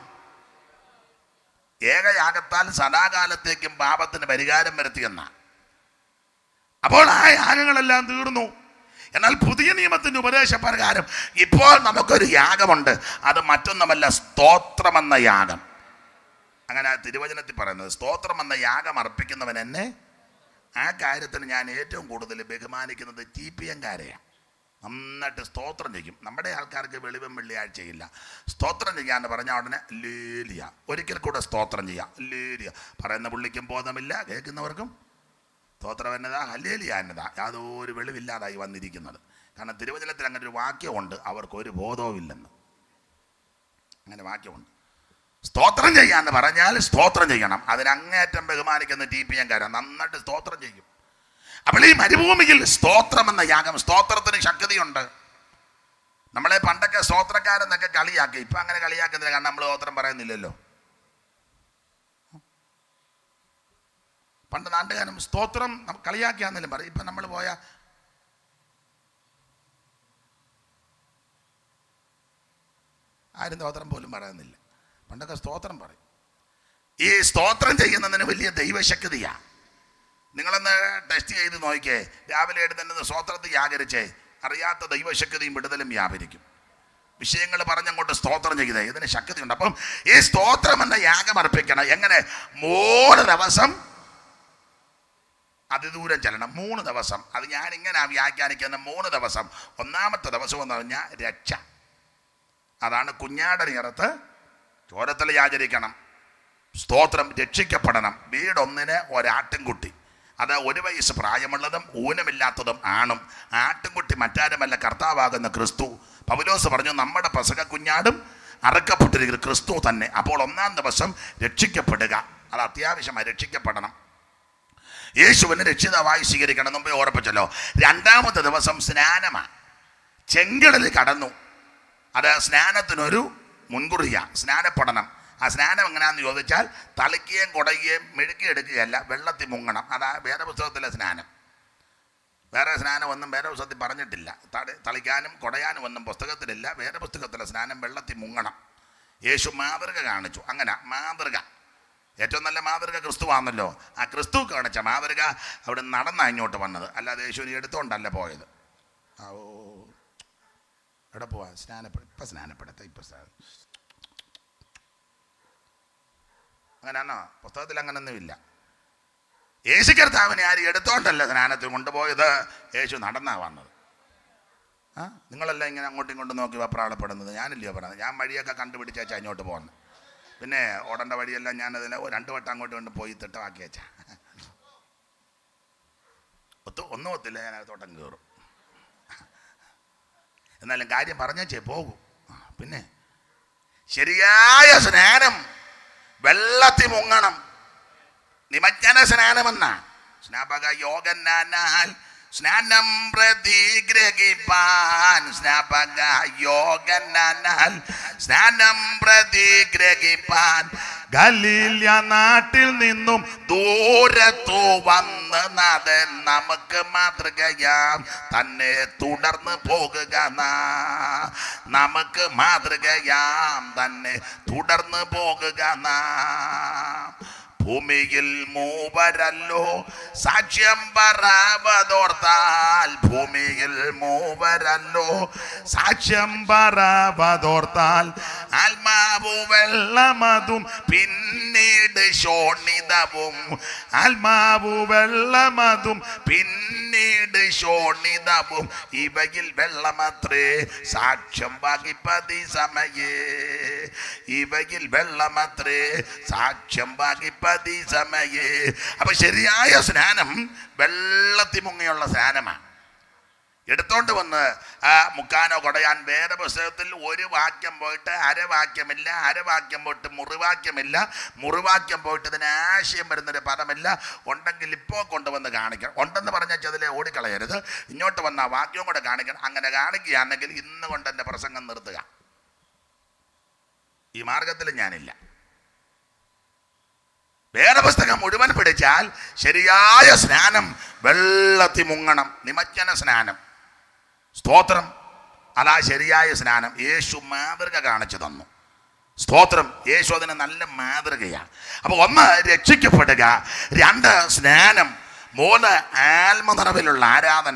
ഏകയാഗത്താൽ സദാകാലത്തേക്കും പാപത്തിന് പരിഹാരം വരുത്തിയെന്ന അപ്പോൾ ആ യാഗങ്ങളെല്ലാം തീർന്നു എന്നാൽ പുതിയ നിയമത്തിന്റെ ഉപദേശപ്രകാരം ഇപ്പോൾ നമുക്കൊരു യാഗമുണ്ട് അത് മറ്റൊന്നുമല്ല സ്തോത്രമെന്ന യാഗം അങ്ങനെ ആ തിരുവചനത്തിൽ പറയുന്നത് സ്തോത്രം എന്ന യാഗം അർപ്പിക്കുന്നവൻ എന്നെ ആ കാര്യത്തിന് ഞാൻ ഏറ്റവും കൂടുതൽ ബഹുമാനിക്കുന്നത് ടി പി എംകാരെയാണ് നന്നായിട്ട് സ്തോത്രം ചെയ്യും നമ്മുടെ ആൾക്കാർക്ക് വെളിവും വെള്ളിയാഴ്ചയില്ല സ്തോത്രം ചെയ്യാന്ന് പറഞ്ഞാൽ ഉടനെ ലേലിയ ഒരിക്കൽ കൂടെ സ്തോത്രം ചെയ്യാം ലേലിയ പറയുന്ന പുള്ളിക്കും ബോധമില്ല കേൾക്കുന്നവർക്കും സ്തോത്രം എന്നതാ ഹല്ലേലിയ എന്നതാ യാതൊരു വെളിവില്ലാതായി വന്നിരിക്കുന്നത് കാരണം തിരുവചനത്തിൽ അങ്ങനെ ഒരു വാക്യമുണ്ട് അവർക്ക് ഒരു ബോധവുമില്ലെന്ന് അങ്ങനെ വാക്യമുണ്ട് സ്തോത്രം ചെയ്യാന്ന് പറഞ്ഞാൽ സ്തോത്രം ചെയ്യണം അതിനങ്ങേറ്റം ബഹുമാനിക്കുന്ന ടി പി എംകാരൻ നന്നായിട്ട് സ്തോത്രം ചെയ്യും അപ്പോൾ ഈ മരുഭൂമിയിൽ സ്തോത്രം എന്ന യാഗം സ്തോത്രത്തിന് ശക്തിയുണ്ട് നമ്മളെ പണ്ടൊക്കെ സ്തോത്രക്കാരെന്നൊക്കെ കളിയാക്കി ഇപ്പൊ അങ്ങനെ കളിയാക്കുന്നില്ല കാരണം നമ്മൾ സ്തോത്രം പറയുന്നില്ലല്ലോ പണ്ട് നാട്ടുകാരും സ്തോത്രം നം- കളിയാക്കിയാന്നേലും പറയും ഇപ്പൊ നമ്മൾ പോയ ആരും സ്തോത്രം പോലും പറയുന്നില്ല പണ്ടൊക്കെ സ്തോത്രം പറയും ഈ സ്തോത്രം ചെയ്യുന്നതിന് വലിയ ദൈവശക്തിയാ നിങ്ങളൊന്ന് ടെസ്റ്റ് ചെയ്ത് നോക്കിക്കേ രാവിലെ എഴുന്നേറ്റ് സ്തോത്രത്തിൽ വ്യാകരിച്ചേ അറിയാത്ത ദൈവശക്തിയും വിടുതലും വ്യാപരിക്കും വിഷയങ്ങൾ പറഞ്ഞങ്ങോട്ട് സ്തോത്രം ചെയ്തേ ഇതിന് ശക്തിയുണ്ട് അപ്പം ഈ സ്തോത്രം എന്ന യാഗം അർപ്പിക്കണം എങ്ങനെ മൂന്ന് ദിവസം അതിദൂരം ചെല്ലണം മൂന്ന് ദിവസം അത് ഞാൻ ഇങ്ങനെ വ്യാഖ്യാനിക്കുന്ന മൂന്ന് ദിവസം ഒന്നാമത്തെ ദിവസം എന്ന് പറഞ്ഞാൽ രക്ഷ അതാണ് കുഞ്ഞാടനിയറത്ത് ചോരത്തിൽ യാചരിക്കണം സ്തോത്രം രക്ഷിക്കപ്പെടണം വീടൊന്നിന് ഒരാട്ടിൻകുട്ടി അത് ഒരു വയസ്സ് പ്രായമുള്ളതും ഊനമില്ലാത്തതും ആണും ആട്ടിൻകുട്ടി മറ്റാരുമല്ല കർത്താവാകുന്ന ക്രിസ്തു പൗലോസ് പറഞ്ഞു നമ്മുടെ പസക കുഞ്ഞാടും അറക്കപ്പെട്ടിരിക്കുന്ന ക്രിസ്തു തന്നെ അപ്പോൾ ഒന്നാം ദിവസം രക്ഷിക്കപ്പെടുക അത് അത്യാവശ്യമായി രക്ഷിക്കപ്പെടണം യേശുവിനെ രക്ഷിതാവായി സ്വീകരിക്കണം മുമ്പേ ഓർപ്പിച്ചല്ലോ രണ്ടാമത്തെ ദിവസം സ്നാനമാണ് ചെങ്കടലിൽ കടന്നു അത് സ്നാനത്തിനൊരു മുൻകുറിയ സ്നാനപ്പെടണം ആ സ്നാനം എങ്ങനെയാണെന്ന് ചോദിച്ചാൽ തളിക്കുകയും കുടയുകയും മെഴുക്കിയെടുക്കുകയല്ല വെള്ളത്തിൽ മുങ്ങണം അതാ വേദപുസ്തകത്തിലെ സ്നാനം വേറെ സ്നാനം ഒന്നും വേദപുസ്തകത്തിൽ പറഞ്ഞിട്ടില്ല തളി തളിക്കാനും കുടയാനും ഒന്നും പുസ്തകത്തിലില്ല വേദപുസ്തകത്തിലെ സ്നാനം വെള്ളത്തിൽ മുങ്ങണം യേശു മാതൃക കാണിച്ചു അങ്ങനെ മാതൃക ഏറ്റവും നല്ല മാതൃക ക്രിസ്തുവാണല്ലോ ആ ക്രിസ്തു കാണിച്ച മാതൃക അവിടെ നടന്നാ ഇങ്ങോട്ട് വന്നത് അല്ലാതെ യേശുവിനെ എടുത്തോണ്ടല്ല പോയത് ആ ഓ എവിടെ പോവാ സ്നാനപ്പെ ഇപ്പം സ്നാനപ്പെടുത്ത ഇപ്പം സ്നാനം അങ്ങനെയാണോ പുസ്തകത്തിൽ അങ്ങനൊന്നുമില്ല യേശു കർത്താവിനെ ആരും എടുത്തോണ്ടല്ല സ്നാനത്തിൽ കൊണ്ടുപോയത് യേശു നടന്നാ വന്നത് ആ നിങ്ങളെല്ലാം ഇങ്ങനെ അങ്ങോട്ടും ഇങ്ങോട്ടും നോക്കി വെപ്രാളപ്പെടുന്നത് ഞാനില്ലയോ പറയുന്നത് ഞാൻ വഴിയൊക്കെ കണ്ടുപിടിച്ചാച്ചാ ഇങ്ങോട്ട് പോകുന്നത് പിന്നെ ഓടേണ്ട വഴിയെല്ലാം ഞാനതിനെ രണ്ട് വട്ടം അങ്ങോട്ട് കൊണ്ട് പോയി തിട്ടമാക്കി വെച്ചാ ഒത്തു ഒന്നും ഒത്തില്ല ഞാൻ തോട്ടം കയറും എന്നാലും കാര്യം പറഞ്ഞേ പോകും ആ, പിന്നെ ശരിയായ സ്നാനം വെള്ളത്തിൽ മുങ്ങണം നിമജ്ജന സ്നാനമെന്ന സ്നാപക യോഗനാൽ സ്നാനം പ്രതിഗ്രഹിപ്പാൻ സ്നാപക യോഗനാൽ സ്നാനം പ്രതിഗ്രഹിപ്പാൻ ഗലീല നാട്ടിൽ നിന്നും ദൂരത്തു വന്ന് നാഥൻ നമുക്ക് മാതൃകയാം തന്നെ തുടർന്ന് പോകുക നാം. നമുക്ക് മാതൃകയാം തന്നെ തുടർന്ന് പോകുക നാം ഭൂമിയിൽ മൂവരല്ലോ സാക്ഷ്യം പറവതോർത്താൽ ഭൂമിയിൽ മൂവരല്ലോ സാക്ഷ്യം പറവതോർത്താൽ ആത്മാവു വെള്ളമതും പിന്നീട് ശോണിതവും ആത്മാവു വെള്ളമതും പിന്നീട് ശോണിതവും ഇവയിൽ വെള്ളമത്രേ സാക്ഷ്യം വകിപ്പതി സമയേ ഇവയിൽ വെള്ളമത്രേ സാക്ഷ്യം വകിപ്പതി സമയേ അപ്പൊ ശരിയായ സ്നാനം വെള്ളത്തിൽ മുങ്ങിയുള്ള സ്നാനമാണ് എടുത്തോണ്ട് വന്ന് ആ മുക്കാനോ കൊടയാൻ വേദപുസ്തകത്തിൽ ഒരു വാക്യം പോയിട്ട് അരവാക്യമില്ല അരവാക്യം പോയിട്ട് മുറിവാക്യമില്ല മുറിവാക്യം പോയിട്ട് ഇതിന് ആശയം വരുന്നൊരു പദമില്ല ഉണ്ടെങ്കിൽ ഇപ്പോൾ കൊണ്ടുവന്ന് കാണിക്കണം ഉണ്ടെന്ന് പറഞ്ഞാൽ അതിലെ ഓടിക്കളയരുത് ഇങ്ങോട്ട് വന്ന ആ വാക്യവും കൂടെ കാണിക്കണം അങ്ങനെ കാണിക്കുകയാണെങ്കിൽ ഇന്ന് കൊണ്ട് എൻ്റെ പ്രസംഗം നിർത്തുക ഈ മാർഗത്തിൽ ഞാനില്ല വേദപുസ്തകം മുഴുവൻ പിടിച്ചാൽ ശരിയായ സ്നാനം വെള്ളത്തിൽ മുങ്ങണം നിമജ്ജന സ്നാനം സ്തോത്രം അതാ ശരിയായ സ്നാനം യേശു മാതൃക കാണിച്ചു തന്നു സ്തോത്രം യേശു അതിന് നല്ല മാതൃകയാണ് അപ്പോൾ ഒന്ന് രക്ഷിക്കപ്പെടുക രണ്ട് സ്നാനം മൂന്ന് ആത്മനിറവിലുള്ള ആരാധന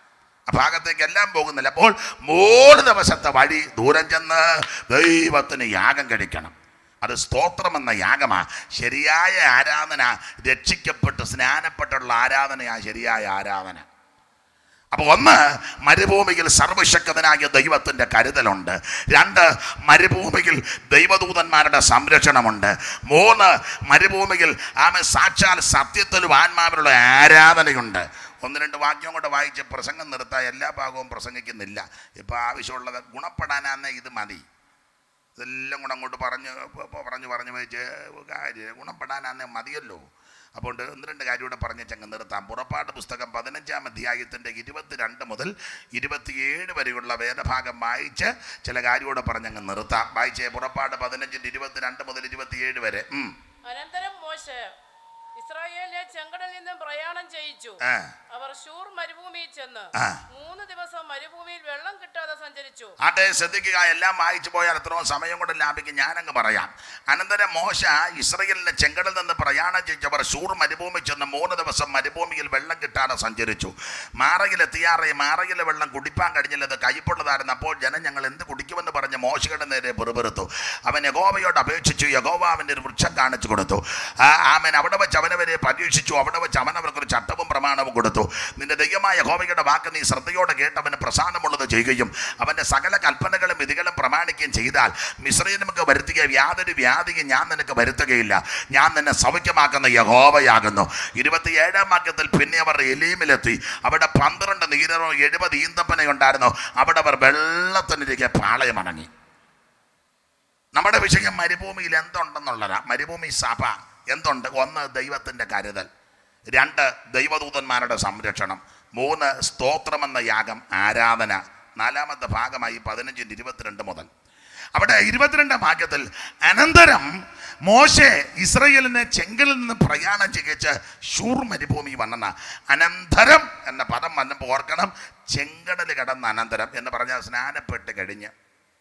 ആ ഭാഗത്തേക്ക് എല്ലാം പോകുന്നില്ല അപ്പോൾ മൂന്ന് ദിവസത്തെ വഴി ദൂരം ചെന്ന് ദൈവത്തിന് യാഗം കഴിക്കണം അത് സ്തോത്രം എന്ന യാഗമാ ശരിയായ ആരാധന രക്ഷിക്കപ്പെട്ട് സ്നാനപ്പെട്ടുള്ള ആരാധനയാ ശരിയായ ആരാധന അപ്പൊ ഒന്ന് മരുഭൂമിയിൽ സർവശക്തനായ ദൈവത്തിന്റെ കരുതലുണ്ട് രണ്ട് മരുഭൂമിയിൽ ദൈവദൂതന്മാരുടെ സംരക്ഷണമുണ്ട് മൂന്ന് മരുഭൂമിയിൽ ആമ സാക്ഷാൽ സത്യത്തിലും ആത്മാവിലുള്ള ആരാധനയുണ്ട് ഒന്ന് രണ്ട് വാക്യം കൊണ്ട് വായിച്ച് പ്രസംഗം നിർത്താൻ എല്ലാ ഭാഗവും പ്രസംഗിക്കുന്നില്ല ഇപ്പൊ ആവശ്യമുള്ളത് ഗുണപ്പെടാനാന്നേ ഇത് മതി ഇതെല്ലാം കൂടെ അങ്ങോട്ട് പറഞ്ഞ് പ- പ- പറഞ്ഞ് പറഞ്ഞ് വെച്ച് കാര്യം ഗുണപ്പെടാനാന്നേ മതിയല്ലോ അപ്പോൾ ഉണ്ട് ഒന്ന് രണ്ട് കാര്യം കൂടെ പറഞ്ഞ് ചങ്ങ് നിർത്താം പുറപ്പാട് പുസ്തകം പതിനഞ്ചാം അധ്യായത്തിൻ്റെ ഇരുപത്തിരണ്ട് മുതൽ ഇരുപത്തിയേഴ് വരെയുള്ള വേദഭാഗം വായിച്ച് ചില കാര്യം കൂടെ പറഞ്ഞങ്ങ് നിർത്താം വായിച്ചേ പുറപ്പാട് പതിനഞ്ചിൻ്റെ ഇരുപത്തിരണ്ട് മുതൽ ഇരുപത്തിയേഴ് വരെ ഉം. അനന്തരം മോശ ഇസ്രായേലിനെ ചെങ്കടലിൽ നിന്നും പ്രയാണം ചെയ്യിച്ചു ആ, അവർ ഷൂർ മരുഭൂമിയിൽ ചെന്ന് ആ. മൂന്ന് ദിവസം മരുഭൂമിയിൽ വെള്ളം കിട്ടാതെ സഞ്ചരിച്ചു ആട്ടെ ശ്രദ്ധിക്കുക എല്ലാം വായിച്ചു പോയാൽ എത്രയോ സമയം കൊണ്ട് ലാഭിക്കും ഞാനങ്ങ് പറയാം അനന്തരം മോശ ഇസ്രയേലിന്റെ ചെങ്കടൽ നിന്ന് പ്രയാണം ചെയ്തവർ ഷൂർ മരുഭൂമി ചെന്ന് മൂന്ന് ദിവസം മരുഭൂമിയിൽ വെള്ളം കിട്ടാതെ സഞ്ചരിച്ചു മാറയിലെത്തിയാറെ മാറയിലെ വെള്ളം കുടിപ്പാൻ കഴിഞ്ഞില്ലത് കയ്പുള്ളതായിരുന്നു അപ്പോൾ ജനം ഞങ്ങൾ എന്ത് കുടിക്കുമെന്ന് പറഞ്ഞ് മോശയുടെ നേരെ പെറുപെറുത്തു അവൻ യഗോവയോട് അപേക്ഷിച്ചു യഗോവ അവൻ്റെ ഒരു വൃക്ഷം കാണിച്ചു കൊടുത്തു ആ ആമൻ അവിടെ വെച്ച് അവനവരെ പരീക്ഷിച്ചു അവിടെ വെച്ച് അവൻ അവർക്കൊരു ചട്ടവും പ്രമാണവും കൊടുത്തു നിന്റെ ദൈവമായ യഹോവയുടെ വാക്ക് നീ ശ്രദ്ധയോടെ കേട്ട് അവന് പ്രസാദമുള്ളത് ചെയ്യുകയും അവൻ്റെ സകല കൽപ്പനകളും വിധികളും പ്രമാണിക്കുകയും ചെയ്താൽ മിശ്രയിൽ നമുക്ക് വരുത്തുക യാതൊരു വ്യാധിയും ഞാൻ നിനക്ക് വരുത്തുകയില്ല ഞാൻ നിന്നെ സൗഖ്യമാക്കുന്ന യഹോവയാകുന്നു ഇരുപത്തിയേഴാം വാക്യത്തിൽ പിന്നെ അവർ എലീമിലെത്തി അവിടെ പന്ത്രണ്ട് നീരറോ എഴുപത് ഈന്തപ്പനയുണ്ടായിരുന്നു അവിടെ അവർ വെള്ളത്തിനിരിക്കെ പാളയമണങ്ങി നമ്മുടെ വിഷയം മരുഭൂമിയിൽ എന്തുണ്ടെന്നുള്ളതാ മരുഭൂമി സഭ എന്തുണ്ട് ഒന്ന് ദൈവത്തിൻ്റെ കരുതൽ രണ്ട് ദൈവദൂതന്മാരുടെ സംരക്ഷണം മൂന്ന് സ്തോത്രമെന്ന യാഗം ആരാധന നാലാമത്തെ ഭാഗമായി പതിനഞ്ചിൻ്റെ ഇരുപത്തിരണ്ട് മുതൽ അവിടെ ഇരുപത്തിരണ്ടാം വാക്യത്തിൽ അനന്തരം മോശെ ഇസ്രയേലിനെ ചെങ്കലിൽ നിന്ന് പ്രയാണം ചെയ്യിച്ച് ഷൂർ മരുഭൂമി വന്നെന്ന അനന്തരം എന്ന പദം വന്നപ്പോൾ ഓർക്കണം ചെങ്കടൽ കടന്ന അനന്തരം എന്ന് പറഞ്ഞാൽ സ്നാനപ്പെട്ട് കഴിഞ്ഞ്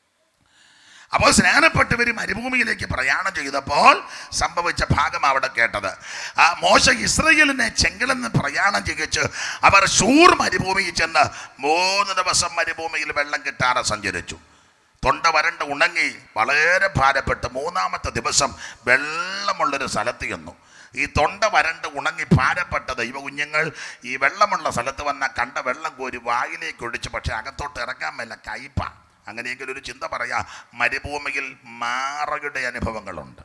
അപ്പോൾ സ്നാനപ്പെട്ടവർ മരുഭൂമിയിലേക്ക് പ്രയാണം ചെയ്തപ്പോൾ സംഭവിച്ച ഭാഗം അവിടെ കേട്ടത് ആ മോശ ഇസ്രയേലിനെ ചെങ്കലിൽ നിന്ന് പ്രയാണം ചെയ്യിച്ച് അവർ ഷൂർ മരുഭൂമിയിൽ ചെന്ന് മൂന്ന് ദിവസം മരുഭൂമിയിൽ വെള്ളം കിട്ടാതെ സഞ്ചരിച്ചു തൊണ്ട വരണ്ട് ഉണങ്ങി വളരെ ഭാരപ്പെട്ട് മൂന്നാമത്തെ ദിവസം വെള്ളമുള്ളൊരു സ്ഥലത്ത് ചെന്നു ഈ തൊണ്ട വരണ്ട് ഉണങ്ങി ഭാരപ്പെട്ട ദൈവ കുഞ്ഞുങ്ങൾ ഈ വെള്ളമുള്ള സ്ഥലത്ത് വന്ന കണ്ട വെള്ളം കോരി വായിലേക്ക് ഒഴിച്ച് പക്ഷെ അകത്തോട്ട് ഇറക്കാൻ മേല കയ്പ അങ്ങനെയെങ്കിൽ ഒരു ചിന്ത പറയാ മരുഭൂമിയിൽ മാറയുടെ അനുഭവങ്ങളുണ്ട്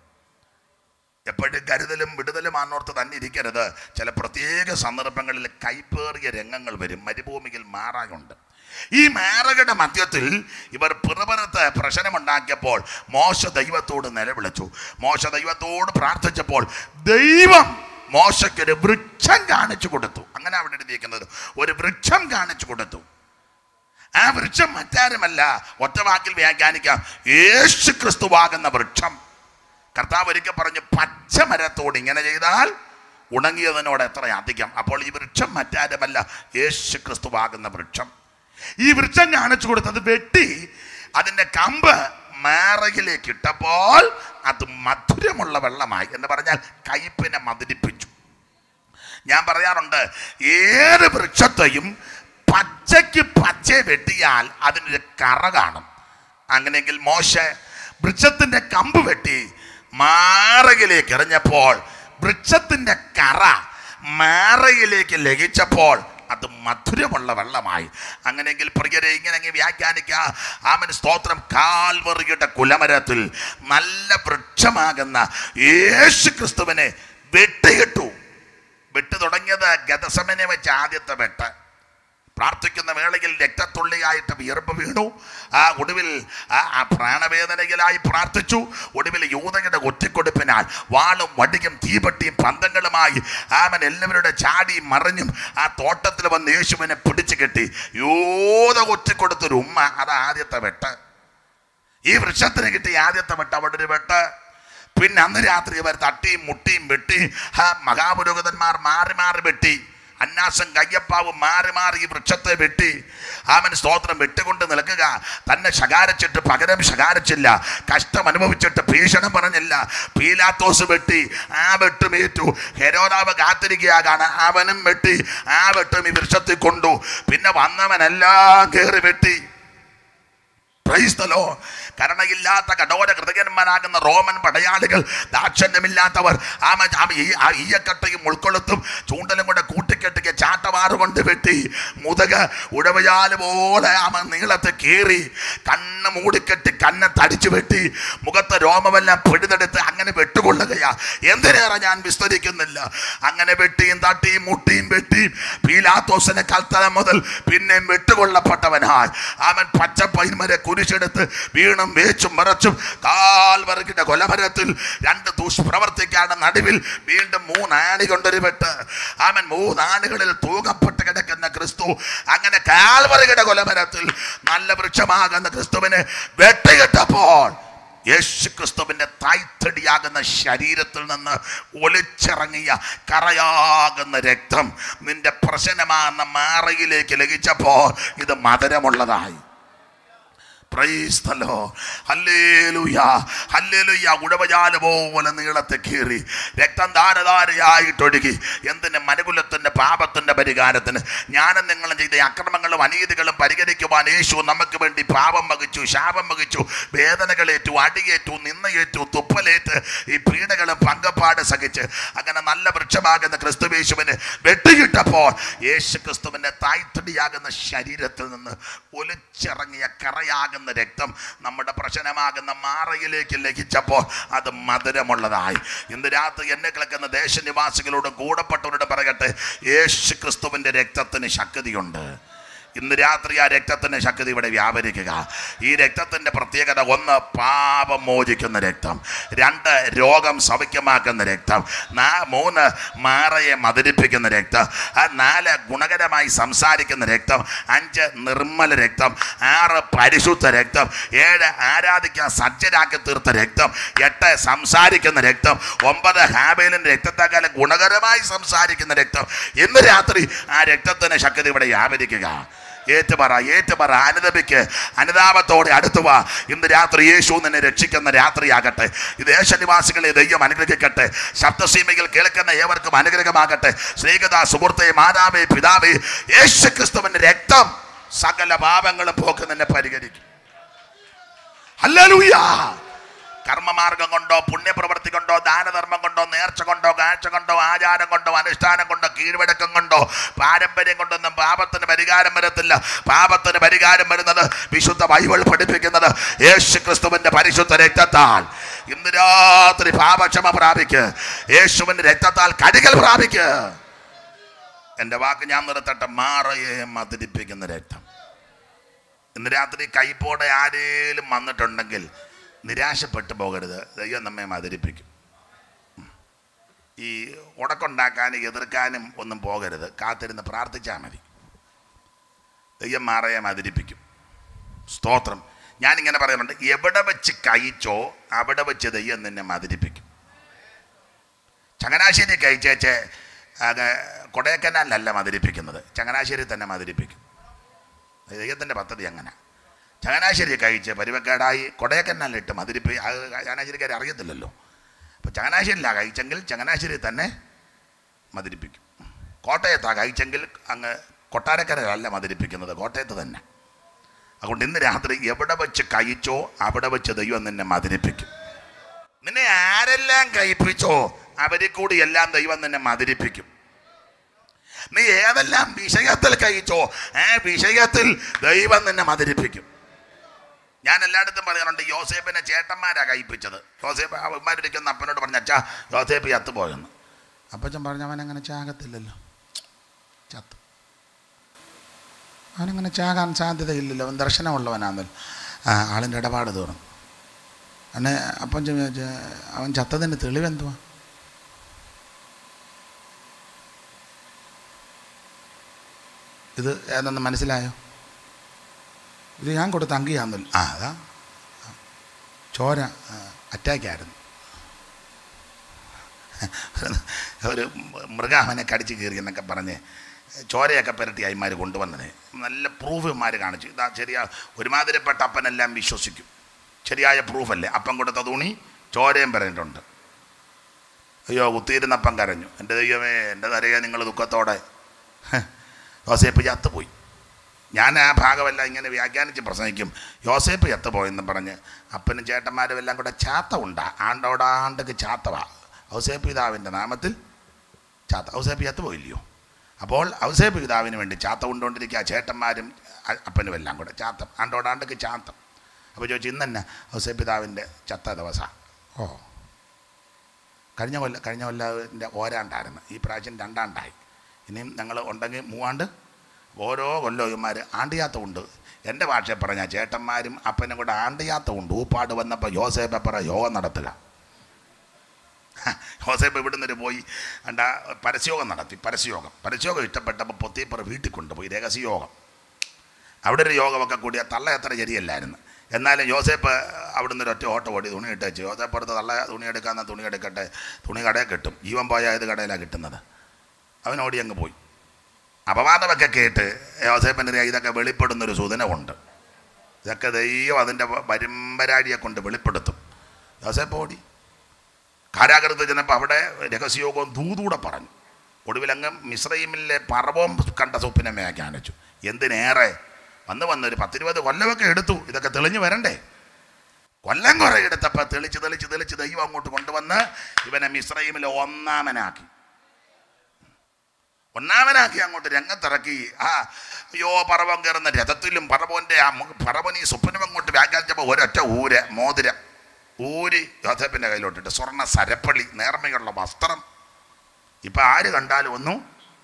എപ്പോഴും കരുതലും വിടുതലും ആന്നോർത്ത് തന്നെ ഇരിക്കരുത് ചില പ്രത്യേക സന്ദർഭങ്ങളിൽ കൈപ്പേറിയ രംഗങ്ങൾ വരും മരുഭൂമിയിൽ മാറായുണ്ട് ഈ മാറകയുടെ മധ്യത്തിൽ ഇവർ പിറപരത്ത് പ്രശ്നമുണ്ടാക്കിയപ്പോൾ മോശ ദൈവത്തോട് നിലവിളിച്ചു മോശ ദൈവത്തോട് പ്രാർത്ഥിച്ചപ്പോൾ ദൈവം മോശയ്ക്കൊരു വൃക്ഷം കാണിച്ചു കൊടുത്തു അങ്ങനെ അവിടെ എഴുതിയിരിക്കുന്നത് ഒരു വൃക്ഷം കാണിച്ചു കൊടുത്തു ആ വൃക്ഷം മറ്റാരുമല്ല ഒറ്റ വാക്കിൽ വ്യാഖ്യാനിക്കാം യേശു ക്രിസ്തുവാകുന്ന വൃക്ഷം കർത്താവ് ഒരിക്കൽ പറഞ്ഞു പച്ചമരത്തോട് ഇങ്ങനെ ചെയ്താൽ ഉണങ്ങിയതിനോട് എത്ര അധികം അപ്പോൾ ഈ വൃക്ഷം മറ്റാരുമല്ല യേശു ക്രിസ്തുവാകുന്ന വൃക്ഷം ഈ വൃക്ഷം കാണിച്ചു കൊടുത്തത് വെട്ടി അതിൻ്റെ കമ്പ് മാറയിലേക്ക് ഇട്ടപ്പോൾ അത് മധുരമുള്ള വെള്ളമായി എന്ന് പറഞ്ഞാൽ കയ്പിനെ മധുരിപ്പിച്ചു ഞാൻ പറയാറുണ്ട് ഏത് വൃക്ഷത്തെയും പച്ചയ്ക്ക് പച്ച വെട്ടിയാൽ അതിനൊരു കറ കാണും അങ്ങനെയെങ്കിൽ മോശ വൃക്ഷത്തിന്റെ കമ്പ് വെട്ടി മാറയിലേക്ക് എറിഞ്ഞപ്പോൾ വൃക്ഷത്തിന്റെ കറ മാറയിലേക്ക് ലഹിച്ചപ്പോൾ അത് മധുരമുള്ള വെള്ളമായി അങ്ങനെയെങ്കിൽ പ്രിയരെ ഇങ്ങനെ അങ്ങ് വ്യാഖ്യാനിക്കുക ആമൻ സ്തോത്രം കാൽവറിയുടെ കുലമരത്തിൽ നല്ല വൃക്ഷമാകുന്ന യേശു ക്രിസ്തുവിനെ വെട്ടിയിട്ടു വെട്ട് തുടങ്ങിയത് ഗതസമനെ വെച്ച് ആദ്യത്തെ വെട്ട് പ്രാർത്ഥിക്കുന്ന വേളയിൽ രക്തത്തുള്ളിയായിട്ട് വിയർപ്പ് വീണു ആ ഒടുവിൽ ആ ആ പ്രാണവേദനയിലായി പ്രാർത്ഥിച്ചു ഒടുവിൽ യൂതയുടെ ഒറ്റക്കൊടുപ്പിനാൽ വാളും വടിയും തീപട്ടിയും പന്തങ്ങളുമായി ആമൻ എല്ലാവരുടെ ചാടിയും മറിഞ്ഞും ആ തോട്ടത്തിൽ വന്ന് യേശുവിനെ പിടിച്ചു കെട്ടി യൂത ഒറ്റക്കൊടുത്തൊരു ഉമ്മ അത് ആദ്യത്തെ വെട്ട് ഈ വൃക്ഷത്തിന് കിട്ടിയ ആദ്യത്തെ വെട്ട് അവിടെ ഒരു വെട്ട് പിന്നെ അന്ന് രാത്രി ഇവർ തട്ടിയും മുട്ടിയും വെട്ടി ആ മഹാപുരോഹിതന്മാർ മാറി മാറി വെട്ടി അന്നാസം കയ്യപ്പാവും മാറി മാറി ഈ വൃക്ഷത്തെ വെട്ടി അവൻ സ്തോത്രം വെട്ടുകൊണ്ട് നിൽക്കുക തന്നെ ശകാരിച്ചിട്ട് പകരം ശകാരിച്ചില്ല കഷ്ടം അനുഭവിച്ചിട്ട് ഭീഷണം പറഞ്ഞില്ല പീലാത്തോസ് വെട്ടി ആ വെട്ടുമേറ്റു ഹെരോദാവ് കാത്തിരിക്കുകയാണ് അവനും വെട്ടി ആ വെട്ടും ഈ വൃക്ഷത്തിൽ കൊണ്ടു പിന്നെ വന്നവനെല്ലാം കയറി വെട്ടി ക്രൈസ്തലോ കരുണയില്ലാത്ത കഠോര കൃതകന്മാരാകുന്ന റോമൻ പടയാളികൾ ദാക്ഷണ്യമില്ലാത്തവർ ആമ ആമ ഈ- ആ ഈയക്കട്ടയും ഉൾക്കൊളുത്തും ചൂണ്ടലും കൂടെ കൂട്ടിക്കെട്ടിക്ക് ചാട്ടവാറ് കൊണ്ട് വെട്ടി മുതക ഉഴവയാല് പോലെ ആമ നീളത്തെ കീറി കണ്ണ് മൂടിക്കെട്ടി കണ്ണ് തടിച്ചു വെട്ടി മുഖത്തെ രോമമെല്ലാം പിഴുതെടുത്ത് അങ്ങനെ വെട്ടുകൊള്ളുകയാ എന്തിനേറെ ഞാൻ വിസ്തരിക്കുന്നില്ല അങ്ങനെ വെട്ടിയും തട്ടിയും മുട്ടിയും വെട്ടിയും പീലാത്തോസിനെ കൽത്തല മുതൽ പിന്നെയും വെട്ടുകൊള്ളപ്പെട്ടവനായി അവൻ പച്ചപ്പൈന്മരെ കുരിശെടുത്ത് വീണും വേച്ചും മറച്ചും കാൽവറക്കിന്റെ കൊലമരത്തിൽ രണ്ട് ദുഷ്പ്രവർത്തിക്കാണ് നടുവിൽ വീണ്ടും മൂന്നാണി കൊണ്ടൊരു വെട്ട് അവൻ മൂന്നാണികളിൽ തൂകപ്പെട്ട് കിടക്കുന്ന ക്രിസ്തു അങ്ങനെ കാൽവറകിയുടെ കൊലമരത്തിൽ നല്ല വൃക്ഷമാകുന്ന ക്രിസ്തുവിനെ വെട്ടിയിട്ടപ്പോൾ യേശു ക്രിസ്തുവിന്റെ തായ്തടിയാകുന്ന ശരീരത്തിൽ നിന്ന് ഒലിച്ചിറങ്ങിയ കറയാകുന്ന രക്തം നിന്റെ പ്രശ്നമാകുന്ന മാറയിലേക്ക് ലഭിച്ചപ്പോൾ ഇത് മധുരമുള്ളതായി പ്രൈസ്തലോ ഹല്ലേലൂയ ഹല്ലേലൂയ ഉടവജാല പോലെ നീളത്തെ കീറി രക്തം ധാരധാരയായിട്ടൊഴുകി എന്തിന് മനുകുലത്തിന്റെ പാപത്തിന്റെ പരിഹാരത്തിന് ഞാനും നിങ്ങളും ചെയ്ത അക്രമങ്ങളും അനീതികളും പരിഹരിക്കുവാൻ യേശു നമുക്ക് വേണ്ടി പാപം വഹിച്ചു ശാപം വഹിച്ചു വേദനകളേറ്റു അടിയേറ്റു നിന്നയേറ്റു തുപ്പലേറ്റ് ഈ പീഡകളും പങ്കപ്പാട് സഹിച്ച് അങ്ങനെ നല്ല വൃക്ഷമാകുന്ന ക്രിസ്തുവേശുവിന് വെട്ടിയിട്ടപ്പോൾ യേശു ക്രിസ്തുവിന്റെ തായ്തടിയാകുന്ന ശരീരത്തിൽ നിന്ന് ഒലിച്ചിറങ്ങിയ കറയാകുന്ന രക്തം നമ്മുടെ പ്രശ്നമാകുന്ന മാറയിലേക്ക് ലഭിച്ചപ്പോൾ അത് മധുരമുള്ളതായി ഇന്ന് രാത്രി എന്നെ കിടക്കുന്ന ദേശനിവാസികളോടും കൂടപ്പെട്ടവരോടും പറയട്ടെ യേശു ക്രിസ്തുവിന്റെ രക്തത്തിന് ശക്തിയുണ്ട് ഇന്ന് രാത്രി ആ രക്തത്തിന്റെ ശക്തി ഇവിടെ വ്യാപരിക്കുക ഈ രക്തത്തിന്റെ പ്രത്യേകത ഒന്ന് പാപം മോചിക്കുന്ന രക്തം രണ്ട് രോഗം സൗഖ്യമാക്കുന്ന രക്തം നാ മൂന്ന് മാറയെ മധുരിപ്പിക്കുന്ന രക്തം ആ നാല് ഗുണകരമായി സംസാരിക്കുന്ന രക്തം അഞ്ച് നിർമ്മല രക്തം ആറ് പരിശുദ്ധ രക്തം ഏഴ് ആരാധിക്കാൻ സജ്ജരാക്കി തീർത്ത രക്തം എട്ട് സംസാരിക്കുന്ന രക്തം ഒമ്പത് ഹാബേലിന്റെ രക്തത്തെക്കാളും ഗുണകരമായി സംസാരിക്കുന്ന രക്തം ഇന്ന് രാത്രി ആ രക്തത്തിന് ശക്തി ഇവിടെ വ്യാപരിക്കുക ഏറ്റുപറ ഏറ്റുപറ അനുദപിക്ക് അനുതാപത്തോടെ അടുത്തു വാ ഇന്ന് രാത്രി യേശു നിന്നെ രക്ഷിക്കുന്ന രാത്രിയാകട്ടെ ഈ ദേശനിവാസികളെ ദൈവം അനുഗ്രഹിക്കട്ടെ ശബ്ദസീമയിൽ കേൾക്കുന്ന ഏവർക്കും അനുഗ്രഹമാകട്ടെ സ്നേഹിത സുഹൃത്തെ മാതാവേ പിതാവേ യേശു ക്രിസ്തുവിന്റെ രക്തം സകല പാപങ്ങളും പോക്ക് നിന്നെ പരിഹരിക്കും ഹല്ലേലൂയ കർമ്മമാർഗം കൊണ്ടോ പുണ്യപ്രവൃത്തി കൊണ്ടോ ദാനധർമ്മം കൊണ്ടോ നേർച്ച കൊണ്ടോ കാഴ്ച കൊണ്ടോ ആചാരം കൊണ്ടോ അനുഷ്ഠാനം കൊണ്ടോ കീഴ്വഴക്കം കൊണ്ടോ പാരമ്പര്യം കൊണ്ടൊന്നും പാപത്തിന് പരിഹാരം വരത്തില്ല പാപത്തിന് പരിഹാരം വരുന്നത് വിശുദ്ധ ബൈബിൾ പഠിപ്പിക്കുന്നത് യേശു ക്രിസ്തുവിന്റെ പരിശുദ്ധ രക്തത്താൽ ഇന്ന് രാത്രി പാപക്ഷമ പ്രാപിക്ക് യേശുവിന്റെ രക്തത്താൽ കടികൾ പ്രാപിക്ക് എൻ്റെ വാക്ക് ഞാൻ നിർത്തട്ടെ മാറയെ മതിരിപ്പിക്കുന്ന രക്തം ഇന്ന് രാത്രി കൈപ്പോടെ ആരേലും വന്നിട്ടുണ്ടെങ്കിൽ നിരാശപ്പെട്ടു പോകരുത് ദൈവം നമ്മെ മധുരിപ്പിക്കും ഉം. ഈ ഉടക്കുണ്ടാക്കാനും എതിർക്കാനും ഒന്നും പോകരുത് കാത്തിരുന്ന് പ്രാർത്ഥിച്ചാൽ മതി ദൈവം മാറയെ മധുരിപ്പിക്കും സ്തോത്രം ഞാനിങ്ങനെ പറയുന്നുണ്ട് എവിടെ വെച്ച് കഴിച്ചോ അവിടെ വെച്ച് ദൈവം നിന്നെ മധുരിപ്പിക്കും ചങ്ങനാശ്ശേരി കഴിച്ചേച്ച് കൊടൈക്കനാലിലല്ല മധുരിപ്പിക്കുന്നത് ചങ്ങനാശ്ശേരി തന്നെ മധുരിപ്പിക്കും ദൈവത്തിൻ്റെ പദ്ധതി അങ്ങനെ ചങ്ങനാശ്ശേരി കഴിച്ച് പരിവക്കേടായി കൊടയക്കനാലിട്ട് മധുരിപ്പ് അത് ചങ്ങനാശ്ശേരിക്കാരെ അറിയത്തില്ലല്ലോ അപ്പോൾ ചങ്ങനാശ്ശേരിയിലാണ് കഴിച്ചെങ്കിൽ ചങ്ങനാശ്ശേരി തന്നെ മധുരിപ്പിക്കും കോട്ടയത്താണ് കഴിച്ചെങ്കിൽ അങ്ങ് കൊട്ടാരക്കരയല്ല മധുരിപ്പിക്കുന്നത് കോട്ടയത്ത് തന്നെ അതുകൊണ്ട് ഇന്ന് രാത്രി എവിടെ വെച്ച് കഴിച്ചോ അവിടെ വെച്ച് ദൈവം നിന്നെ മധുരിപ്പിക്കും നിന്നെ ആരെല്ലാം കഴിപ്പിച്ചോ അവരെ കൂടി എല്ലാം ദൈവം നിന്നെ മധുരിപ്പിക്കും നീ ഏതെല്ലാം വിഷയത്തിൽ കഴിച്ചോ ആ വിഷയത്തിൽ ദൈവം നിന്നെ മധുരിപ്പിക്കും ഞാൻ എല്ലായിടത്തും പറയാറുണ്ട് യോസേപ്പിനെ ചേട്ടന്മാരാ കഴിപ്പിച്ചത് യോസേപ്പ് അവന്മാരിരിക്കുന്ന അപ്പനോട് പറഞ്ഞ അച്ഛാ യോസേപ്പ് ചത്തുപോയെന്ന് അപ്പച്ചൻ പറഞ്ഞ അവൻ അങ്ങനെ ചാകത്തില്ലല്ലോ ചത്ത് അവനങ്ങനെ ചാകാൻ സാധ്യതയില്ലല്ലോ അവൻ ദർശനമുള്ളവനാണല്ലോ ആ ആളിൻ്റെ ഇടപാട് തീർന്നു അന്നെ അപ്പം ചോദിച്ച അവൻ ചത്തതിൻ്റെ തെളിവെന്തുവാ ഇത് ഏതെന്ന് മനസ്സിലായോ ഇത് ഞാൻ കൊടുത്ത അങ്കിയാന്നല്ലോ ആ അതാ ആ. ചോര അറ്റാക്കായിരുന്നു ഒരു മൃഗം അവനെ കടിച്ച് കീറി എന്നൊക്കെ പറഞ്ഞ് ചോരയൊക്കെ പുരട്ടി അയ്മാർ കൊണ്ടുവന്നത് നല്ല പ്രൂഫ് ഇമാർ കാണിച്ചു ഇതാ ശരിയാ ഒരുമാതിരിപ്പെട്ട അപ്പനെല്ലാം വിശ്വസിക്കും ശരിയായ പ്രൂഫല്ലേ അപ്പം കൊടുത്ത തുണി ചോരയും പറഞ്ഞിട്ടുണ്ട് അയ്യോ കുത്തിയിരുന്നപ്പം കരഞ്ഞു എൻ്റെ ദൈവമേ എൻ്റെ കരയെ നിങ്ങൾ ദുഃഖത്തോടെ യോസേപ്പ് ചത്തുപോയി ഞാൻ ആ ഭാഗമെല്ലാം ഇങ്ങനെ വ്യാഖ്യാനിച്ച് പ്രസംഗിക്കും യോസേപ്പ് ചത്തുപോയെന്ന് പറഞ്ഞ് അപ്പനും ചേട്ടന്മാരും എല്ലാം കൂടെ ചാത്ത ഉണ്ടാ ആണ്ടോടാണ്ടക്ക് ചാത്തവാ ഔസേപ്പ് പിതാവിൻ്റെ നാമത്തിൽ ചാത്ത ഔസേപ്പ് ചത്തുപോയില്ലയോ അപ്പോൾ ഔസേപ്പ് പിതാവിന് വേണ്ടി ചാത്ത കൊണ്ടുകൊണ്ടിരിക്കുക ചേട്ടന്മാരും അ- അപ്പനും എല്ലാം കൂടെ ചാത്തം ആണ്ടോടാണ്ടക്ക് ചാത്തം അപ്പോൾ ചോദിച്ചു ഇന്ന് തന്നെ ഔസേപ്പ് പിതാവിൻ്റെ ചത്ത ദിവസമാണ് ഓ കഴിഞ്ഞ കൊല്ല കഴിഞ്ഞ കൊല്ലത്തിൻ്റെ ഓരാണ്ടായിരുന്നു ഈ പ്രാവശ്യം രണ്ടാണ്ടായി ഇനിയും ഞങ്ങൾ ഉണ്ടെങ്കിൽ മൂവാണ്ട് ഓരോ കൊല്ലവുമാർ ആണ്ടിയാത്തമുണ്ട് എൻ്റെ ഭാഷ പറഞ്ഞാൽ ചേട്ടന്മാരും അപ്പനും കൂടെ ആണ്ടിയാത്തമുണ്ട് ഊപ്പാട് വന്നപ്പോൾ യോസേപ്പ് പറ യോഗം നടത്തുക യോസേപ്പ് ഇവിടുന്ന് ഒരു പോയി അണ്ട പരസ്യോഗം നടത്തി പരസ്യോഗം പരസ്യോഗം ഇഷ്ടപ്പെട്ടപ്പോൾ പൊത്തിപ്പുറ വീട്ടിൽ കൊണ്ടുപോയി രഹസ്യയോഗം അവിടെ ഒരു യോഗമൊക്കെ കൂടിയ തള്ള അത്ര ശരിയല്ലായിരുന്നു എന്നാലും യോസേപ്പ് അവിടുന്ന് ഒരു ഒറ്റ ഓട്ടം ഓടി തുണി ഇട്ട് വെച്ച് യോസേപ്പ് അടുത്ത് തള്ള തുണി എടുക്കാന്ന തുണി എടുക്കട്ടെ തുണി കടയിൽ കിട്ടും ജീവൻ പോയ ഏത് കടയിലാണ് കിട്ടുന്നത് അവൻ ഓടി അങ്ങ് പോയി അപവാദമൊക്കെ കേട്ട് യോസേപ്പിൻ്റെ ഇതൊക്കെ വെളിപ്പെടുന്നൊരു സൂചനമുണ്ട് ഇതൊക്കെ ദൈവം അതിൻ്റെ പരമ്പരാടിയെ കൊണ്ട് വെളിപ്പെടുത്തും യോസേപ്പ് ഓടി കാരാഗ്രഹത്തിൽ ചെന്നപ്പോൾ അവിടെ രഹസ്യയോഗവും ദൂതൂടെ പറഞ്ഞു ഒടുവിലങ്ങ് മിശ്രൈമിലെ പറവവും കണ്ട സ്വപ്നെ വ്യാഖ്യാനിച്ചു എന്തിനേറെ വന്ന് വന്ന് ഒരു പത്തിരുപത് കൊല്ലമൊക്കെ എടുത്തു ഇതൊക്കെ തെളിഞ്ഞു വരണ്ടേ കൊല്ലം കുറെ എടുത്തപ്പോൾ തെളിച്ച് തെളിച്ച് തെളിച്ച് ദൈവം അങ്ങോട്ട് കൊണ്ടുവന്ന് ഇവനെ മിശ്രൈമിലെ ഒന്നാമനാക്കി ഒന്നാമനാക്കി അങ്ങോട്ട് രംഗത്തിറക്കി ആ അയ്യോ പറവൻ കയറുന്ന രഥത്തിലും പറവൻ്റെ ആ മു- പറവൻ ഈ സ്വപ്നം അങ്ങോട്ട് വ്യാഖ്യാനിച്ചപ്പോൾ ഒരൊറ്റ ഊര് മോതിരം ഊരി യോസേപ്പിൻ്റെ കയ്യിലോട്ടിട്ട് സ്വർണ്ണ സരപ്പളി നേർമയുള്ള വസ്ത്രം ഇപ്പം ആര് കണ്ടാലും ഒന്നും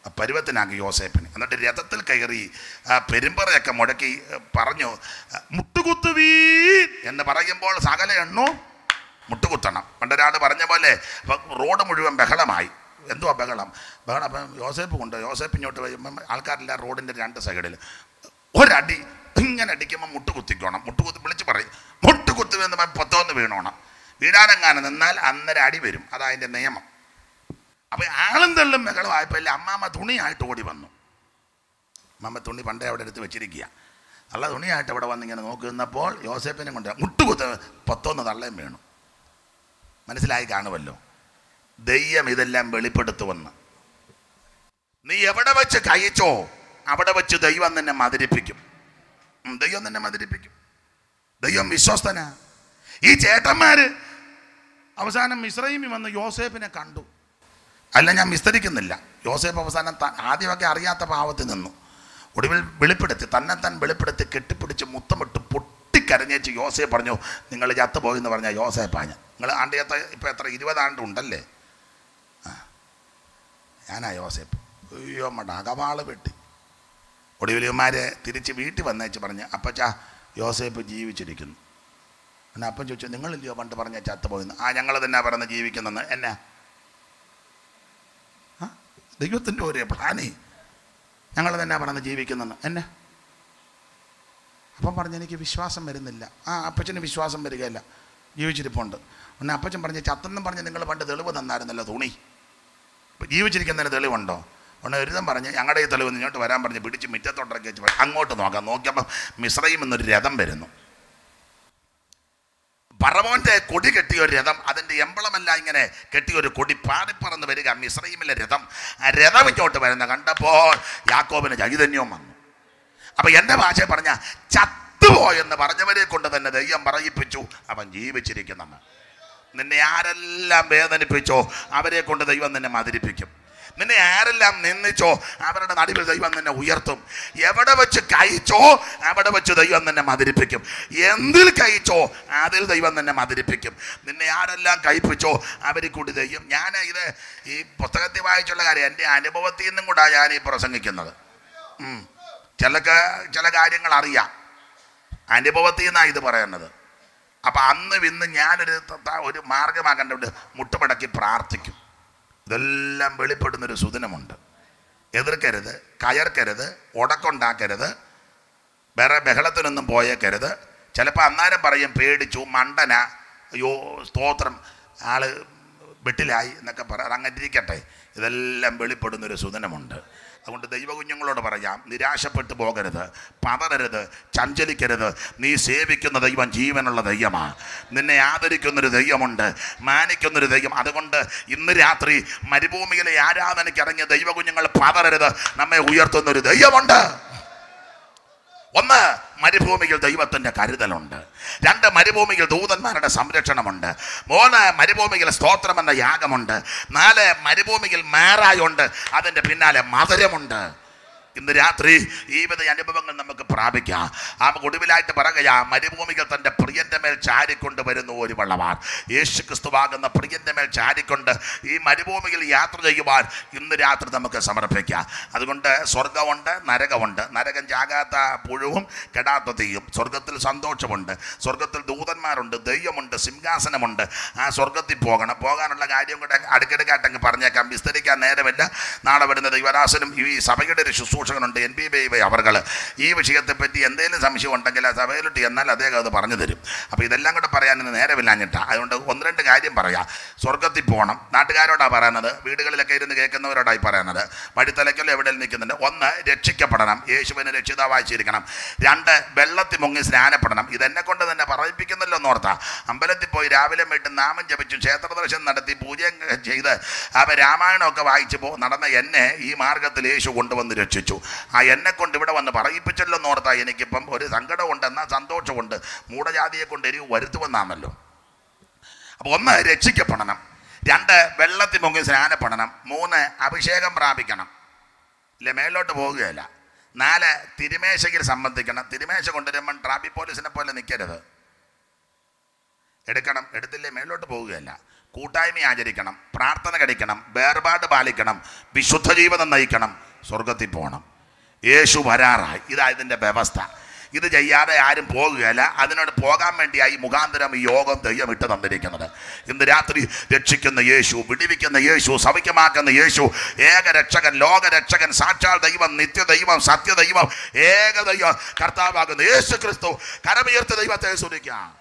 പരുവത്തിനാക്കി യോസേപ്പിന് എന്നിട്ട് രഥത്തിൽ കയറി ആ പെരുമ്പറയൊക്കെ മുടക്കി ആ, പറഞ്ഞു ആ, മുട്ടുകുത്തുവീ എന്ന് പറയുമ്പോൾ സകല എണ്ണോ മുട്ടുകുത്തണം പണ്ടൊരാൾ പറഞ്ഞ പോലെ അപ്പം റോഡ് മുഴുവൻ ബഹളമായി എന്തുവാ ബഹളം ബഹളം അപ്പം യോസേപ്പ് കൊണ്ട് യോസേപ്പ് ഇങ്ങോട്ട് വരുമ്പം ആൾക്കാരെല്ലാം റോഡിൻ്റെ രണ്ട് സൈഡിൽ ഒരടി ഇങ്ങനെ അടിക്കുമ്പോൾ മുട്ട് കുത്തിക്കോണം മുട്ട് കുത്തി വിളിച്ച് പറയും മുട്ട് കുത്തുവെന്ന് പറഞ്ഞ് പൊത്തോന്ന് വീണോണം വീഴാനെങ്ങാനും നിന്നാൽ അന്നേരം അടി വരും അതാ അതിൻ്റെ നിയമം അപ്പോൾ ആളും തള്ളും ബഹളമായപ്പോൾ അല്ലേ അമ്മാമ്മ തുണിയായിട്ട് ഓടി വന്നു അമ്മമ്മ തുണി പണ്ടേ അവിടെ എടുത്ത് വെച്ചിരിക്കുക നല്ല തുണിയായിട്ട് അവിടെ വന്നിങ്ങനെ നോക്കുന്നപ്പോൾ യോസേപ്പിനെ കൊണ്ട് മുട്ടുകുത്ത് പൊത്തോന്ന് തള്ളയും വീണു മനസ്സിലായി കാണുമല്ലോ ദയ്യം ഇതെല്ലാം വെളിപ്പെടുത്തുമെന്ന് നീ എവിടെ വെച്ച് കഴിച്ചോ അവിടെ വെച്ച് ദൈവം നിന്നെ മതിരിപ്പിക്കും ഉം, ദൈവം നിന്നെ മതിരിപ്പിക്കും ദൈവം വിശ്വസ്തനാ ഈ ചേട്ടന്മാര് അവസാനം മിശ്രൈമി വന്ന് യോസേപ്പിനെ കണ്ടു അല്ല ഞാൻ വിസ്തരിക്കുന്നില്ല യോസേപ്പ് അവസാനം ത- ആദ്യമൊക്കെ അറിയാത്ത പാവത്തിൽ നിന്നു ഒടുവിൽ വെളിപ്പെടുത്തി തന്നെ താൻ വെളിപ്പെടുത്തി കെട്ടിപ്പിടിച്ച് മുത്തമിട്ട് പൊട്ടിക്കരഞ്ഞേച്ച് യോസേപ്പ് പറഞ്ഞു നിങ്ങൾ ചത്തുപോയി എന്ന് പറഞ്ഞാൽ യോസേപ്പാഞ്ഞ നിങ്ങൾ ആണ്ടിയത്ത ഇപ്പം എത്ര ഇരുപതാണ്ട് ഉണ്ടല്ലേ ആ ഞാനാ യോസേപ്പ് അയ്യോ മട അകവാള് വെട്ടി ഒടുവിലുമാരെ തിരിച്ച് വീട്ടിൽ വന്നേച്ച് പറഞ്ഞ് അപ്പച്ചാ യോസേപ്പ് ജീവിച്ചിരിക്കുന്നു എന്നാൽ അപ്പം ചോദിച്ചു നിങ്ങളില്ലയോ പണ്ട് പറഞ്ഞ ചത്തുപോയിന്ന് ആ ഞങ്ങൾ തന്നെ പറഞ്ഞ് ജീവിക്കുന്നെന്ന് എന്നാ ആ ദൈവത്തിൻ്റെ ഒരു പ്ലാനേ ഞങ്ങൾ തന്നെ പറഞ്ഞ് ജീവിക്കുന്നെന്ന് എന്നെ അപ്പം പറഞ്ഞ് എനിക്ക് വിശ്വാസം വരുന്നില്ല ആ അപ്പച്ചന് വിശ്വാസം വരികയല്ല ജീവിച്ചിരിപ്പുണ്ട് പിന്നെ അപ്പച്ചൻ പറഞ്ഞ് ചത്തെന്നും പറഞ്ഞ് നിങ്ങൾ പണ്ട് തെളിവ് തന്നായിരുന്നല്ലോ തുണി ഇപ്പം ജീവിച്ചിരിക്കുന്നതിന് തെളിവുണ്ടോ ഉടനെ ഒരുതം പറഞ്ഞ് ഞങ്ങളുടെ ഈ തെളിവ് ഇങ്ങോട്ട് വരാൻ പറഞ്ഞ് പിടിച്ച് മിറ്റത്തോട്ടൊക്കെ വെച്ച് പറ- അങ്ങോട്ട് നോക്കാം നോക്കിയപ്പോൾ മിശ്രയും എന്നൊരു രഥം വരുന്നു പറവോന്റെ കൊടി കെട്ടിയ ഒരു രഥം അതിൻ്റെ എമ്പളമല്ല ഇങ്ങനെ കെട്ടിയ ഒരു കൊടി പാറിപ്പറന്ന് വരിക മിശ്രൈമിലെ രഥം ആ രഥം ഇങ്ങോട്ട് വരുന്ന കണ്ടപ്പോൾ യാക്കോബിന് ചൈതന്യവും വന്നു അപ്പൊ എൻ്റെ ഭാഷ പറഞ്ഞ ചത്തുപോയെന്ന് പറഞ്ഞവരെ കൊണ്ട് തന്നെ ദൈവം പറയിപ്പിച്ചു അവൻ ജീവിച്ചിരിക്കുന്നെന്ന് നിന്നെ ആരെല്ലാം വേദനിപ്പിച്ചോ അവരെ കൊണ്ട് ദൈവം നിന്നെ മതിരിപ്പിക്കും നിന്നെ ആരെല്ലാം നിന്ദിച്ചോ അവരുടെ നടുവിൽ ദൈവം നിന്നെ ഉയർത്തും എവിടെ വെച്ച് കഴിച്ചോ അവിടെ വെച്ച് ദൈവം നിന്നെ മതിരിപ്പിക്കും എന്തിൽ കഴിച്ചോ അതിൽ ദൈവം നിന്നെ മതിരിപ്പിക്കും നിന്നെ ആരെല്ലാം കഴിപ്പിച്ചോ അവരിൽ കൂടി ദൈവം ഞാൻ ഇത് ഈ പുസ്തകത്തിൽ വായിച്ചുള്ള കാര്യം എൻ്റെ അനുഭവത്തിൽ നിന്നും കൂടാണ് ഞാൻ ഈ പ്രസംഗിക്കുന്നത് ഉം. ചിലക്ക് ചില കാര്യങ്ങൾ അറിയാം അനുഭവത്തിൽ നിന്നാണ് ഇത് പറയുന്നത് അപ്പം അന്ന് ഇന്ന് ഞാനൊരു ത- ത- ഒരു മാർഗമാകേണ്ടത് മുട്ടുമടക്കി പ്രാർത്ഥിക്കും ഇതെല്ലാം വെളിപ്പെടുന്നൊരു സുദിനമുണ്ട് എതിർക്കരുത് കയർക്കരുത് ഉടക്കുണ്ടാക്കരുത് വേറെ ബഹളത്തിനൊന്നും പോയേക്കരുത് ചിലപ്പോൾ അന്നേരം പറയും പേടിച്ചു മണ്ടന അയ്യോ സ്തോത്രം ആള് വെട്ടിലായി എന്നൊക്കെ പറയാം അങ്ങനെ ഇരിക്കട്ടെ ഇതെല്ലാം വെളിപ്പെടുന്നൊരു സുദിനമുണ്ട് അതുകൊണ്ട് ദൈവകുഞ്ഞുങ്ങളോട് പറയാം നിരാശപ്പെട്ടു പോകരുത് പതറരുത് ചഞ്ചലിക്കരുത് നീ സേവിക്കുന്ന ദൈവം ജീവനുള്ള ദൈവമാണ് നിന്നെ ആദരിക്കുന്നൊരു ദൈവമുണ്ട് മാനിക്കുന്നൊരു ദൈവം അതുകൊണ്ട് ഇന്ന് രാത്രി മരുഭൂമിയിലെ ആരാധനയ്ക്ക് ഇറങ്ങിയ ദൈവകുഞ്ഞുങ്ങൾ പതറരുത് നമ്മെ ഉയർത്തുന്നൊരു ദൈവമുണ്ട് ഒന്ന് മരുഭൂമിയിൽ ദൈവത്തിൻ്റെ കരുതലുണ്ട് രണ്ട് മരുഭൂമിയിൽ ദൂതന്മാരുടെ സംരക്ഷണമുണ്ട് മൂന്ന് മരുഭൂമിയിൽ സ്തോത്രം എന്ന യാഗമുണ്ട് നാല് മരുഭൂമിയിൽ മേറായുണ്ട് അതിൻ്റെ പിന്നാലെ മധുരമുണ്ട് ഇന്ന് രാത്രി ഈ വിധ അനുഭവങ്ങൾ നമുക്ക് പ്രാപിക്കാം ആ ഒടുവിലായിട്ട് പറയുക മരുഭൂമികൾ തൻ്റെ പ്രിയന്റെ മേൽ ചാരിക്കൊണ്ട് വരുന്ന ഒരു വള്ളവാൻ യേശു ക്രിസ്തുവാകുന്ന പ്രിയന്റെ മേൽ ചാരിക്കൊണ്ട് ഈ മരുഭൂമിയിൽ യാത്ര ചെയ്യുവാൻ ഇന്ന് രാത്രി നമുക്ക് സമർപ്പിക്കാം അതുകൊണ്ട് സ്വർഗമുണ്ട് നരകമുണ്ട് നരകം ചാകാത്ത പുഴുവും കെടാത്ത തീയും സ്വർഗത്തിൽ സന്തോഷമുണ്ട് സ്വർഗത്തിൽ ദൂതന്മാരുണ്ട് ദൈവമുണ്ട് സിംഹാസനമുണ്ട് ആ സ്വർഗത്തിൽ പോകണം പോകാനുള്ള കാര്യം കൂടെ അടുക്കിടക്കായിട്ടങ്ങ് പറഞ്ഞേക്കാം വിസ്തരിക്കാൻ നേരമില്ല നാളെ വരുന്ന ദൈവദാസനും ഈ സഭയുടെ ഒരു ശുശ്രൂഷകനുണ്ട് എൻ ബി ബി അവർകൾ ഈ വിഷയത്തെപ്പറ്റി എന്തെങ്കിലും സംശയം ഉണ്ടെങ്കിൽ ആ സഭയിലോട്ട് എന്നാൽ അദ്ദേഹം അത് പറഞ്ഞു തരും അപ്പോൾ ഇതെല്ലാം കൂടെ പറയാൻ ഇന്ന് നേരമില്ലാഞ്ഞിട്ടാ അതുകൊണ്ട് ഒന്ന് രണ്ട് കാര്യം പറയാം സ്വർഗത്തിൽ പോകണം നാട്ടുകാരോടാണ് പറയുന്നത് വീടുകളിലൊക്കെ ഇരുന്ന് കേൾക്കുന്നവരോടായി പറയുന്നത് വഴിത്തലയ്ക്കല്ലോ എവിടെ നിൽക്കുന്നുണ്ട് ഒന്ന് രക്ഷിക്കപ്പെടണം യേശുവിനെ രക്ഷിതാവായി ചിരിക്കണം രണ്ട് വെള്ളത്തിൽ മുങ്ങി സ്നാനപ്പെടണം ഇതെന്നെ കൊണ്ട് തന്നെ പറയിപ്പിക്കുന്നല്ലോ എന്നോർത്താ അമ്പലത്തിൽ പോയി രാവിലെ വീട്ട് നാമം ജപിച്ചു ക്ഷേത്ര ദർശനം നടത്തി പൂജ ചെയ്ത് അവ രാമായണമൊക്കെ വായിച്ചു പോ നടന്ന എന്നെ ഈ മാർഗത്തിൽ യേശു കൊണ്ടുവന്ന് രക്ഷിച്ചു ആ എന്നെ കൊണ്ട് ഇവിടെ വന്ന് പറയിപ്പിച്ചല്ലോ എന്നോർത്താ എനിക്കിപ്പം ഒരു സങ്കടമുണ്ട് എന്നാൽ സന്തോഷമുണ്ട് മൂടജാതിയെ കൊണ്ട് എരിവ് വരുത്തുമെന്നാണല്ലോ അപ്പോൾ ഒന്ന് രക്ഷിക്കപ്പെടണം രണ്ട് വെള്ളത്തിൽ മുങ്ങി സ്നാനപ്പെടണം മൂന്ന് അഭിഷേകം പ്രാപിക്കണം ഇല്ല മേലോട്ട് പോകുകയല്ല നാല് തിരുമേശയിൽ സംബന്ധിക്കണം തിരുമേശ കൊണ്ടുവരുമ്പം ട്രാഫിക് പോലീസിനെ പോലെ നിൽക്കരുത് എടുക്കണം എടുത്തില്ലേ മേലോട്ട് പോവുകയല്ല കൂട്ടായ്മ ആചരിക്കണം പ്രാർത്ഥന കഴിക്കണം വേർപാട് പാലിക്കണം വിശുദ്ധ ജീവിതം നയിക്കണം സ്വർഗത്തിൽ പോകണം യേശു വരാറായി ഇതാ ഇതിൻ്റെ വ്യവസ്ഥ ഇത് ചെയ്യാതെ ആരും പോകുകയില്ല അതിനോട് പോകാൻ വേണ്ടിയായി മുഖാന്തരം ഈ യോഗം ദൈവം ഇട്ട് തന്നിരിക്കുന്നത് ഇന്ന് രാത്രി രക്ഷിക്കുന്ന യേശു വിടിവിക്കുന്ന യേശു സൗഖ്യമാക്കുന്ന യേശു ഏക രക്ഷകൻ ലോക രക്ഷകൻ സാക്ഷാൽ ദൈവം നിത്യ ദൈവം സത്യ ദൈവം ഏക ദൈവം കർത്താവാകുന്ന യേശു ക്രിസ്തു കരമുയർത്ത ദൈവത്തെ സ്തുതിക്കാം